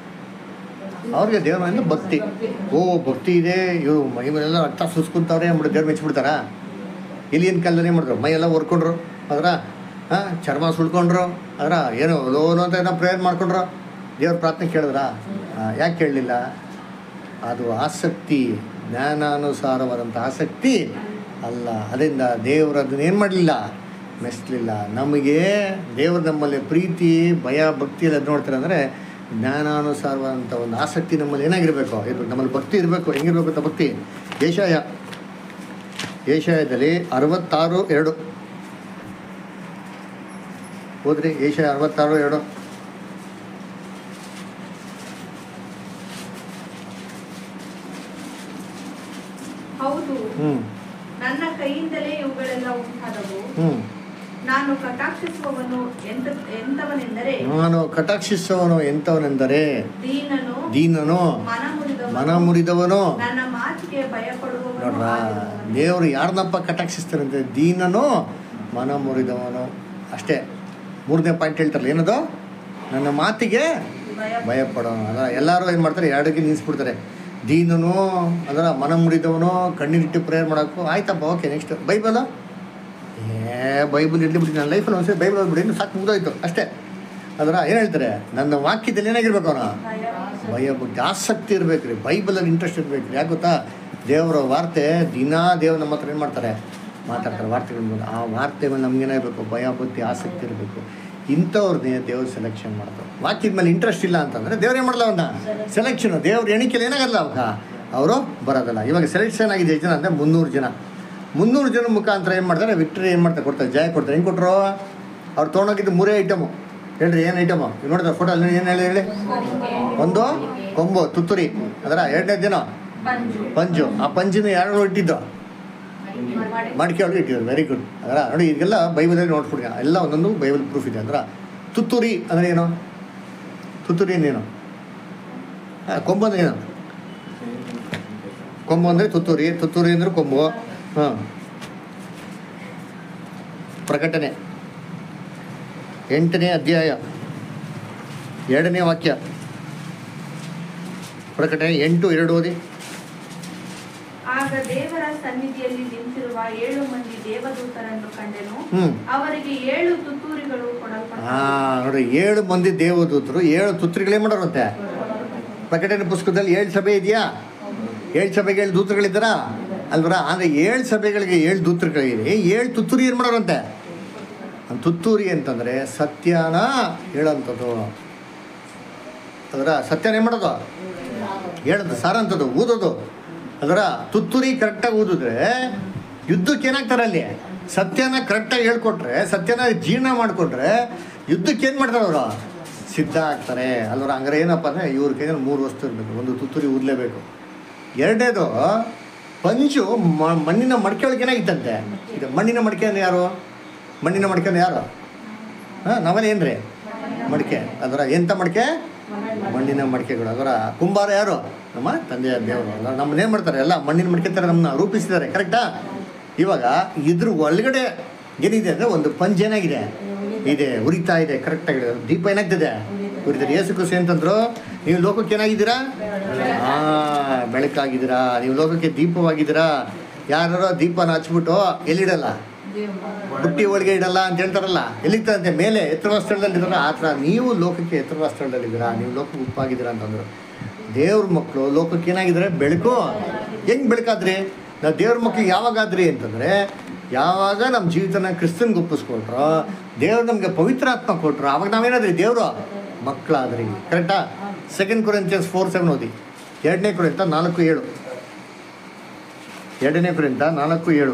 ಅವ್ರಿಗೆ ದೇವ್ರ ಮೇಲೆ ಭಕ್ತಿ ಓ ಭಕ್ತಿ ಇದೆ ಇವು ಮೈ ಮೇಲೆಲ್ಲ ರಕ್ತ ಸುಸ್ಕೊಂತವ್ರೆ ಅಂದ್ಬಿಟ್ಟು ದೇವ್ರು ಮೆಚ್ಚಿಬಿಡ್ತಾರಾ ಇಲ್ಲಿನ ಕಾಲದಲ್ಲಿ ಏನು ಮಾಡಿದ್ರು ಮೈ ಎಲ್ಲ ಹೊರ್ಕೊಂಡ್ರು ಅದರ ಹಾಂ ಚರ್ಮ ಸುಳ್ಕೊಂಡ್ರು ಅದರ ಏನೋ ಲೋನು ಅಂತ ಏನೋ ಪ್ರೇಯರ್ ಮಾಡ್ಕೊಂಡ್ರು ದೇವ್ರ ಪ್ರಾರ್ಥನೆ ಕೇಳಿದ್ರಾ ಯಾಕೆ ಕೇಳಲಿಲ್ಲ ಅದು ಆಸಕ್ತಿ ಜ್ಞಾನಾನುಸಾರವಾದಂಥ ಆಸಕ್ತಿ ಅಲ್ಲ ಅದರಿಂದ ದೇವರು ಅದನ್ನ ಏನು ಮಾಡಲಿಲ್ಲ ಮೆಚ್ಚಲಿಲ್ಲ ನಮಗೆ ದೇವ್ರು ನಮ್ಮಲ್ಲಿ ಪ್ರೀತಿ ಭಯ ಭಕ್ತಿ ಎಲ್ಲ ನೋಡ್ತಾರೆ ಅಂದರೆ ಜ್ಞಾನಾನುಸಾರವಾದಂಥ ಒಂದು ಆಸಕ್ತಿ ನಮ್ಮಲ್ಲಿ ಏನಾಗಿರಬೇಕು ಇರ್ಬೇಕು ನಮ್ಮಲ್ಲಿ ಭಕ್ತಿ ಇರಬೇಕು ಹೆಂಗಿರ್ಬೇಕು ಅಂತ ಭಕ್ತಿ ಏಷಾಯ ಏಷಾಯದಲ್ಲಿ ಅರವತ್ತಾರು ಎರಡು ಹೋದ್ರಿ ಏಷಾಯ ಅರವತ್ತಾರು ಎರಡು ಹೌದು ಹ್ಞೂ ನನ್ನ ಕೈಯಿಂದಲೇ ಇವುಗಳೆಲ್ಲ ಉಂಟಾದವು ಹ್ಞೂ ನಾನು ಕಟಾಕ್ಷಿಸುವವನು ಎಂತ ಎಂತವನೆಂದರೆ ನಾನು ಕಟಾಕ್ಷಿಸುವವನು ಎಂಥವನೆಂದರೆ ದೀನನು ದೀನನು ಮನ ಮುರಿದವನು, ಮನ ಮುರಿದವನು ನನ್ನ ಮಾತಿಗೆ ಭಯಪಡುವವನು ನೋಡ್ರ ಆಗಿರುವವನು. ದೇವರು ಯಾರನ್ನಪ್ಪ ಕಟಾಕ್ಷಿಸ್ತಾರಂತೆ ದೀನನು ಮನ ಮುರಿದವನು ಅಷ್ಟೇ ಮೂರನೇ ಪಾಯಿಂಟ್ ಹೇಳ್ತಾರಲ್ಲ ಏನದು ನನ್ನ ಮಾತಿಗೆ ಭಯ ಭಯಪಡೋನು ಅದ ಎಲ್ಲರೂ ಏನು ಮಾಡ್ತಾರೆ ಎರಡಕ್ಕೆ ನಿಲ್ಲಿಸ್ಬಿಡ್ತಾರೆ ದೀನನು ಅದರ ಮನ ಮುರಿದವನು ಕಣ್ಣೀರಿಟ್ಟು ಪ್ರೇಯರ್ ಮಾಡೋಕ್ಕೂ ಆಯ್ತಪ್ಪ ಓಕೆ ನೆಕ್ಸ್ಟ್ ಬೈಬಲ್ ಏ ಬೈಬಲ್ ಇಡ್ಲಿ ಬಿಡಿ ನನ್ನ ಲೈಫಲ್ಲಿ ಒಂದ್ಸರಿ ಬೈಬಲ್ ಓದ್ಬಿಡಿ ಇನ್ನು ಸಾಕು ಮುಗ್ದೋಯ್ತು ಅಷ್ಟೇ ಅದರ ಏನು ಹೇಳ್ತಾರೆ ನನ್ನ ವಾಕ್ಯದಲ್ಲಿ ಏನಾಗಿರ್ಬೇಕು ಅವನು ಭಯ ಭಯ ಭಕ್ತಿ ಆಸಕ್ತಿ ಇರ್ಬೇಕು ರೀ ಬೈಬಲಲ್ಲಿ ಇಂಟ್ರೆಸ್ಟ್ ಇರ್ಬೇಕು ರೀ ಯಾಕೆ ಗೊತ್ತಾ ದೇವರ ವಾರ್ತೆ ದಿನಾ ದೇವ್ರು ನಮ್ಮ ಹತ್ರ ಏನು ಮಾಡ್ತಾರೆ ಮಾತಾಡ್ತಾರೆ ವಾರ್ತೆಗಳ ಮೂಲಕ ಆ ವಾರ್ತೆ ಮೇಲೆ ನಮ್ಗೇನಾಗಬೇಕು ಭಯ ಭಕ್ತಿ ಆಸಕ್ತಿ ಇರಬೇಕು ಇಂಥವ್ರನ್ನೇ ದೇವ್ರು ಸೆಲೆಕ್ಷನ್ ಮಾಡ್ತಾರೆ ವಾಕ್ಯದ ಮೇಲೆ ಇಂಟ್ರೆಸ್ಟ್ ಇಲ್ಲ ಅಂತಂದರೆ ದೇವ್ರು ಏನು ಮಾಡಲ್ಲ ಅವನ್ನ ಸೆಲೆಕ್ಷನ್ ದೇವ್ರ ಎಣಿಕೆಲಿ ಏನಾಗಲ್ಲ ಅವಾಗ ಅವರು ಬರೋದಲ್ಲ ಇವಾಗ ಸೆಲೆಕ್ಷನ್ ಆಗಿದೆ ಎಷ್ಟು ಜನ ಅಂದರೆ ಮುನ್ನೂರು ಜನ ಮುನ್ನೂರು ಜನ ಮುಖಾಂತರ ಏನು ಮಾಡ್ತಾರೆ ವಿಕ್ಟ್ರಿ ಏನು ಮಾಡ್ತಾರೆ ಕೊಡ್ತಾರೆ ಜಯ ಕೊಡ್ತಾರೆ ಹೆಂಗೆ ಕೊಟ್ಟರು ಅವ್ರು ತೊಗೊಂಡೋಗಿದ್ದು ಮೂರೇ ಐಟಮು ಹೇಳ್ರಿ ಏನು ಐಟಮು ಈಗ ನೋಡಿದ್ರೆ ಫೋಟೋ ಅಲ್ಲಿ ಏನು ಹೇಳಿ ಹೇಳಿ ಒಂದು ಕೊಂಬು ತುತ್ತೂರಿ ಅದರ ಎರಡನೇ ದಿನ ಪಂಜು ಪಂಜು ಆ ಪಂಜಿನ ಯಾರು ಇಟ್ಟಿದ್ದು ಮಡಿಕೆ ಒಳಗೆ ಇಟ್ಟಿದ್ರು ವೆರಿ ಗುಡ್ ಅದರ ನೋಡಿ ಈಗೆಲ್ಲ ಬೈಬಲಲ್ಲಿ ನೋಡ್ಬಿಡಿ ಎಲ್ಲ ಒಂದೊಂದು ಬೈಬಲ್ ಪ್ರೂಫ್ ಇದೆ ಅಂದ್ರೆ ತುತ್ತೂರಿ ಅಂದರೆ ಏನು ತುತ್ತೂರಿ ಅಂದ್ರೇನು ಹಾಂ ಕೊಂಬು ಅಂದ್ರೆ ಏನು ಕೊಂಬು ಅಂದರೆ ತುತ್ತೂರಿ ತುತ್ತೂರಿ ಅಂದರೆ ಕೊಂಬು ಹಾಂ ಪ್ರಕಟಣೆ ಎಂಟನೇ ಅಧ್ಯಾಯ ಎರಡನೇ ವಾಕ್ಯ ಪ್ರಕಟಣೆ ಎಂಟು ಎರಡು ಓದಿ ಆಗ ದೇವರ ಸನ್ನಿಧಿಯಲ್ಲಿ ನಿಂತಿರುವ ಏಳು ಮಂದಿ ದೇವದೂತರನ್ನು ಕಂಡೆನು ಹ್ಞೂ ಅವರಿಗೆ ಏಳು ತುತ್ತೂರಿಗಳು ಹಾ ಕೊಡಲ್ಪಟ್ಟವು ನೋಡ್ರಿ ಏಳು ಮಂದಿ ದೇವದೂತರು ಏಳು ತುತ್ರಿಗಳೇ ಮಾಡೋರಂತೆ ಪ್ರಕಟಣೆ ಪುಸ್ತಕದಲ್ಲಿ ಏಳು ಸಭೆ ಇದೆಯಾ ಏಳು ಸಭೆಗೆ ಏಳು ದೂತರುಗಳಿದ್ದಾರಾ ಅಲ್ವರ ಅಂದರೆ ಏಳು ಸಭೆಗಳಿಗೆ ಏಳು ದೂತರುಗಳಿದೆ ಏಳು ತುತ್ತೂರಿ ಏನು ಮಾಡೋರಂತೆ ಆ ತುತ್ತೂರಿ ಅಂತಂದರೆ ಸತ್ಯನ ಹೇಳೋಂಥದ್ದು ಅದರ ಸತ್ಯನ ಏನು ಮಾಡೋದು ಹೇಳೋದು ಸಾರ ಅಂಥದ್ದು ಊದೋದು ಅದರ ತುತ್ತೂರಿ ಕರೆಕ್ಟಾಗಿ ಊದಿದ್ರೆ ಯುದ್ಧಕ್ಕೆ ಏನಾಗ್ತಾರೆ ಅಲ್ಲಿ ಸತ್ಯನ ಕರೆಕ್ಟಾಗಿ ಹೇಳ್ಕೊಟ್ರೆ ಸತ್ಯನ ಜೀರ್ಣ ಮಾಡಿಕೊಟ್ರೆ ಯುದ್ಧಕ್ಕೆ ಏನು ಮಾಡ್ತಾರೆ ಅವರು ಸಿದ್ಧ ಆಗ್ತಾರೆ ಅಲ್ವರ ಹಂಗಾರೆ ಏನಪ್ಪ ಅಂದರೆ ಇವ್ರ ಕೈಯಲ್ಲಿ ಮೂರು ವಸ್ತು ಇರಬೇಕು ಒಂದು ತುತ್ತೂರಿ ಊದಲೇಬೇಕು ಎರಡನೇದು ಪಂಚು ಮ- ಮಣ್ಣಿನ ಮಡಿಕೆ ಒಳಗೆ ಏನಾಗಿತ್ತಂತೆ ಇದು ಮಣ್ಣಿನ ಮಡಿಕೆ ಅಂದ್ರೆ ಯಾರು ಮಣ್ಣಿನ ಮಡಿಕೆ ಅಂದ್ರೆ ಯಾರು ಹಾಂ ನಾವೆಲ್ಲ ಏನ್ರಿ ಮಡಿಕೆ ಅದರ ಎಂಥ ಮಡಿಕೆ ಮಣ್ಣಿನ ಮಡಿಕೆಗಳು ಅದರ ಕುಂಬಾರ ಯಾರು ನಮ್ಮ ತಂದೆಯ ದೇವರು ಅಲ್ಲ ನಮ್ಮನ್ನ ಏನು ಮಾಡ್ತಾರೆ ಎಲ್ಲ ಮಣ್ಣಿನ ಮಡಿಕೆ ಥರ ನಮ್ಮನ್ನ ರೂಪಿಸಿದ್ದಾರೆ ಕರೆಕ್ಟಾ ಇವಾಗ ಇದ್ರ ಒಳಗಡೆ ಏನಿದೆ ಅಂದರೆ ಒಂದು ಪಂಜ್ ಏನಾಗಿದೆ ಇದೆ ಉರಿತಾ ಇದೆ ಕರೆಕ್ಟಾಗಿದೆ ದೀಪ ಏನಾಗ್ತದೆ ಉರಿತಾರೆ ಏಸು ಕುಸಿ ಅಂತಂದ್ರು ನೀವು ಲೋಕಕ್ಕೆ ಏನಾಗಿದ್ದೀರಾ ಹಾಂ ಬೆಳಕಾಗಿದ್ದೀರಾ ನೀವು ಲೋಕಕ್ಕೆ ದೀಪವಾಗಿದ್ದೀರಾ ಯಾರು ದೀಪನ ಹಚ್ಬಿಟ್ಟು ಎಲ್ಲಿಡಲ್ಲ ಬುಟ್ಟಿ ಒಳಗೆ ಇಡಲ್ಲ ಅಂತ ಹೇಳ್ತಾರಲ್ಲ ಎಲ್ಲಿರ್ತದಂತೆ ಮೇಲೆ ಎತ್ತರವಾದ ಸ್ಥಳದಲ್ಲಿ ಇದ್ದಾರ ಆ ಥರ ನೀವು ಲೋಕಕ್ಕೆ ಎತ್ತರವಾದ ಸ್ಥಳದಲ್ಲಿದ್ದೀರಾ ನೀವು ಲೋಕಕ್ಕೆ ಉಪ್ಪಾಗಿದ್ದೀರಾ ಅಂತಂದ್ರು ದೇವ್ರ ಮಕ್ಕಳು ಲೋಕಕ್ಕೆ ಏನಾಗಿದ್ದಾರೆ ಬೆಳಕು ಹೆಂಗೆ ಬೆಳಕಾದ್ರಿ ನಾವು ದೇವ್ರ ಮಕ್ಳಿಗೆ ಯಾವಾಗಾದ್ರಿ ಅಂತಂದರೆ ಯಾವಾಗ ನಮ್ಮ ಜೀವಿತನ ಕ್ರಿಸ್ತನ್ಗೆ ಒಪ್ಪಿಸ್ಕೊಟ್ರೋ ದೇವ್ರು ನಮಗೆ ಪವಿತ್ರಾತ್ಮ ಕೊಟ್ರು ಆವಾಗ ನಾವೇನಾದ್ರಿ ದೇವರು ಮಕ್ಕಳಾದ್ರಿ ಕರೆಕ್ಟಾ ಸೆಕೆಂಡ್ ಕೊರೆಂತಿಯನ್ಸ್ ಫೋರ್ ಸೆವೆನ್ ಓದಿ ಎರಡನೇ ಕುರಿತ ನಾಲ್ಕು ಏಳು ಎರಡನೇ ಕುರಿತ ನಾಲ್ಕು ಏಳು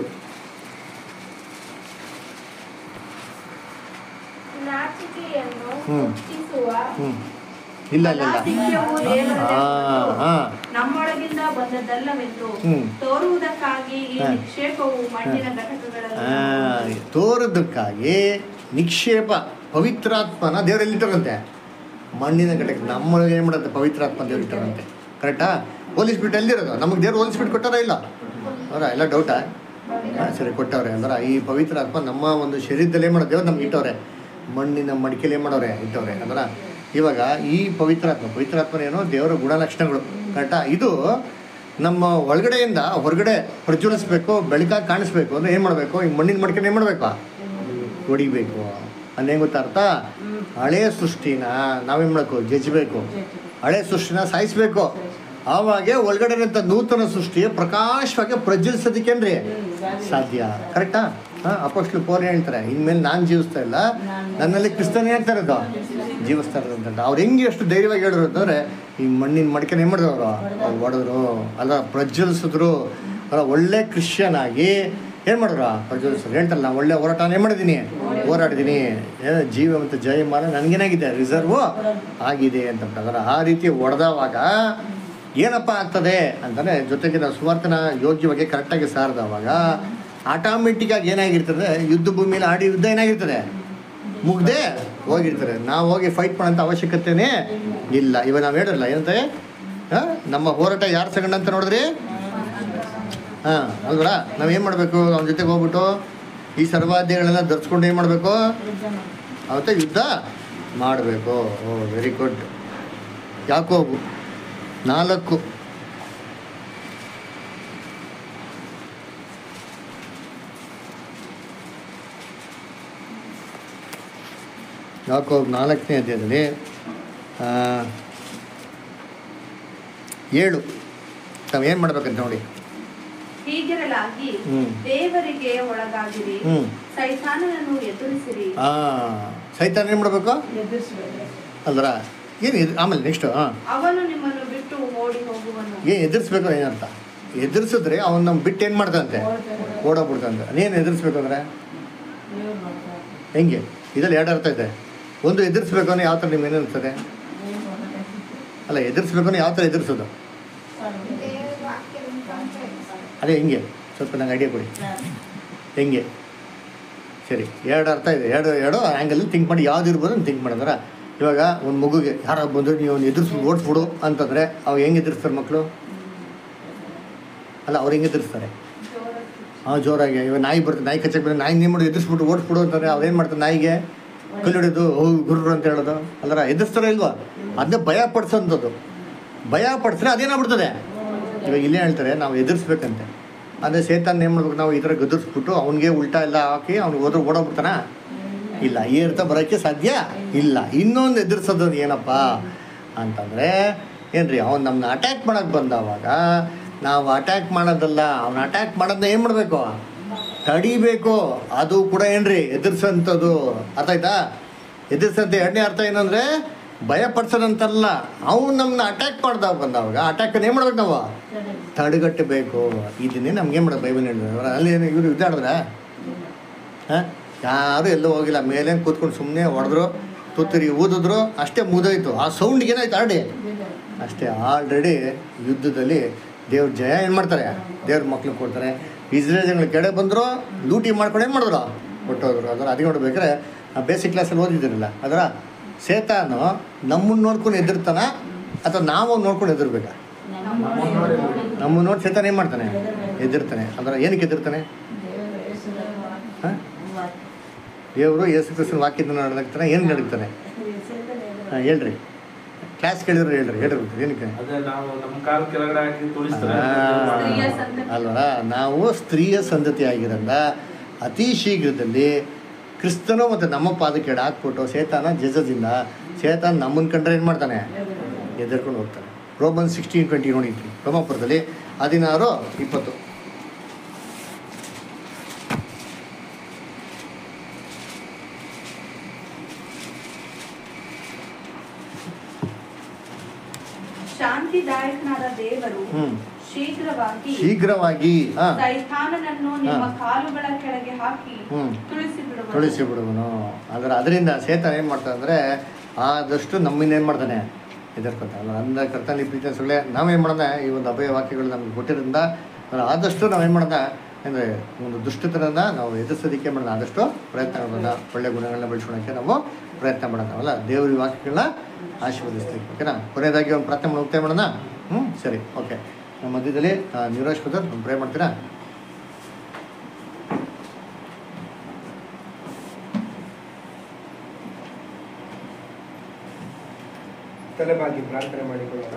ನಾಚಿಕೆಯನ್ನು ಹ್ಮ್. ಹುಟ್ಟಿಸುವ ಹ್ಞೂ ಇಲ್ಲ ಇಲ್ಲ ಇಲ್ಲ ಅನಾಧಿಕ್ಯವು ದೇವರದೇ ಹಾಂ ಹೊರತು ಹಾಂ ನಮ್ಮೊಳಗಿಂದ ಬಂದದ್ದಲ್ಲವೆಂದು ಹ್ಮ್. ತೋರುವುದಕ್ಕಾಗಿ ಈ ಹಾ. ನಿಕ್ಷೇಪವು ಮಣ್ಣಿನ ಆ, ಘಟಕಗಳಲ್ಲಿ ತೋರದಕ್ಕಾಗಿ ನಿಕ್ಷೇಪ ಪವಿತ್ರಾತ್ಮನ ದೇವರೆಲ್ಲಿಟ್ಟರಂತೆ ಮಣ್ಣಿನ ಘಟಕ ನಮ್ಮೊಳಗೆ ಏನು ಮಾಡುತ್ತೆ ಪವಿತ್ರಾತ್ಮ ದೇವರಿಟ್ಟರಂತೆ ಕರೆಕ್ಟಾ ಹೋಲಿಸ್ಬಿಟ್ಟು ಎಲ್ಲಿರೋದು ನಮಗೆ ದೇವ್ರು ಹೋಲಿಸ್ಬಿಟ್ಟು ಕೊಟ್ಟಾರ ಇಲ್ಲ ಅವರ ಎಲ್ಲ ಡೌಟಾ ಹಾಂ ಸರಿ ಕೊಟ್ಟವ್ರೆ ಅಂದ್ರೆ ಈ ಪವಿತ್ರಾತ್ಮ ನಮ್ಮ ಒಂದು ಶರೀರದಲ್ಲಿ ಏನು ಮಾಡೋದು ದೇವ್ರು ನಮ್ಗೆ ಇಟ್ಟವ್ರೆ ಮಣ್ಣಿನ ಮಡಿಕೆಲಿ ಏನು ಮಾಡೋರೆ ಇಟ್ಟವ್ರೆ ಅಂದ್ರೆ ಇವಾಗ ಈ ಪವಿತ್ರಾತ್ಮ ಪವಿತ್ರಾತ್ಮ ಏನೋ ದೇವರ ಗುಣಲಕ್ಷಣಗಳು ಕರೆಕ್ಟಾ ಇದು ನಮ್ಮ ಒಳಗಡೆಯಿಂದ ಹೊರಗಡೆ ಪ್ರಜ್ವಲಿಸ್ಬೇಕು ಬೆಳಕಾಗಿ ಕಾಣಿಸ್ಬೇಕು ಅಂದ್ರೆ ಏನು ಮಾಡಬೇಕು ಈ ಮಣ್ಣಿನ ಮಡಿಕೆನ ಏನು ಮಾಡಬೇಕು ಹೊಡಿಬೇಕು ಅನ್ನೇನು ಗೊತ್ತಾ ಅರ್ಥ ಹಳೆ ಸೃಷ್ಟಿನ ನಾವೇನು ಮಾಡಬೇಕು ಜಜ್ಬೇಕು ಹಳೆ ಸೃಷ್ಟಿನ ಸಾಯಿಸ್ಬೇಕು ಆವಾಗೆ ಒಳಗಡೆ ಇರೋಂಥ ನೂತನ ಸೃಷ್ಟಿ ಪ್ರಕಾಶವಾಗಿ ಪ್ರಜ್ವಲಿಸೋದಕ್ಕೇನ್ರಿ ಸಾಧ್ಯ ಕರೆಕ್ಟಾ ಹಾಂ ಅಪೋಸ್ಟ್ಲು ಪೌಲ್ ಹೇಳ್ತಾರೆ ಇನ್ಮೇಲೆ ನಾನು ಜೀವಿಸ್ತಾ ಇಲ್ಲ ನನ್ನಲ್ಲಿ ಕ್ರಿಸ್ತನೇ ಹೇಳ್ತಾ ಇರೋದು ಜೀವಿಸ್ತಾ ಇರೋದು ಅಂತ ಅವ್ರು ಹೆಂಗೆ ಎಷ್ಟು ಧೈರ್ಯವಾಗಿ ಹೇಳಿದ್ರು ಅಂತಂದರೆ ಈ ಮಣ್ಣಿನ ಮಡಿಕೆನ ಏನು ಮಾಡಿದ್ರು ಅವರು ಅವ್ರು ಹೊಡೆದ್ರು ಅಲ್ಲ ಪ್ರಜ್ವಲಿಸಿದ್ರು ಅಲ್ಲ ಒಳ್ಳೆ ಕ್ರಿಶ್ಚಿಯನ್ ಆಗಿ ಏನು ಮಾಡಿದ್ರು ಪ್ರಜ್ವಲಿಸಿದ್ರು ಹೇಳ್ತಲ್ಲ ನಾನು ಒಳ್ಳೆ ಹೋರಾಟ ಏನು ಮಾಡಿದ್ದೀನಿ ಹೋರಾಡಿದ್ದೀನಿ ಏನೋ ಜೀವ ಮತ್ತು ಜಯಮಾಲ ನನಗೇನಾಗಿದೆ ರಿಸರ್ವು ಆಗಿದೆ ಅಂತ ಅದರ ಆ ರೀತಿ ಹೊಡೆದವಾಗ ಏನಪ್ಪ ಆಗ್ತದೆ ಅಂತಂದರೆ ಜೊತೆಗೆ ನಾವು ಸುವಾರ್ತನ ಯೋಗ್ಯವಾಗಿ ಕರೆಕ್ಟಾಗಿ ಸಾರಿದವಾಗ ಆಟೋಮೆಟಿಕ್ಕಾಗಿ ಏನಾಗಿರ್ತದೆ ಯುದ್ಧ ಭೂಮಿಯಲ್ಲಿ ಆಡಿ ಯುದ್ಧ ಏನಾಗಿರ್ತದೆ ಮುಗ್ದೆ ಹೋಗಿರ್ತಾರೆ ನಾವು ಹೋಗಿ ಫೈಟ್ ಮಾಡೋಂಥ ಅವಶ್ಯಕತೆನೇ ಇಲ್ಲ ಇವಾಗ ನಾವು ಹೇಳಿರಲ್ಲ ಏನಂತೆ ಹಾಂ ನಮ್ಮ ಹೋರಾಟ ಯಾರು ಸಂಗಡ ಅಂತ ನೋಡಿದ್ರಿ ಹಾಂ ಅಲ್ವರ ನಾವೇನು ಮಾಡಬೇಕು ಅವನ ಜೊತೆಗೆ ಹೋಗ್ಬಿಟ್ಟು ಈ ಸರ್ವಾಧ್ಯಾಯಗಳೆಲ್ಲ ಧರಿಸ್ಕೊಂಡು ಏನು ಮಾಡಬೇಕು ಅವತ್ತ ಯುದ್ಧ ಮಾಡಬೇಕು ಓ ವೆರಿ ಗುಡ್ ಯಾಕೋಬು ನಾಲ್ಕು ಯಾಕೋಬ್ ನಾಲ್ಕನೇ ಅಧ್ಯಾಯದಲ್ಲಿ ಆ, ಏಳು ತಾವು ಏನು ಮಾಡ್ಬೇಕಂತ ನೋಡಿ ಹೀಗಿರಲಾಗಿ ಹ್ಮ್. ದೇವರಿಗೆ ಒಳಗಾಗಿರಿ ಹ್ಞೂ ಸೈತಾನನನ್ನು ಎದುರಿಸಿರಿ ಹಾಂ ಸೈತಾನ ಏನು ಮಾಡಬೇಕು ಅಲ್ದ್ರ ಏನು ಎದ್ ಆಮೇಲೆ ನೆಕ್ಸ್ಟು ಹಾಂ ಅವನು ನಿಮ್ಮನ್ನು ಬಿಟ್ಟು ಓಡಿ ಹೋಗುವನು ಏನು ಎದುರಿಸ್ಬೇಕು ಏನರ್ಥ ಎದುರಿಸಿದ್ರೆ ಅವ್ನು ನಮ್ಮ ಬಿಟ್ಟು ಏನು ಮಾಡ್ದಂತೆ ಓಡೋಗ್ಬಿಡ್ತಂತೆ ನೀನು ಎದುರಿಸ್ಬೇಕು ಅಂದರೆ ಹೆಂಗೆ ಇದರಲ್ಲಿ ಎರಡು ಅರ್ಥ ಇದೆ ಒಂದು ಎದುರಿಸ್ಬೇಕು ಅಂದ್ರೆ ಯಾವ ಥರ ನಿಮ್ಗೆ ಏನಿರ್ತದೆ ಅಲ್ಲ ಎದುರಿಸ್ಬೇಕು ಅಂದ್ರೆ ಯಾವ ಥರ ಎದುರಿಸೋದು ದೇವರ ವಾಕ್ಯದ ಮುಖಾಂತರ ಅದೇ ಹೆಂಗೆ ಸ್ವಲ್ಪ ನಂಗೆ ಐಡಿಯಾ ಕೊಡಿ ಹೆಂಗೆ ಸರಿ ಎರಡು ಅರ್ಥ ಇದೆ ಎರಡು ಎರಡು ಆ್ಯಂಗಲಲ್ಲಿ ಥಿಂಕ್ ಮಾಡಿ ಯಾವ್ದು ಇರ್ಬೋದು ಅಂತ ಥಿಂಕ್ ಮಾಡಿದಾರ ಇವಾಗ ಒಂದು ಮಗುಗೆ ಯಾರೋ ಬಂದರು ನೀವು ಅವ್ನು ಎದುರಿಸ್ಬಿಟ್ಟು ಓಡಿಸ್ಬಿಡು ಅಂತಂದರೆ ಅವು ಹೆಂಗೆ ಎದುರಿಸ್ತಾರೆ ಮಕ್ಕಳು ಅಲ್ಲ ಅವ್ರು ಹೆಂಗೆ ಎದುರಿಸ್ತಾರೆ ಹಾಂ ಜೋರಾಗಿ ಇವಾಗ ನಾಯಿ ಬರ್ತದೆ ನಾಯಿ ಕಚ್ಚಕ್ಕೆ ಬಂದ್ರೆ ನಾಯಿ ನೀವು ಮಾಡಿ ಎದುರಿಸ್ಬಿಟ್ಟು ಓಡಿಸ್ಬಿಡು ಅಂತಾರೆ ಅವ್ರು ಏನು ಮಾಡ್ತಾರೆ ನಾಯಿಗೆ ಕಲ್ಲು ಹಿಡಿದು ಹೋಗಿ ಗುರ್ರು ಅಂತ ಹೇಳೋದು ಅಲ್ಲರ ಎದುರಿಸ್ತಾರೋ ಇಲ್ವಾ ಅದನ್ನೇ ಭಯ ಪಡಿಸೋಂಥದ್ದು ಭಯ ಪಡಿಸಿದ್ರೆ ಅದೇನಾಗ್ಬಿಡ್ತದೆ ಇವಾಗ ಇಲ್ಲೇ ಹೇಳ್ತಾರೆ ನಾವು ಎದುರಿಸ್ಬೇಕಂತೆ ಅಂದರೆ ಸೇತಾನ್ ಏನು ಮಾಡ್ಬೇಕು ನಾವು ಈ ಥರ ಗದರ್ಸ್ಬಿಟ್ಟು ಅವನಿಗೆ ಉಲ್ಟಾ ಎಲ್ಲ ಹಾಕಿ ಅವ್ನಿಗೆ ಹೋದ್ರೆ ಓಡೋಗ್ಬಿಡ್ತಾನ ಇಲ್ಲ ಏರ್ತಾ ಬರೋಕ್ಕೆ ಸಾಧ್ಯ ಇಲ್ಲ ಇನ್ನೊಂದು ಎದುರಿಸೋದು ಏನಪ್ಪ ಅಂತಂದರೆ ಏನ್ರಿ ಅವ್ನು ನಮ್ಮನ್ನ ಅಟ್ಯಾಕ್ ಮಾಡೋಕ್ಕೆ ಬಂದವಾಗ ನಾವು ಅಟ್ಯಾಕ್ ಮಾಡೋದಲ್ಲ ಅವ್ನ ಅಟ್ಯಾಕ್ ಮಾಡೋದನ್ನ ಏನು ಮಾಡಬೇಕು ತಡಿಬೇಕು ಅದು ಕೂಡ ಏನ್ರಿ ಎದುರಿಸೋಂಥದ್ದು ಅರ್ಥ ಆಯ್ತಾ ಎದುರಿಸಂತ ಎರಡನೇ ಅರ್ಥ ಏನಂದರೆ ಭಯ ಪಡ್ಸೋದಂತಲ್ಲ ಅವ್ನು ನಮ್ಮನ್ನ ಅಟ್ಯಾಕ್ ಮಾಡ್ದಾಗ ಬಂದವಾಗ ಅಟ್ಯಾಕನ್ನು ಏನು ಮಾಡ್ಬೇಕು ನಾವು ತಡೆಗಟ್ಟಬೇಕು ಇದನ್ನೇ ನಮ್ಗೆ ಏನು ಮಾಡೋದು ಬೈಬಲ್ ಹೇಳಿದ್ರೆ ಅಲ್ಲಿ ಏನು ಇವರು ಇದ್ದಾಡಿದ್ರೆ ಹಾಂ ಯಾರು ಎಲ್ಲೂ ಹೋಗಿಲ್ಲ ಮೇಲೆ ಕೂತ್ಕೊಂಡು ಸುಮ್ಮನೆ ಹೊಡೆದ್ರು ತುತ್ತರಿ ಊದಿದ್ರು ಅಷ್ಟೇ ಮುಗಿದೋಯ್ತು ಆ ಸೌಂಡ್ಗೆ ಏನಾಯ್ತು ಆಲ್ರೆಡಿ ಅಷ್ಟೇ ಆಲ್ರೆಡಿ ಯುದ್ಧದಲ್ಲಿ ದೇವ್ರ ಜಯ ಏನು ಮಾಡ್ತಾರೆ ದೇವ್ರ ಮಕ್ಳು ಕೊಡ್ತಾರೆ ಇಸ್ರೇಲ್ ಜನಗಳು ಕೆಡೆ ಬಂದರು ಲೂಟಿ ಮಾಡ್ಕೊಂಡು ಏನು ಮಾಡಿದ್ರು ಕೊಟ್ಟೋದ್ರು ಅದನ್ನು ಅದಕ್ಕೆ ನೋಡ್ಬೇಕಾದ್ರೆ ಬೇಸಿಕ್ ಕ್ಲಾಸಲ್ಲಿ ಓದಿದ್ದೀರಲ್ಲ ಅದರ ಸೇತಾನು ನಮ್ಮನ್ನು ನೋಡ್ಕೊಂಡು ಎದುರ್ತಾನ ಅಥವಾ ನಾವು ನೋಡ್ಕೊಂಡು ಎದುರ್ಬೇಕಾ ನಮ್ಮ ನೋಡಿ ನೋಡಿ ನಮ್ಮ ನೋಡಿ ಸೇತಾನ ಏನು ಮಾಡ್ತಾನೆ ಎದುರ್ತಾನೆ ಅಂದ್ರೆ ಏನಕ್ಕೆ ಎದುರ್ತಾನೆ ದೇವರ ಹೆಸರನ್ನು ಹಾಂ ವಾಕ್ಯ. ದೇವರು ಯೇಸು ಕ್ರಿಸ್ತನ ವಾಕ್ಯದ ನಡಕ್ತಾನೆ ಏನು ನಡೀತಾನೆ ಹೆಸರಲ್ಲೇ ಎದುರು. ಹಾಂ ಹೇಳ್ರಿ ಕ್ಲಾಸ್ ಕೇಳಿದ್ರೆ ಹೇಳ್ರಿ ಹೇಳ್ರಿ ಏನಕ್ಕೆ ಅದೇ ನಾವು ನಮ್ಮ ಕಾಲ್ ಕೆಳಗಡೆ ಹಾಕಿ ತುಳಿಸ್ತಾರೆ ಆ, ಸ್ತ್ರೀಯ ಸಂತತಿ. ಅಲ್ವಾ ನಾವು ಸ್ತ್ರೀಯ ಸಂತತಿ ಆಗಿರೋದ್ರಿಂದ ಅತಿ ಶೀಘ್ರದಲ್ಲಿ ಕ್ರಿಸ್ತನು ಮತ್ತು ನಮ್ಮ ಪಾದಕ್ಕೆ ಎಡೆ ಹಾಕ್ಬಿಟ್ಟು ಸೇತಾನ ಜಜದಿಂದ ಸೇತಾನ್ ನಮ್ಮನ್ನ ಕಂಡ್ರೆ ಏನು ಮಾಡ್ತಾನೆ ಎದುರ್ಕೊಂಡು ಹೋಗ್ತಾನೆ ರೋಮನ್ ಸಿಕ್ಸ್ಟೀನ್ ಟ್ವೆಂಟಿ ನೋಡಿದ್ವಿ ರೋಮಾಪುರದಲ್ಲಿ ಹದಿನಾರು ಇಪ್ಪತ್ತು ಶಾಂತಿದಾಯಕನಾದ ದೇವರು ಹ್ಞೂ ಶೀಘ್ರವಾಗಿ ಶೀಘ್ರವಾಗಿ ಹಾಂ ಸೈತಾನನನ್ನು ನಿಮ್ಮ ಹಾ. ಕಾಲುಗಳ ಕೆಳಗೆ ಹಾಕಿ ಹ್ಞೂ ತುಳಿಸಿ ಬಿಡುವನು. ತುಳಿಸಿ ಬಿಡುವನು ಅಂದ್ರೆ ಅದರಿಂದ ಸೇತಾನ ಏನು ಮಾಡ್ತಾನೆ ಅಂದರೆ ಆದಷ್ಟು ನಮ್ಮಿಂದ ಏನು ಮಾಡ್ತಾನೆ ಎದುರ್ಕೊತಾನೆ ಅಲ್ಲ ಅಂದ ಕರ್ತನಲ್ಲಿ ಪ್ರೀತಿಯ ಸೊಳ್ಳೆ ನಾವೇನು ಮಾಡೋಣ ಈ ಒಂದು ಅಭಯ ವಾಕ್ಯಗಳು ನಮ್ಗೆ ಕೊಟ್ಟಿರೋದ್ರಿಂದ ಅಂದ್ರೆ ಆದಷ್ಟು ನಾವೇನು ಮಾಡೋಣ ಅಂದರೆ ಒಂದು ದುಷ್ಟತನನ ನಾವು ಎದುರಿಸೋದಕ್ಕೆ ಮಾಡೋಣ ಆದಷ್ಟು ಪ್ರಯತ್ನ ಮಾಡೋಣ ಒಳ್ಳೆ ಗುಣಗಳನ್ನ ಬೆಳೆಸ್ಕೊಳಕ್ಕೆ ನಾವು ಪ್ರಯತ್ನ ಮಾಡೋಣ ಅಲ್ಲ ದೇವ್ರ ಈ ವಾಕ್ಯಗಳನ್ನ ಆಶೀರ್ವದಿಸ್ತೀವಿ ಓಕೆನಾ ಕೊನೆಯದಾಗಿ ಒಂದು ಪ್ರಾರ್ಥನೆ ಮಾಡಿ ಮುಕ್ತಾಯ ಮಾಡೋಣ ಹ್ಞೂ ಸರಿ ಓಕೆ ನಮ್ಮ ಮಧ್ಯದಲ್ಲಿ ನಿರೋಶ್ ಕುದರ್ ಒಂದು ಪ್ರೇ ಮಾಡ್ತೀರಾ ತಲೆಬಾಗಿ ಪ್ರಾರ್ಥನೆ ಮಾಡಿಕೊಳ್ಳೋಣ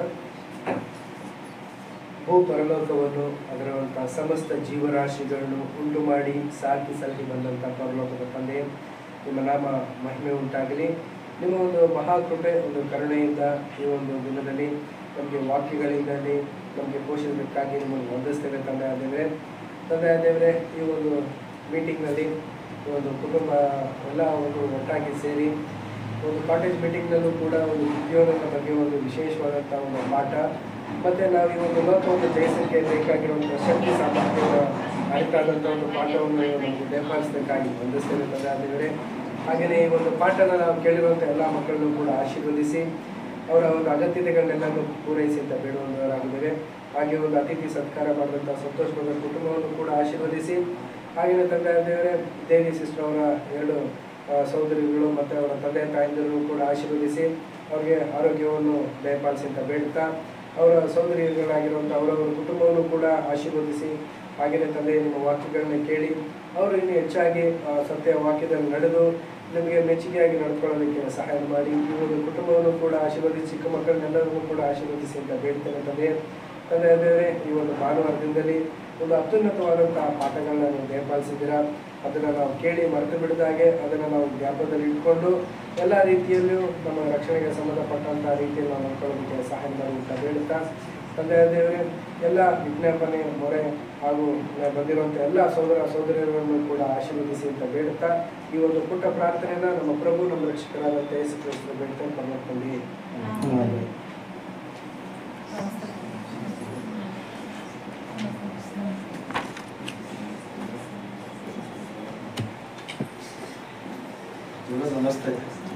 ಭೂ ಪರಲೋಕವನ್ನು ಅದರಂಥ ಸಮಸ್ತ ಜೀವರಾಶಿಗಳನ್ನು ಉಂಟು ಮಾಡಿ ಸಾಕಿ ಸಲಹಿ ಬಂದಂಥ ಪರಲೋಕದ ತಂದೆ ನಿಮ್ಮ ನಾಮ ಮಹಿಮೆ ಉಂಟಾಗಲಿ ನಿಮ್ಮ ಒಂದು ಮಹಾಕೃಪೆ ಒಂದು ಕರುಣೆಯಿಂದ ಈ ಒಂದು ದಿನದಲ್ಲಿ ನಮಗೆ ವಾಕ್ಯಗಳಿಂದಲ್ಲಿ ನಮಗೆ ಪೋಷಿಸಬೇಕಾಗಿ ನಿಮ್ಮನ್ನು ವಂದಿಸ್ತೇವೆ ತಂದೆ ಆದೇವ್ರೆ ತಂದೆ ಆದೇವ್ರೆ ಈ ಒಂದು ಮೀಟಿಂಗ್ನಲ್ಲಿ ಈ ಒಂದು ಕುಟುಂಬ ಎಲ್ಲ ಒಂದು ಒಟ್ಟಾಗಿ ಸೇರಿ ಒಂದು ಕಾಟೇಜ್ ಮೀಟಿಂಗ್ನಲ್ಲೂ ಕೂಡ ಒಂದು ಉದ್ಯೋಗದ ಬಗ್ಗೆ ಒಂದು ವಿಶೇಷವಾದಂಥ ಒಂದು ಪಾಠ ಮತ್ತು ನಾವು ಈ ಒಂದು ಲೋಕವನ್ನು ಜಯಿಸಲಿಕ್ಕೆ ಬೇಕಾಗಿರುವಂಥ ಶಕ್ತಿ ಸಾಮರ್ಥ್ಯದ ಅರಿತಾದಂಥ ಒಂದು ಪಾಠವನ್ನು ನಮಗೆ ಬೆಂಬಲಿಸಬೇಕಾಗಿ ವಂದಿಸ್ತೇವೆ ತಂದೆ ಆದಿವರೇ ಹಾಗೆಯೇ ಈ ಒಂದು ಪಾಠನ ನಾವು ಕೇಳಿರುವಂಥ ಎಲ್ಲ ಮಕ್ಕಳನ್ನು ಕೂಡ ಆಶೀರ್ವದಿಸಿ ಅವರ ಒಂದು ಅಗತ್ಯತೆಗಳನ್ನೆಲ್ಲನೂ ಪೂರೈಸಿ ಅಂತ ಬೇಡುವಂತವರಾಗಿದ್ದೇವೆ ಹಾಗೆ ಒಂದು ಅತಿಥಿ ಸತ್ಕಾರ ಮಾಡಿದಂಥ ಸಂತೋಷವಾದ ಕುಟುಂಬವನ್ನು ಕೂಡ ಆಶೀರ್ವದಿಸಿ ಹಾಗೆಯೇ ತಂದೆ ದೇವರೇ ದೇವಿ ಸಿಸ್ಟರ್ ಅವರ ಎರಡು ಆ, ಸಹೋದರಿಗಳು ಮತ್ತು ಅವರ ತಂದೆ ತಾಯಂದಿರು ಕೂಡ ಆಶೀರ್ವದಿಸಿ ಅವರಿಗೆ ಆರೋಗ್ಯವನ್ನು ದಯಪಾಲಿಸಿ ಅಂತ ಬೇಡ್ತಾ ಅವರ ಸಹೋದರಿಗಳಾಗಿರುವಂಥ ಅವರವರ ಕುಟುಂಬವನ್ನು ಕೂಡ ಆಶೀರ್ವದಿಸಿ ಹಾಗೆಯೇ ತಂದೆ ನಿಮ್ಮ ವಾಕ್ಯಗಳನ್ನ ಕೇಳಿ ಅವರು ಇನ್ನು ಹೆಚ್ಚಾಗಿ ಆ, ಸತ್ಯ ವಾಕ್ಯದಲ್ಲಿ ನಡೆದು ನಿಮಗೆ ಮೆಚ್ಚುಗೆಯಾಗಿ ನಡ್ಕೊಳ್ಳೋದಕ್ಕೆ ಸಹಾಯ ಮಾಡಿ ಈ ಒಂದು ಕುಟುಂಬವನ್ನು ಕೂಡ ಆಶೀರ್ವದಿಸಿ ಚಿಕ್ಕ ಮಕ್ಕಳನ್ನೆಲ್ಲರಿಗೂ ಕೂಡ ಆಶೀರ್ವದಿಸಿ ಅಂತ ಬೇಡ್ತೇನೆ ತಂದೆ ತಂದೆ ದೇವರೇ ಈ ಒಂದು ಭಾನುವಾರ ದಿನದಲ್ಲಿ ಒಂದು ಅತ್ಯುನ್ನತವಾದಂತಹ ಪಾಠಗಳನ್ನ ನೀವು ದಯಪಾಲಿಸಿದ್ದೀರಾ ಅದನ್ನು ನಾವು ಕೇಳಿ ಮರೆತು ಬಿಡದಾಗೆ ಅದನ್ನು ನಾವು ಜ್ಞಾಪಕದಲ್ಲಿ ಇಟ್ಕೊಂಡು ಎಲ್ಲ ರೀತಿಯಲ್ಲೂ ನಮ್ಮ ರಕ್ಷಣೆಗೆ ಸಂಬಂಧಪಟ್ಟಂತಹ ರೀತಿಯಲ್ಲಿ ನಾವು ನಡ್ಕೊಳ್ಳೋದಕ್ಕೆ ಸಹಾಯ ಮಾಡಿ ಅಂತ ಹೇಳುತ್ತಾ ತಂದೆಯ ದೇವರೇ ಎಲ್ಲ ವಿಜ್ಞಾಪನೆ ಮೊರೆ ಹಾಗೂ ಬಂದಿರುವಂಥ ಎಲ್ಲ ಸೋದರ ಸೋದರಿಯರನ್ನು ಕೂಡ ಆಶೀರ್ವದಿಸಿ ಅಂತ ಬೇಡುತ್ತಾ ಈ ಒಂದು ಪುಟ್ಟ ಪ್ರಾರ್ಥನೆಯನ್ನ ನಮ್ಮ ಪ್ರಭು ನಮ್ಮ ರಕ್ಷಕರಾದಂಥ ಯೇಸು ಕ್ರಿಸ್ತನ ಬೇಡ್ತಾ ಪರಮಾತ್ಮಲ್ಲಿ ನಮಸ್ತೆ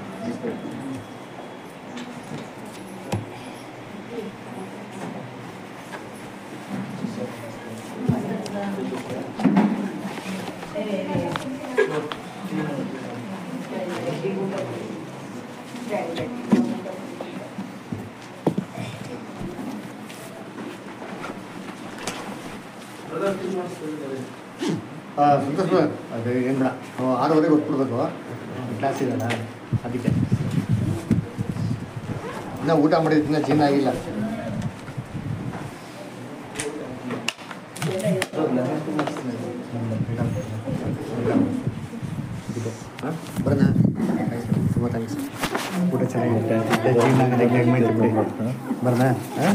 ಬ್ರದರ್ ಟೀ ಮಾಡಿಸ್ತಿದ್ದಾರೆ ಆ, ಸಂತೋಷ್ ಬ್ರದರ್, ಅದು ಏನು ಬೇಡ ನಾವು ಆರೂವರೆಗೆ ಹೊತ್ಬಿಡ್ಬೇಕು ಕ್ಲಾಸ್ ಇದೆಯಲ್ಲ ಅದಕ್ಕೆ ಇನ್ನೂ ಊಟ ಮಾಡಿದ್ದನ್ನ ಜೀರ್ಣ ಆಗಿಲ್ಲ ಬರೋಣ ತುಂಬ ಥ್ಯಾಂಕ್ಸ್ ಊಟ ಚೆನ್ನಾಗಿರುತ್ತೆ ಜೀರ್ಣ ಆಗೋದಕ್ಕೆ ನೆಗ್ಮೆಂಟ್ ಬಿಡಿ ಬರೋಣ ಹಾಂ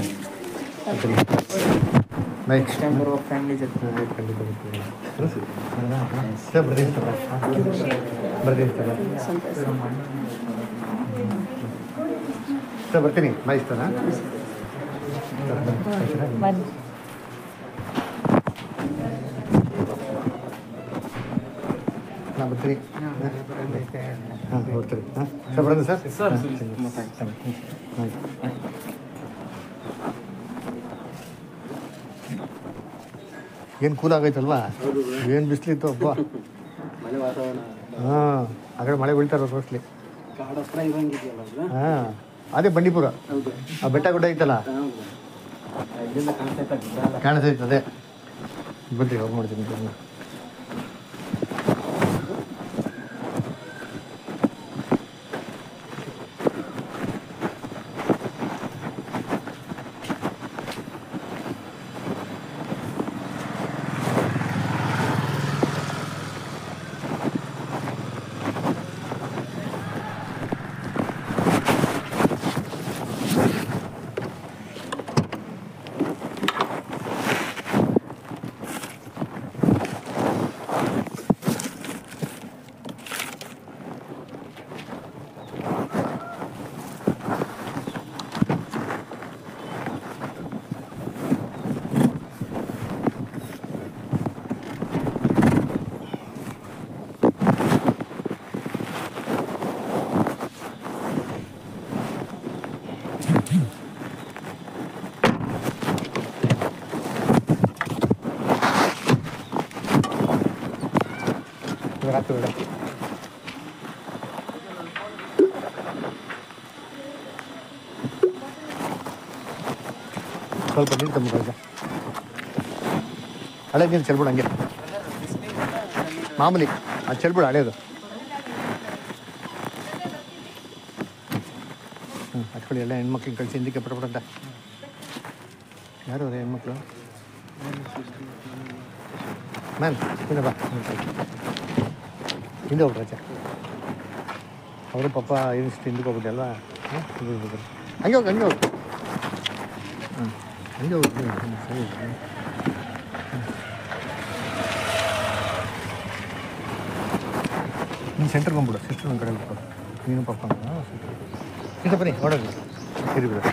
ಬೈ ಫ್ಯಾಮಿಲಿ ಜೊತೆ ಖಂಡಿತ ಬರ್ತೀನಿ. ಸರ್ ಬರ್ತೀನಿ ಸರ್ ಬರ್ತೀನಿ ಸರ್ ಸರ್ ಬರ್ತೀನಿ ಬಾಯ್ ಸರ್ ನಾನು ಬರ್ತೀನಿ ಹಾಂ ಹೋಗ್ತೀರಿ ಹಾಂ ಸರ್ ಬರೋದು ಸರ್ ಸರ್, ಏನು ಕೂಲ್ ಆಗೈತಲ್ವಾ ಏನು ಬಿಸಿಲಿತ್ತು ಅಪ್ಪ ಮಳೆ ವಾತಾವರಣ ಹಾಂ ಆ ಕಡೆ ಮಳೆ ಬೀಳ್ತಾರೆ ಮೋಸ್ಟ್ಲಿ ಕಾಡ ಹತ್ರ ಇರಂಗಿದೆಯಲ್ಲ ಅದು ಹಾಂ ಅದೇ ಬಂಡೀಪುರ ಹೌದು ಆ ಬೆಟ್ಟ ಗುಡ್ಡ ಐತಲ್ಲ ಹೌದು ಇಲ್ಲಿಂದ ಕಾಣ್ತಾ ಇದ್ದ ಕಾಣಿಸ್ತೈತದೆ ಬನ್ರಿ ಹೋಗಿ ಮಾಡ್ತೀನಿ ಬನ್ನಿ. ಇವಾಗ ಹಾಕ್ತು ಬೇಡ ಸ್ವಲ್ಪ ನೀರು ತಂದ್ಬಿಡ ಹಳೆ ನೀರು ಚೆಲ್ಬಿಡು ಹಂಗೆ ಮಾಮೂಲಿ ಅದು ಚೆಲ್ಬಿಡು ಹಳೇದು ಹ್ಞೂ ಹಚ್ಕೊಳ್ಳಿ ಎಲ್ಲ ಹೆಣ್ಮಕ್ಳಿಗೆ ಕಳಿಸಿ ಹಿಂದಕ್ಕೆ ಪಟ್ಬಿಡಂತ ಯಾರು ಅವ್ರೆ ಹೆಣ್ಮಕ್ಳು ಮ್ಯಾಮ್ ಹಿಂದೆ ಬಾ ಹಿಂದೆ ಹೋಗ್ರಿ ರಜಾ ಅವರು ಪಾಪ ಇಷ್ಟು ಹಿಂದಕ್ಕೆ ಹೋಗ್ಬಿಟ್ಟೆ ಅಲ್ವಾ ಹಾಂ ಹಂಗೆ ಹೋಗಿ ಹಂಗೆ ಹೋಗಿ ಹ್ಞೂ ಹಂಗೆ ಹೋಗಿ ಹ್ಞೂ ಸರಿ ಹ್ಞೂ. ನೀನು ಸೆಂಟ್ರ್ ಬಂದ್ಬಿಡು ಸಿಸ್ಟರ್ ಒಂದು ಕಡೆ ಬಿಟ್ಬಿಡು ನೀನು ಪಾಪ ಹಾಂ ಈಗ ಬನ್ನಿ ನೋಡೋದು ಸರಿ ಬಿಡು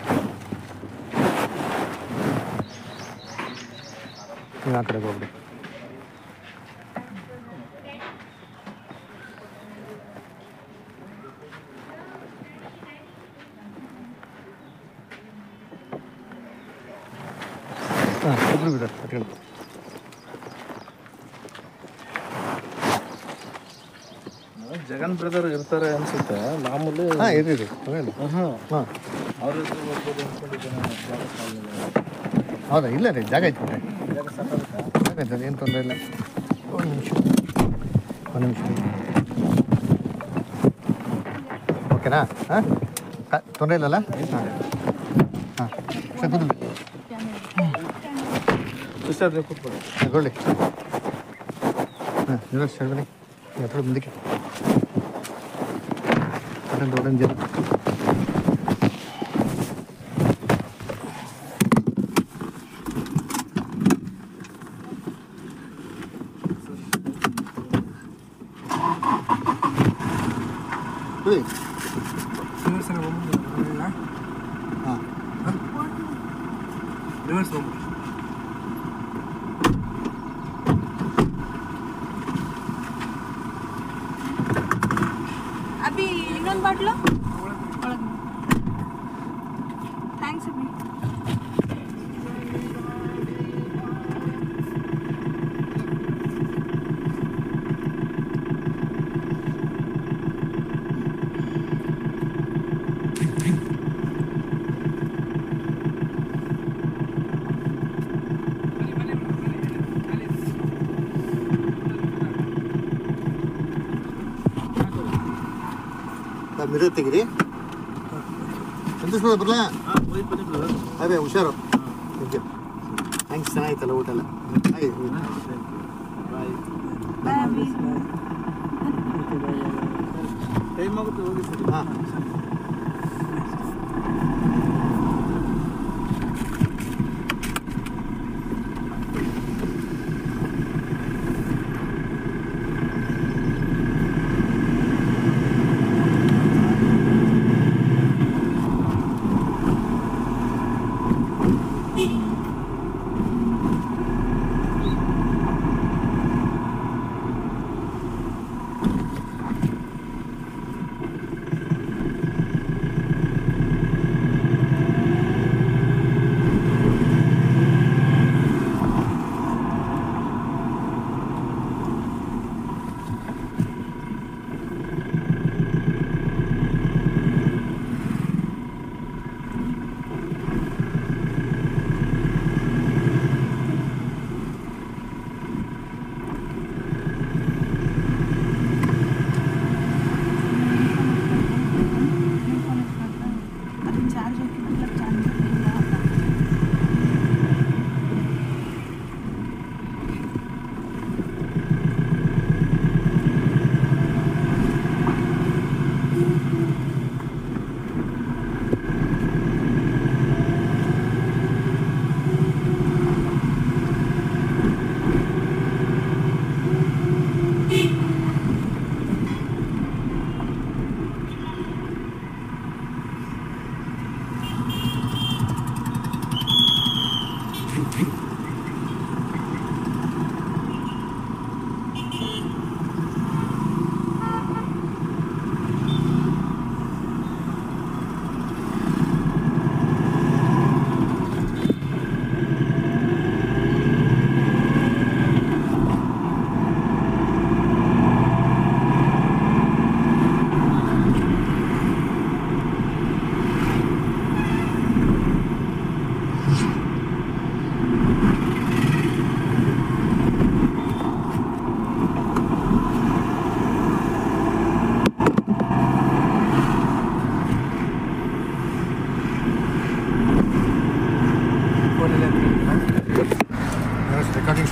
ನೀನು ಆ ಕಡೆಗೆ ಹೋಗ್ಬಿಡಿ ಹಾಂ ಇಬ್ರು ಬಿಡು ಕಟ್ಕೊಂಡು ಜಗನ್ ಬ್ರದರ್ ಇರ್ತಾರೆ ಅನ್ಸುತ್ತೆ ಮಾಮೂಲಿ ಹಾಂ ಇರಿ ಇರಿ ತೊಗೊಂಡು ಹಾಂ ಹಾಂ ಅವ್ರ ಹೆಸರು ಹೋಗ್ಬೋದು ಅನ್ಕೊಂಡಿದ್ದೇನೆ ನಾನು ಜಾಗ ಸಾಲಿಲ್ಲ. ಹೌದಾ ಇಲ್ಲ ರೀ ಜಾಗ ಐತೆ ಬಿಟ್ಟೆ ಜಾಗ ಸಾಕಾಗುತ್ತಾ? ಜಾಗ ಐತೆ ಏನು ತೊಂದರೆ ಇಲ್ಲ ಒಂದು ನಿಮಿಷ ಒಂದು ನಿಮಿಷ ಓಕೆನಾ ಹಾಂ ತೊಂದರೆ ಇಲ್ಲಲ್ಲ ಹಾಂ ಹಾಂ ಸರ್ ಕೂತ್ಕೊಳ್ಳಿ ಸಿಸ್ಟರ್ ನೀವು ಕೂತ್ಕೊಳ್ಳಿ ತಗೊಳ್ಳಿ ಹಾಂ ಇರೋ ಸರ್ ಬನ್ನಿ ಎತ್ತಡ ಮುಂದಕ್ಕೆ ಒಡಂದು ಒಡಂದು ಹೇಳಿ ರಿವರ್ಸ್ ಹಾಂ ರಿವರ್ಸ್ ಹೋಗ್ಬಿಡಿ ಅಭಿ ಇನ್ನೊಂದು ಬಾಟ್ಲು ಥ್ಯಾಂಕ್ಸ್ ಅಭಿ ಮಿರ ತೆಗಿರಿ ಸಂತೋಷ ಬರಲಾ ಅದೇ ಹುಷಾರು ಓಕೆ ಥ್ಯಾಂಕ್ಸ್ ಚೆನ್ನಾಗಿತ್ತಲ್ಲ ಊಟ ಎಲ್ಲ ಆಯ್ತು ಬಾಯ್ ಅಭಿ ಟೈಮ್ ಆಗುತ್ತೆ ಹೋಗಿ ಸರಿ ಹಾಂ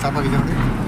ಸ್ಟಾಪ್ ಆಗಿದೆ ನೋಡಿ